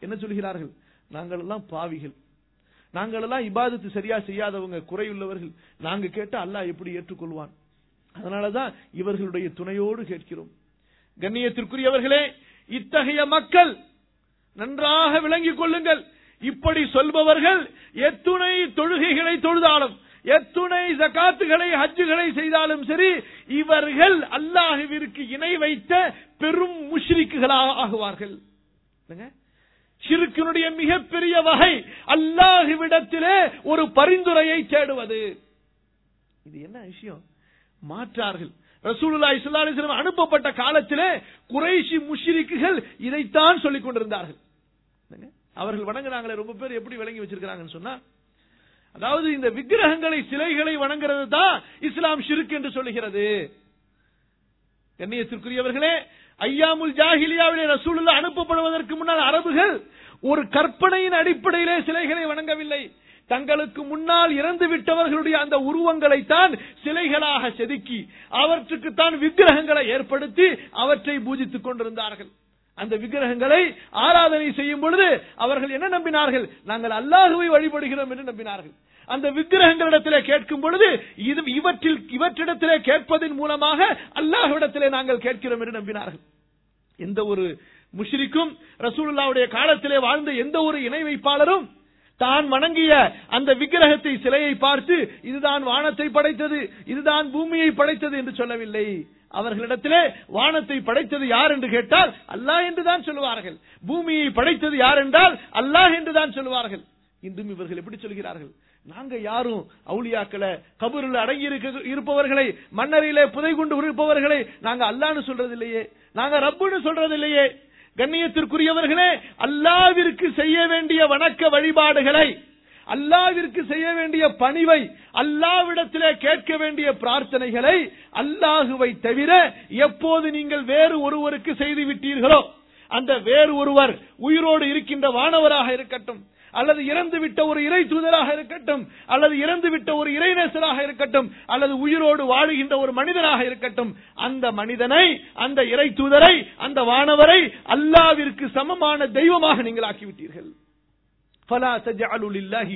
என்ன சொல்கிறார்கள் நாங்கள் எல்லாம் பாவிகள் நாங்கள் எல்லாம் இபாதத்து சரியா செய்யாதவங்க குறையுள்ளவர்கள் நாங்க கேட்டா அல்லாஹ் எப்படி ஏற்றுக்கொள்வான் அதனாலதான் இவர்களுடைய துணையோடு கேட்கிறோம் கண்ணியத்திற்குரியவர்களே இத்தகைய மக்கள் நன்றாக விளங்கிக் கொள்ளுங்கள் இப்படி சொல்பவர்கள் எத்துணை தொழுகைகளை தொழுதாலும் எத்துணை ஜகாத்துகளை ஹஜ்ஜுகளை செய்தாலும் சரி இவர்கள் அல்லாஹுவிற்கு இணை வைத்த பெரும் முஷ்ரிக்குகளாக ஆகுவார்கள் என்னங்க? ஷிருக்கினுடைய மிகப்பெரிய வகை அல்லாஹுவிடத்திலே ஒரு பரிந்துரையை தேடுவது இது என்ன விஷயம் மாற்றார்கள் ரசூலுல்லாஹி ஸல்லல்லாஹு அலைஹி வஸல்லம் அனுப்பப்பட்ட காலத்திலே குறைஷி முஷ்ரிக்குகள் இதைத்தான் சொல்லிக் கொண்டிருந்தார்கள் என்னங்க? அவர்கள் வணங்குறாங்களே ரொம்ப பேர் எப்படி விளங்கி வச்சிருக்காங்கன்னு சொன்னா அதாவது இந்த விக்கிரகங்களை சிலைகளை வணங்குறது தான் இஸ்லாம் ஷிர்க் என்று சொல்லுகிறது கண்ணியத்திற்குரியவர்களே ஐயாமுல் ஜாஹிலியாவிலே ரசூலுல்லா அனுப்பப்படுவதற்கு முன்னால் அரபுகள் ஒரு கற்பனையின் அடிப்படையிலே சிலைகளை வணங்கவில்லை தங்களுக்கு முன்னால் இறந்து விட்டவர்களுடைய அந்த உருவங்களை தான் சிலைகளாக செதுக்கி அவற்றுக்கு தான் விக்கிரகங்களை ஏற்படுத்தி அவற்றை பூஜித்துக் கொண்டிருந்தார்கள் அந்த விக்கிரகங்களை ஆராதனை செய்யும் பொழுது அவர்கள் என்ன நம்பினார்கள் நாங்கள் அல்லாஹுவை வழிபடுகிறோம் என்று நம்பினார்கள் அந்த விக்கிரகங்களிடத்திலே கேட்கும் பொழுது இது இவற்றில் இவற்றிடத்திலே கேட்பதன் மூலமாக அல்லாஹ்விடத்திலே நாங்கள் கேட்கிறோம் என்று நம்பினார்கள் எந்த ஒரு முஷ்ரிக்கும் ரசூலுல்லாவுடைய காலத்திலே வாழ்ந்த எந்த ஒரு இணை வைப்பாளரும் தான் வணங்கிய அந்த விக்கிரகத்தை சிலையை பார்த்து இதுதான் வானத்தை படைத்தது இதுதான் பூமியை படைத்தது என்று சொல்லவில்லை அவர்களிடத்திலே வானத்தை படைத்தது யார் என்று கேட்டால் அல்லாஹ் என்றுதான் சொல்லுவார்கள் பூமியை படைத்தது யார் என்றால் அல்லாஹ் என்றுதான் சொல்லுவார்கள் இன்றும் இவர்கள் எப்படி சொல்கிறார்கள் நாங்க யாரும் அவுளியாக்களை கபூரில் அடங்கி இருக்க- இருப்பவர்களை மன்னரிலே புதை கொண்டு இருப்பவர்களை நாங்க அல்லான்னு சொல்றது இல்லையே நாங்க ரப்புன்னு சொல்றது இல்லையே கண்ணியத்திற்குரியவர்களே அல்லாவிற்கு செய்ய வேண்டிய வணக்க வழிபாடுகளை அல்லாவிற்கு செய்ய வேண்டிய பணிவை அல்லாவிடத்திலே கேட்க வேண்டிய பிரார்த்தனைகளை அல்லாஹுவை தவிர எப்போது நீங்கள் வேறு ஒருவருக்கு செய்து விட்டீர்களோ அந்த வேறு ஒருவர் உயிரோடு இருக்கின்ற வானவராக இருக்கட்டும் அல்லது இறந்து விட்ட ஒரு இறை தூதராக இருக்கட்டும் அல்லது இறந்து விட்ட ஒரு இறைநேசராக இருக்கட்டும் அல்லது உயிரோடு வாழுகின்ற ஒரு மனிதனாக இருக்கட்டும் அந்த மனிதனை அந்த இறை தூதரை அந்த வானவரை அல்லாவிற்கு சமமான தெய்வமாக நீங்கள் ஆக்கிவிட்டீர்கள் فلا تجعلوا لله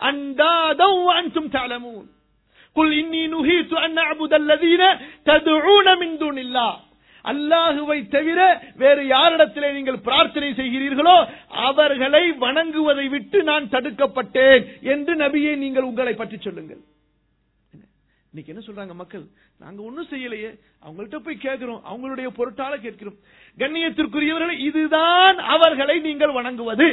أندادا وأنتم تعلمون قل إني نهيت أن أعبد الذين تدعون من دون الله அல்லாஹுவை தவிர வேறு யாரிடத்திலே நீங்கள் பிரார்த்தனை செய்கிறீர்களோ அவர்களை வணங்குவதை விட்டு நான் தடுக்கப்பட்டேன் என்று நபியை நீங்கள் உங்களை பற்றி சொல்லுங்கள் இன்னைக்கு என்ன சொல்றாங்க மக்கள் நாங்க ஒண்ணும் செய்யலையே அவங்கள்ட்ட போய் கேட்கிறோம் அவங்களுடைய பொருட்டால கேட்கிறோம் கண்ணியத்திற்குரியவர்கள் இதுதான் அவர்களை நீங்கள் வணங்குவது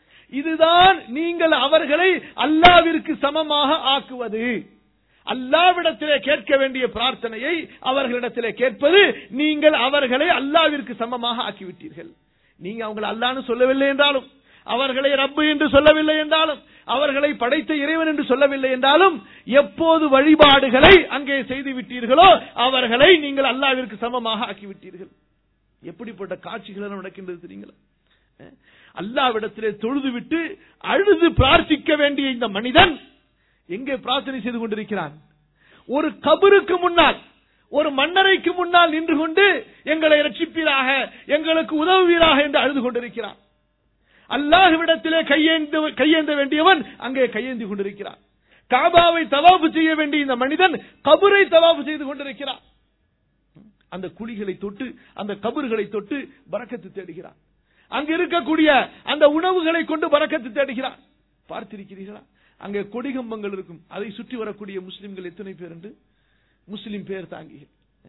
இதுதான் நீங்கள் அவர்களை அல்லாவிற்கு சமமாக ஆக்குவது அல்லாவிடத்திலே கேட்க வேண்டிய பிரார்த்தனையை அவர்களிடத்திலே கேட்பது நீங்கள் அவர்களை அல்லாவிற்கு சமமாக ஆக்கிவிட்டீர்கள் நீங்க அவங்களை அல்லான்னு சொல்லவில்லை என்றாலும் அவர்களை ரப்பு என்று சொல்லவில்லை என்றாலும் அவர்களை படைத்த இறைவன் என்று சொல்லவில்லை என்றாலும் எப்போது வழிபாடுகளை அங்கே செய்து விட்டீர்களோ அவர்களை நீங்கள் அல்லாவிற்கு சமமாக ஆக்கிவிட்டீர்கள் எப்படிப்பட்ட காட்சிகள் எல்லாம் நடக்கின்றது தெரியுங்களா அஹ், அல்லாவிடத்திலே தொழுது விட்டு அழுது பிரார்த்திக்க வேண்டிய இந்த மனிதன் எங்கே பிரார்த்தனை செய்து கொண்டிருக்கிறான் ஒரு கபருக்கு முன்னால் ஒரு மன்னரைக்கு முன்னால் நின்று கொண்டு எங்களை ரட்சிப்பீராக எங்களுக்கு உதவுவீராக என்று அழுது கொண்டிருக்கிறான் அல்லாஹ்விடத்திலே கையேந்த கையேந்த வேண்டியவன் அங்கே கையேந்தி கொண்டிருக்கிறான் காபாவை தவாபு செய்ய வேண்டிய இந்த மனிதன் கபரை தவாபு செய்து கொண்டிருக்கிறான் அந்த குழிகளை தொட்டு அந்த கபறுகளை தொட்டு பறக்கத்து தேடுகிறான் அங்க இருக்கக்கூடிய அந்த உணவுகளை கொண்டு பறக்கத்து தேடுகிறான் பார்த்திருக்கிறீர்களா அங்கே கொடிகம்பங்கள் இருக்கும் அதை சுற்றி வரக்கூடிய முஸ்லிம்கள் எத்தனை பேர் என்று முஸ்லிம் பேர் தாங்கிகள்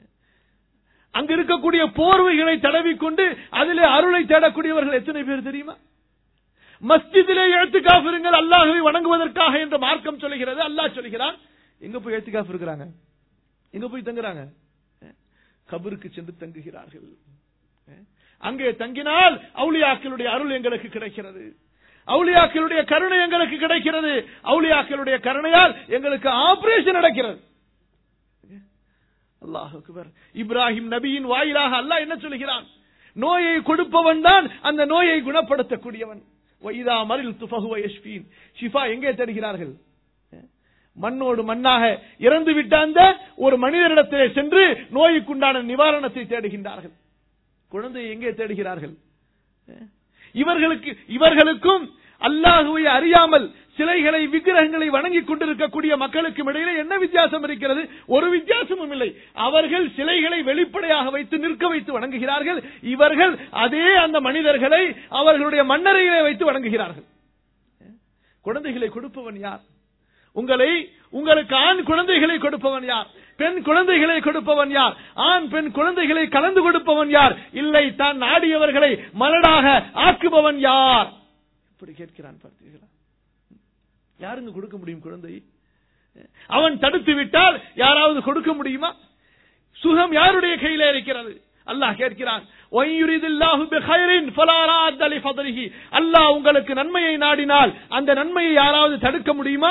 அங்க இருக்கக்கூடிய போர்வைகளை தடவிக்கொண்டு அதிலே அருளை தேடக்கூடியவர்கள் எத்தனை பேர் தெரியுமா மஸ்ஜிதிலே எழுத்துக்காஃப் இருங்கள் அல்லாஹுவை வணங்குவதற்காக என்று மார்க்கம் சொல்லுகிறது அல்லாஹ் சொல்லுகிறான் எங்க போய் எழுத்துக்காஃப் இருக்கிறாங்க எங்க போய் தங்குறாங்க கபருக்கு சென்று தங்குகிறார்கள் அங்கே தங்கினால் அவுளியாக்களுடைய அருள் எங்களுக்கு கிடைக்கிறது அவுளியாக்களுடைய கருணை எங்களுக்கு கிடைக்கிறது அவுளியாக்களுடைய கருணையால் எங்களுக்கு ஆபரேஷன் நடக்கிறது அல்லாஹ் அக்பர் இப்ராஹிம் நபியின் வாயிலாக அல்லாஹ் என்ன சொல்கிறான் நோயை கொடுப்பவன் தான் அந்த நோயை குணப்படுத்தக்கூடியவன் வைதா மரில் துஃபஹுவ யஷ்பீன் ஷிஃபா எங்கே தேடுகிறார்கள் மண்ணோடு மண்ணாக இறந்து விட்ட அந்த ஒரு மனிதனிடத்திலே சென்று நோய்க்குண்டான நிவாரணத்தை தேடுகின்றார்கள் குழந்தையை எங்கே தேடுகிறார்கள் இவர்களுக்கு இவர்களுக்கும் அல்லாஹுவை அறியாமல் சிலைகளை விக்கிரகங்களை வணங்கிக் கொண்டிருக்கக்கூடிய மக்களுக்கும் இடையிலே என்ன வித்தியாசம் இருக்கிறது ஒரு வித்தியாசமும் இல்லை அவர்கள் சிலைகளை வெளிப்படையாக வைத்து நிற்க வைத்து வணங்குகிறார்கள் இவர்கள் அதே அந்த மனிதர்களை அவர்களுடைய மன்னரையிலே வைத்து வணங்குகிறார்கள் குழந்தைகளை கொடுப்பவன் யார் உங்களை உங்களுக்கு ஆண் குழந்தைகளை கொடுப்பவன் யார் பெண் குழந்தைகளை கொடுப்பவன் யார் ஆண் பெண் குழந்தைகளை கலந்து கொடுப்பவன் யார் இல்லை தான் நாடியவர்களை மலடாக ஆக்குபவன் யார் இப்படி கேட்கிறான் பார்த்தீர்களா யாருங்க கொடுக்க முடியும் குழந்தை அவன் தடுத்து விட்டால் யாராவது கொடுக்க முடியுமா சுகம் யாருடைய கையில இருக்கிறது அல்லாஹ் கேட்கிறான் அல்லாஹ் உங்களுக்கு நன்மையை நாடினால் அந்த நன்மையை யாராவது தடுக்க முடியுமா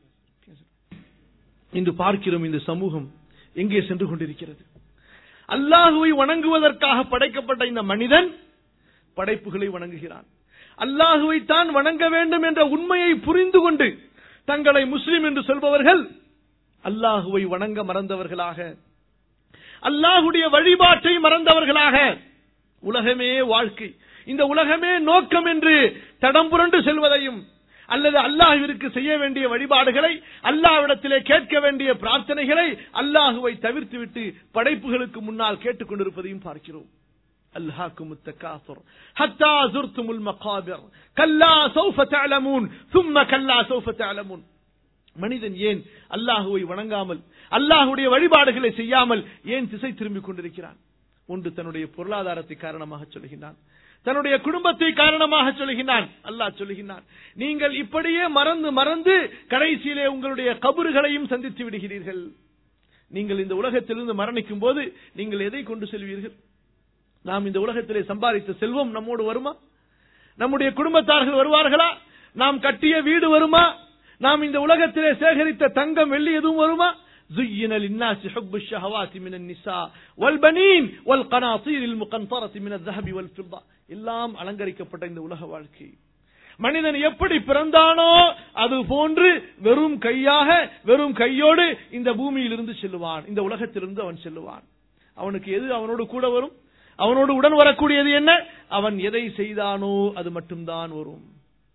இன்று பார்க்கிறோம் இந்த சமூகம் எங்கே சென்று கொண்டிருக்கிறது அல்லாஹுவை வணங்குவதற்காக படைக்கப்பட்ட இந்த மனிதன் படைப்புகளை வணங்குகிறான் அல்லாஹுவை தான் வணங்க வேண்டும் என்ற உண்மையை புரிந்து கொண்டு தங்களை முஸ்லிம் என்று சொல்பவர்கள் அல்லாஹுவை வணங்க மறந்தவர்களாக அல்லாஹுடைய வழிபாட்டை மறந்தவர்களாக உலகமே வாழ்க்கை இந்த உலகமே நோக்கம் என்று தடம் புரண்டு செல்வதையும் அல்லது அல்லாஹுவிற்கு செய்ய வேண்டிய வழிபாடுகளை அல்லாஹ்விடத்திலே கேட்க வேண்டிய பிரார்த்தனைகளை அல்லாஹுவை தவிர்த்துவிட்டு படைப்புகளுக்கு முன்னால் கேட்டுக் கொண்டிருப்பதையும் பார்க்கிறோம் ألهاكم التكاثر حتى زرتم المقابر كلا سوف تعلمون ثم كلا سوف تعلمون மனிதன் ஏன் அல்லாஹுவை வணங்காமல் அல்லாஹுடைய வழிபாடுகளை செய்யாமல் ஏன் திசை திரும்பிக் கொண்டிருக்கிறான் ஒன்று தன்னுடைய பொருளாதாரத்தை காரணமாக சொல்கின்றான் தன்னுடைய குடும்பத்தை காரணமாக சொல்கின்றான் அல்லாஹ் சொல்லுகின்றான் நீங்கள் இப்படியே மறந்து மறந்து கடைசியிலே உங்களுடைய கபறுகளையும் சந்தித்து விடுகிறீர்கள் நீங்கள் இந்த உலகத்திலிருந்து மரணிக்கும் போது நீங்கள் எதை கொண்டு செல்வீர்கள் நாம் இந்த உலகத்திலே சம்பாதித்த செல்வம் நம்மோடு வருமா நம்முடைய குடும்பத்தார்கள் வருவார்களா நாம் கட்டிய வீடு வருமா நாம் இந்த உலகத்திலே சேகரித்த தங்கம் வெள்ளி எதுவும் வருமா زين للناس حب الشهوات من النساء والبنين والقناطير المقنطرة من الذهب والفضة எல்லாம் அலங்கரிக்கப்பட்ட இந்த உலக வாழ்க்கை மனிதன் எப்படி பிறந்தானோ அது போன்று வெறும் கையாக வெறும் கையோடு இந்த பூமியிலிருந்து செல்லுவான் இந்த உலகத்திலிருந்து அவன் செல்லுவான் அவனுக்கு எது அவனோடு கூட வரும் அவனோடு உடன் வரக்கூடியது என்ன அவன் எதை செய்தானோ அது மட்டும்தான் வரும்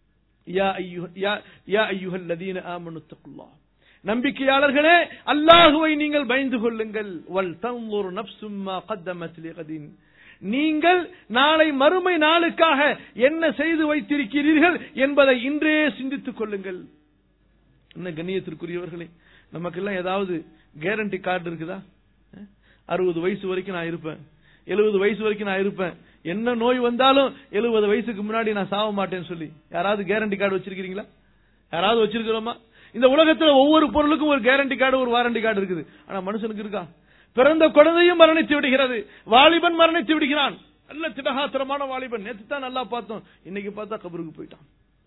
நம்பிக்கையாளர்களே அல்லாஹுவை நீங்கள் பயந்து கொள்ளுங்கள் வல் தன்முர் நப்சும்மா கத்தமத் லிகதின் நீங்கள் நாளை மறுமை நாளுக்காக என்ன செய்து வைத்திருக்கிறீர்கள் என்பதை இன்றே சிந்தித்துக் கொள்ளுங்கள் என்ன கண்ணியத்திற்குரியவர்களே நமக்கெல்லாம் ஏதாவது கேரண்டி கார்டு இருக்குதா அறுபது வயசு வரைக்கும் நான் இருப்பேன் எழுபது வயசு வரைக்கும் நான் இருப்பேன் என்ன நோய் வந்தாலும் எழுபது வயசுக்கு முன்னாடி நான் சாக மாட்டேன்னு சொல்லி யாராவது கேரண்டி கார்டு வச்சிருக்கீங்களா யாராவது வச்சிருக்கிறோமா இந்த உலகத்துல ஒவ்வொரு பொருளுக்கும் ஒரு கேரண்டி கார்டு ஒரு வாரண்டி கார்டு இருக்குது ஆனா மனுஷனுக்கு இருக்கா பிறந்த குழந்தையும் மரணித்து விடுகிறது வாலிபன் மரணித்து விடுகிறான் நல்ல திடகாத்திரமான வாலிபன் நேற்று தான் நல்லா பார்த்தோம் இன்னைக்கு பார்த்தா கபருக்கு போயிட்டான்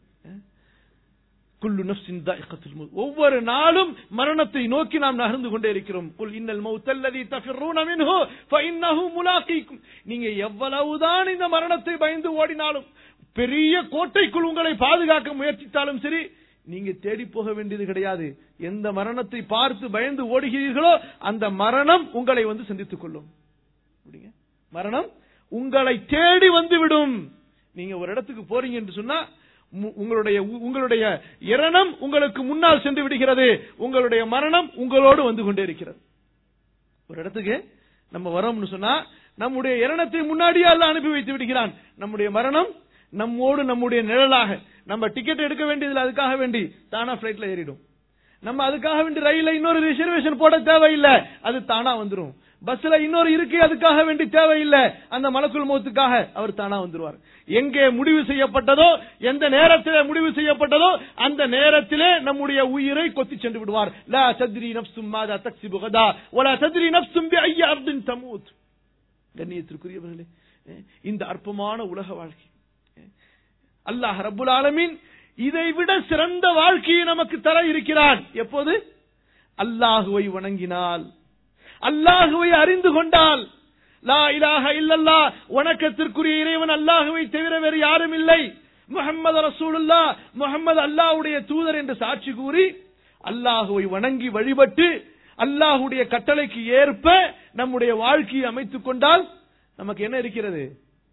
குல்லு நஃப்ஸின் தாயிகத்துல் மௌத் ஒவ்வொரு நாளும் மரணத்தை நோக்கி நாம் நகர்ந்து கொண்டே இருக்கிறோம் குல் இன்னல் மௌத்தல்லதி தஃபிர்ரூன மின்ஹு ஃபஇன்னஹு முலாகீக்கும் நீங்க எவ்வளவுதான் இந்த மரணத்தை பயந்து ஓடினாலும் பெரிய கோட்டைக்குள் உங்களை பாதுகாக்க முயற்சித்தாலும் சரி நீங்க தேடி போக வேண்டியது கிடையாது எந்த மரணத்தை பார்த்து பயந்து ஓடுகிறீர்களோ அந்த மரணம் உங்களை வந்து சந்தித்துக் கொள்ளும் மரணம் உங்களை தேடி வந்துவிடும் நீங்க ஒரு இடத்துக்கு போறீங்க என்று சொன்னா உங்களுடைய உங்களுடைய இரணம் உங்களுக்கு முன்னால் சென்று விடுகிறது உங்களுடைய மரணம் உங்களோடு வந்து கொண்டே இருக்கிறது ஒரு இடத்துக்கு நம்ம வரோம்னு சொன்னா நம்முடைய இரணத்தை முன்னாடியே அல்ல அனுப்பி வைத்து விடுகிறான் நம்முடைய மரணம் நம்மோடு நம்முடைய நிழலாக நம்ம டிக்கெட் எடுக்க வேண்டியதுல அதுக்காக வேண்டி தானா பிளைட்ல ஏறிடும் நம்ம அதுக்காக வேண்டி ரயில இன்னொரு ரிசர்வேஷன் போட தேவையில்லை அது தானா வந்துடும் பஸ்ல இன்னொரு இருக்கு அதுக்காக வேண்டி தேவையில்லை அந்த மலக்குள் மௌத்துக்காக அவர் தானா வந்துருவார் எங்கே முடிவு செய்யப்பட்டதோ எந்த நேரத்திலே முடிவு செய்யப்பட்டதோ அந்த நேரத்திலே நம்முடைய உயிரை கொத்தி சென்று விடுவார் லா சத்ரி நப்சும் மாதா தக்சி புகதா ஒலா சத்ரி நப்சும் பி ஐயா அப்தின் தமூத் கண்ணியத்திற்குரியவர்களே இந்த அற்பமான உலக வாழ்க்கை அல்லாஹ் ரப்புல் ஆலமீன் இதை விட சிறந்த வாழ்க்கையை நமக்கு தர இருக்கிறான் எப்போது அல்லாஹுவை வணங்கினால் அல்லாஹுவை அறிந்து கொண்டால் லா இலாஹ இல்லல்லா வணக்கத்திற்குரிய இறைவன் அல்லாஹுவை தவிர வேறு யாரும் இல்லை முகமது ரசூலுல்லா முகமது அல்லாஹுடைய தூதர் என்று சாட்சி கூறி அல்லாஹுவை வணங்கி வழிபட்டு அல்லாஹுடைய கட்டளைக்கு ஏற்ப நம்முடைய வாழ்க்கையை அமைத்துக் கொண்டால் நமக்கு என்ன இருக்கிறது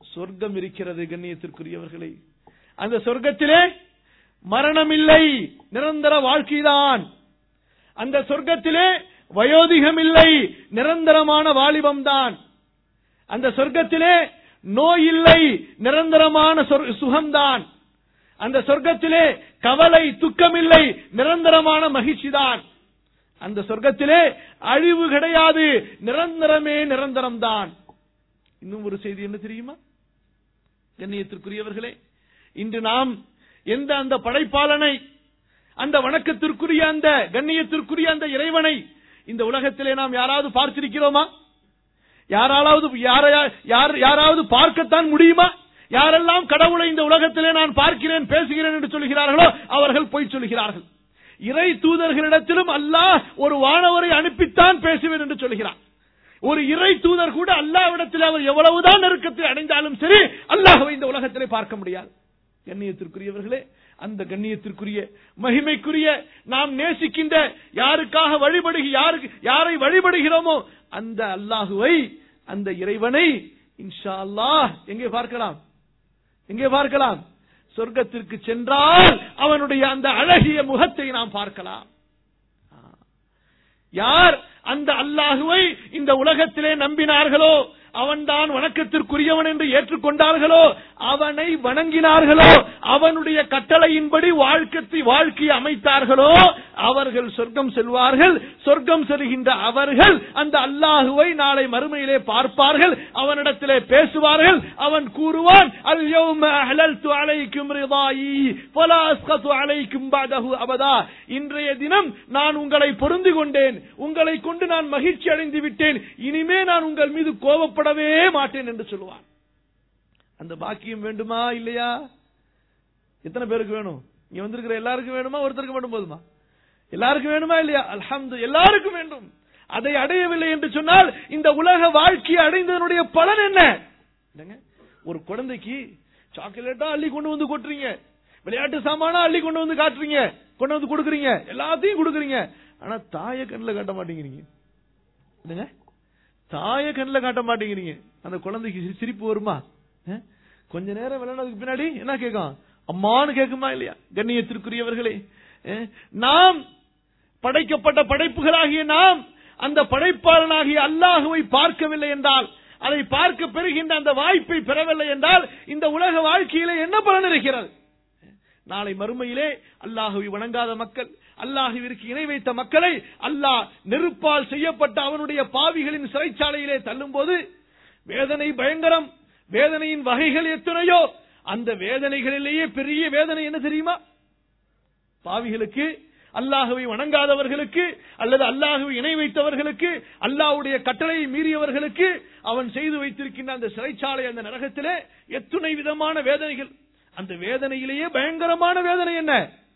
சொர்க்கம் இருக்கிறது கண்ணியத்திற்குரியவர்களே அந்த சொர்க்கத்திலே மரணம் இல்லை நிரந்தர வாழ்க்கைதான் அந்த சொர்க்கத்திலே வயோதிகம் இல்லை நிரந்தரமான வாலிபம் தான் அந்த சொர்க்கத்திலே நோய் இல்லை நிரந்தரமான சொர்- சுகம்தான் அந்த சொர்க்கத்திலே கவலை துக்கம் இல்லை நிரந்தரமான மகிழ்ச்சிதான் அந்த சொர்க்கத்திலே அழிவு கிடையாது நிரந்தரமே நிரந்தரம்தான் இன்னும் ஒரு செய்தி என்ன தெரியுமா கண்ணியத்திற்குரியவர்களே இன்று நாம் எந்த அந்த படைப்பாளனை அந்த வணக்கத்திற்குரிய அந்த கண்ணியத்திற்குரிய அந்த இறைவனை இந்த உலகத்திலே நாம் யாராவது பார்த்திருக்கிறோமா யாராவது யாரையா- யார் யாராவது பார்க்கத்தான் முடியுமா யாரெல்லாம் கடவுளை இந்த உலகத்திலே நான் பார்க்கிறேன் பேசுகிறேன் என்று சொல்கிறார்களோ அவர்கள் பொய் சொல்கிறார்கள் இறை தூதர்களிடத்திலும் அல்லாஹ் ஒரு வானவரை அனுப்பித்தான் பேசுவேன் என்று சொல்கிறார் ஒரு இறை தூதர் கூட அல்லாஹ்விடத்தில் அவர் எவ்வளவுதான் நெருக்கத்தை அடைந்தாலும் சரி அல்லாஹ்வை இந்த உலகத்திலே பார்க்க முடியாது கண்ணியத்திற்குரியவர்களே அந்த கண்ணியத்திற்குரிய மகிமைக்குரிய நாம் நேசிக்கின்ற யாருக்காக வழிபடுகி யாருக்கு யாரை வழிபடுகிறோமோ அந்த அல்லாஹுவை அந்த இறைவனை இன்ஷா அல்லாஹ் எங்கே பார்க்கலாம் எங்கே பார்க்கலாம் சொர்க்கத்திற்கு சென்றால் அவனுடைய அந்த அழகிய முகத்தை நாம் பார்க்கலாம் யார் அந்த அல்லாஹுவை இந்த உலகத்திலே நம்பினார்களோ அவன்தான் வணக்கத்திற்குரியவன் என்று ஏற்றுக்கொண்டார்களோ அவனை வணங்கினார்களோ அவனுடைய கட்டளையின்படி வாழ்க்கை வாழ்க்கை அமைத்தார்களோ அவர்கள் சொர்க்கம் செல்வார்கள் சொர்க்கம் செல்கின்ற அவர்கள் அந்த அல்லாஹுவை நாளை மறுமையிலே பார்ப்பார்கள் அவனிடத்திலே பேசுவார்கள் அவன் கூறுவான் அல் யௌம அஹலல்து அலைக்கும் ரிதாயி ஃபலா அஸ்கது அலைக்கும் பஅதஹு அபதா இன்றைய தினம் நான் உங்களை பொருந்தி கொண்டேன் உங்களை கொண்டு நான் மகிழ்ச்சி அடைந்து விட்டேன் இனிமே நான் உங்கள் மீது கோபப்படவே மாட்டேன் என்று சொல்லுவான் அந்த பாக்கியம் வேண்டுமா இல்லையா எத்தனை பேருக்கு வேணும் இங்க வந்திருக்கிற எல்லாருக்கும் வேணுமா ஒருத்தருக்கு மட்டும் போதுமா எல்லாருக்கும் வேணுமா இல்லையா அல்ஹம்து எல்லாருக்கும் வேண்டும் அதை அடையவில்லை என்று சொன்னால் இந்த உலக வாழ்க்கையை அடைந்ததனுடைய பலன் என்ன என்னங்க? ஒரு குழந்தைக்கு சாக்லேட்டா அள்ளி கொண்டு வந்து கொட்டுறீங்க விளையாட்டு சாமானா அள்ளி கொண்டு வந்து காட்டுறீங்க கொண்டு வந்து கொடுக்குறீங்க எல்லாத்தையும் கொடுக்குறீங்க ஆனா தாய கண்ணில் காட்ட மாட்டேங்கிறீங்க என்னங்க தாய கண்ணில் காட்ட மாட்டேங்கிறீங்க அந்த குழந்தைக்கு சி- சிரிப்பு வருமா அஹ்? கொஞ்ச நேரம் விளையாடுறதுக்கு பின்னாடி என்ன கேட்கும் அம்மான்னு கேட்குமா இல்லையா கண்ணியத்திற்குரியவர்களே அஹ்? நாம் படைக்கப்பட்ட படைப்புகளாகிய நாம் அந்த படைப்பாளனாகிய அல்லாஹுவை பார்க்கவில்லை என்றால் அதை பார்க்க பெறுகின்ற அந்த வாய்ப்பை பெறவில்லை என்றால் இந்த உலக வாழ்க்கையிலே என்ன பலன் இருக்கிறது நாளை மறுமையிலே அல்லாஹுவை வணங்காத மக்கள் அல்லாஹுவிற்கு இணை வைத்த மக்களை அல்லாஹ் நெருப்பால் செய்யப்பட்ட அவனுடைய பாவிகளின் சிறைச்சாலையிலே தள்ளும்போது வேதனை பயங்கரம் வேதனையின் வகைகள் எத்தனையோ அந்த வேதனைகளிலேயே பெரிய வேதனை என்ன தெரியுமா பாவிகளுக்கு அல்லாஹுவை வணங்காதவர்களுக்கு அல்லது அல்லாஹுவை இணை வைத்தவர்களுக்கு அல்லாஹ்வுடைய கட்டளையை மீறியவர்களுக்கு அவன் செய்து வைத்திருக்கின்ற அந்த சிறைச்சாலை அந்த நரகத்திலே எத்துணை விதமான வேதனைகள் அந்த வேதனையிலேயே பயங்கரமான வேதனை என்ன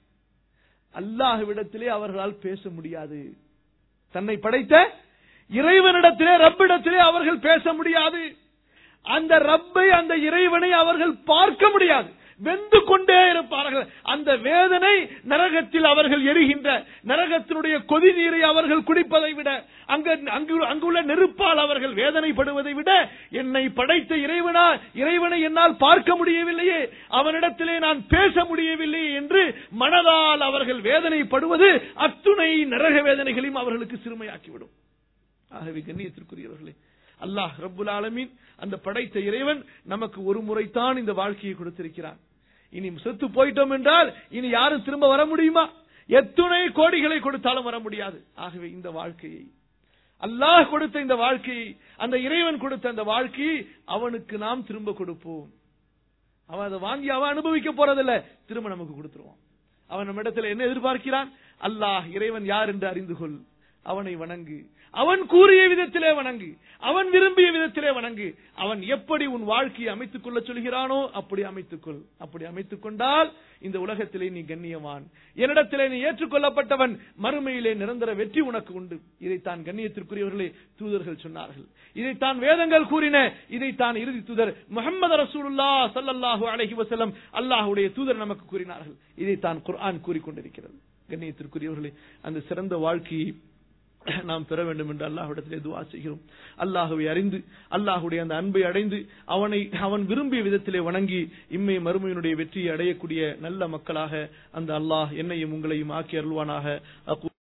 அல்லாஹ்விடத்திலே அவர்களால் பேச முடியாது தன்னை படைத்த இறைவனிடத்திலே ரப்பிடத்திலே அவர்கள் பேச முடியாது அந்த ரப்பை அந்த இறைவனை அவர்கள் பார்க்க முடியாது வெந்து கொண்டே இருப்பார்கள் அந்த வேதனை நரகத்தில் அவர்கள் எரிகின்ற நரகத்தினுடைய கொதி நீரை அவர்கள் குடிப்பதை விட அங்க அங்கு அங்குள்ள நெருப்பால் அவர்கள் வேதனைப்படுவதை விட என்னை படைத்த இறைவனா இறைவனை என்னால் பார்க்க முடியவில்லையே அவனிடத்திலே நான் பேச முடியவில்லையே என்று மனதால் அவர்கள் வேதனைப்படுவது அத்துணை நரக வேதனைகளையும் அவர்களுக்கு சிறுமையாக்கிவிடும் ஆகவே கண்ணியத்திற்குரியவர்களே அல்லாஹ் ரப்புல் ஆலமீன் அந்த படைத்த இறைவன் நமக்கு ஒரு முறைத்தான் இந்த வாழ்க்கையை கொடுத்திருக்கிறான் இனி செத்து போயிட்டோம் என்றால் இனி யாரும் திரும்ப வர முடியுமா எத்துணை கோடிகளை கொடுத்தாலும் வர முடியாது ஆகவே இந்த வாழ்க்கையை அல்லாஹ் கொடுத்த இந்த வாழ்க்கையை அந்த இறைவன் கொடுத்த அந்த வாழ்க்கையை அவனுக்கு நாம் திரும்ப கொடுப்போம் அவன் அதை வாங்கி அவன் அனுபவிக்க போறதில்ல திரும்ப நமக்கு கொடுத்துருவான் அவன் நம்ம இடத்துல என்ன எதிர்பார்க்கிறான் அல்லாஹ் இறைவன் யார் என்று அறிந்து கொள் அவனை வணங்கு அவன் கூறிய விதத்திலே வணங்கு அவன் விரும்பிய விதத்திலே வணங்கு அவன் எப்படி உன் வாழ்க்கையை அமைத்துக் கொள்ள சொல்கிறானோ அப்படி அமைத்துக் கொள் அப்படி அமைத்துக் கொண்டால் இந்த உலகத்திலே நீ கண்ணியவான் என்னிடத்திலே நீ ஏற்றுக்கொள்ளப்பட்டவன் மறுமையிலே நிரந்தர வெற்றி உனக்கு உண்டு இதைத்தான் கண்ணியத்திற்குரியவர்களே தூதர்கள் சொன்னார்கள் இதைத்தான் வேதங்கள் கூறின இதைத்தான் இறுதி தூதர் முகமது ரசூலுல்லா ஸல்லல்லாஹு அலைஹி வஸல்லம் அல்லாஹ்வுடைய தூதர் நமக்கு கூறினார்கள் இதைத்தான் குர்ஆன் கூறிக்கொண்டிருக்கிறது கண்ணியத்திற்குரியவர்களே அந்த சிறந்த வாழ்க்கையை நாம் பெற வேண்டும் என்று அல்லாஹ்விடத்திலே துவா செய்கிறோம் அல்லாஹுவை அறிந்து அல்லாஹுடைய அந்த அன்பை அடைந்து அவனை அவன் விரும்பிய விதத்திலே வணங்கி இம்மை மறுமையினுடைய வெற்றியை அடையக்கூடிய நல்ல மக்களாக அந்த அல்லாஹ் என்னையும் உங்களையும் ஆக்கி அருள்வானாக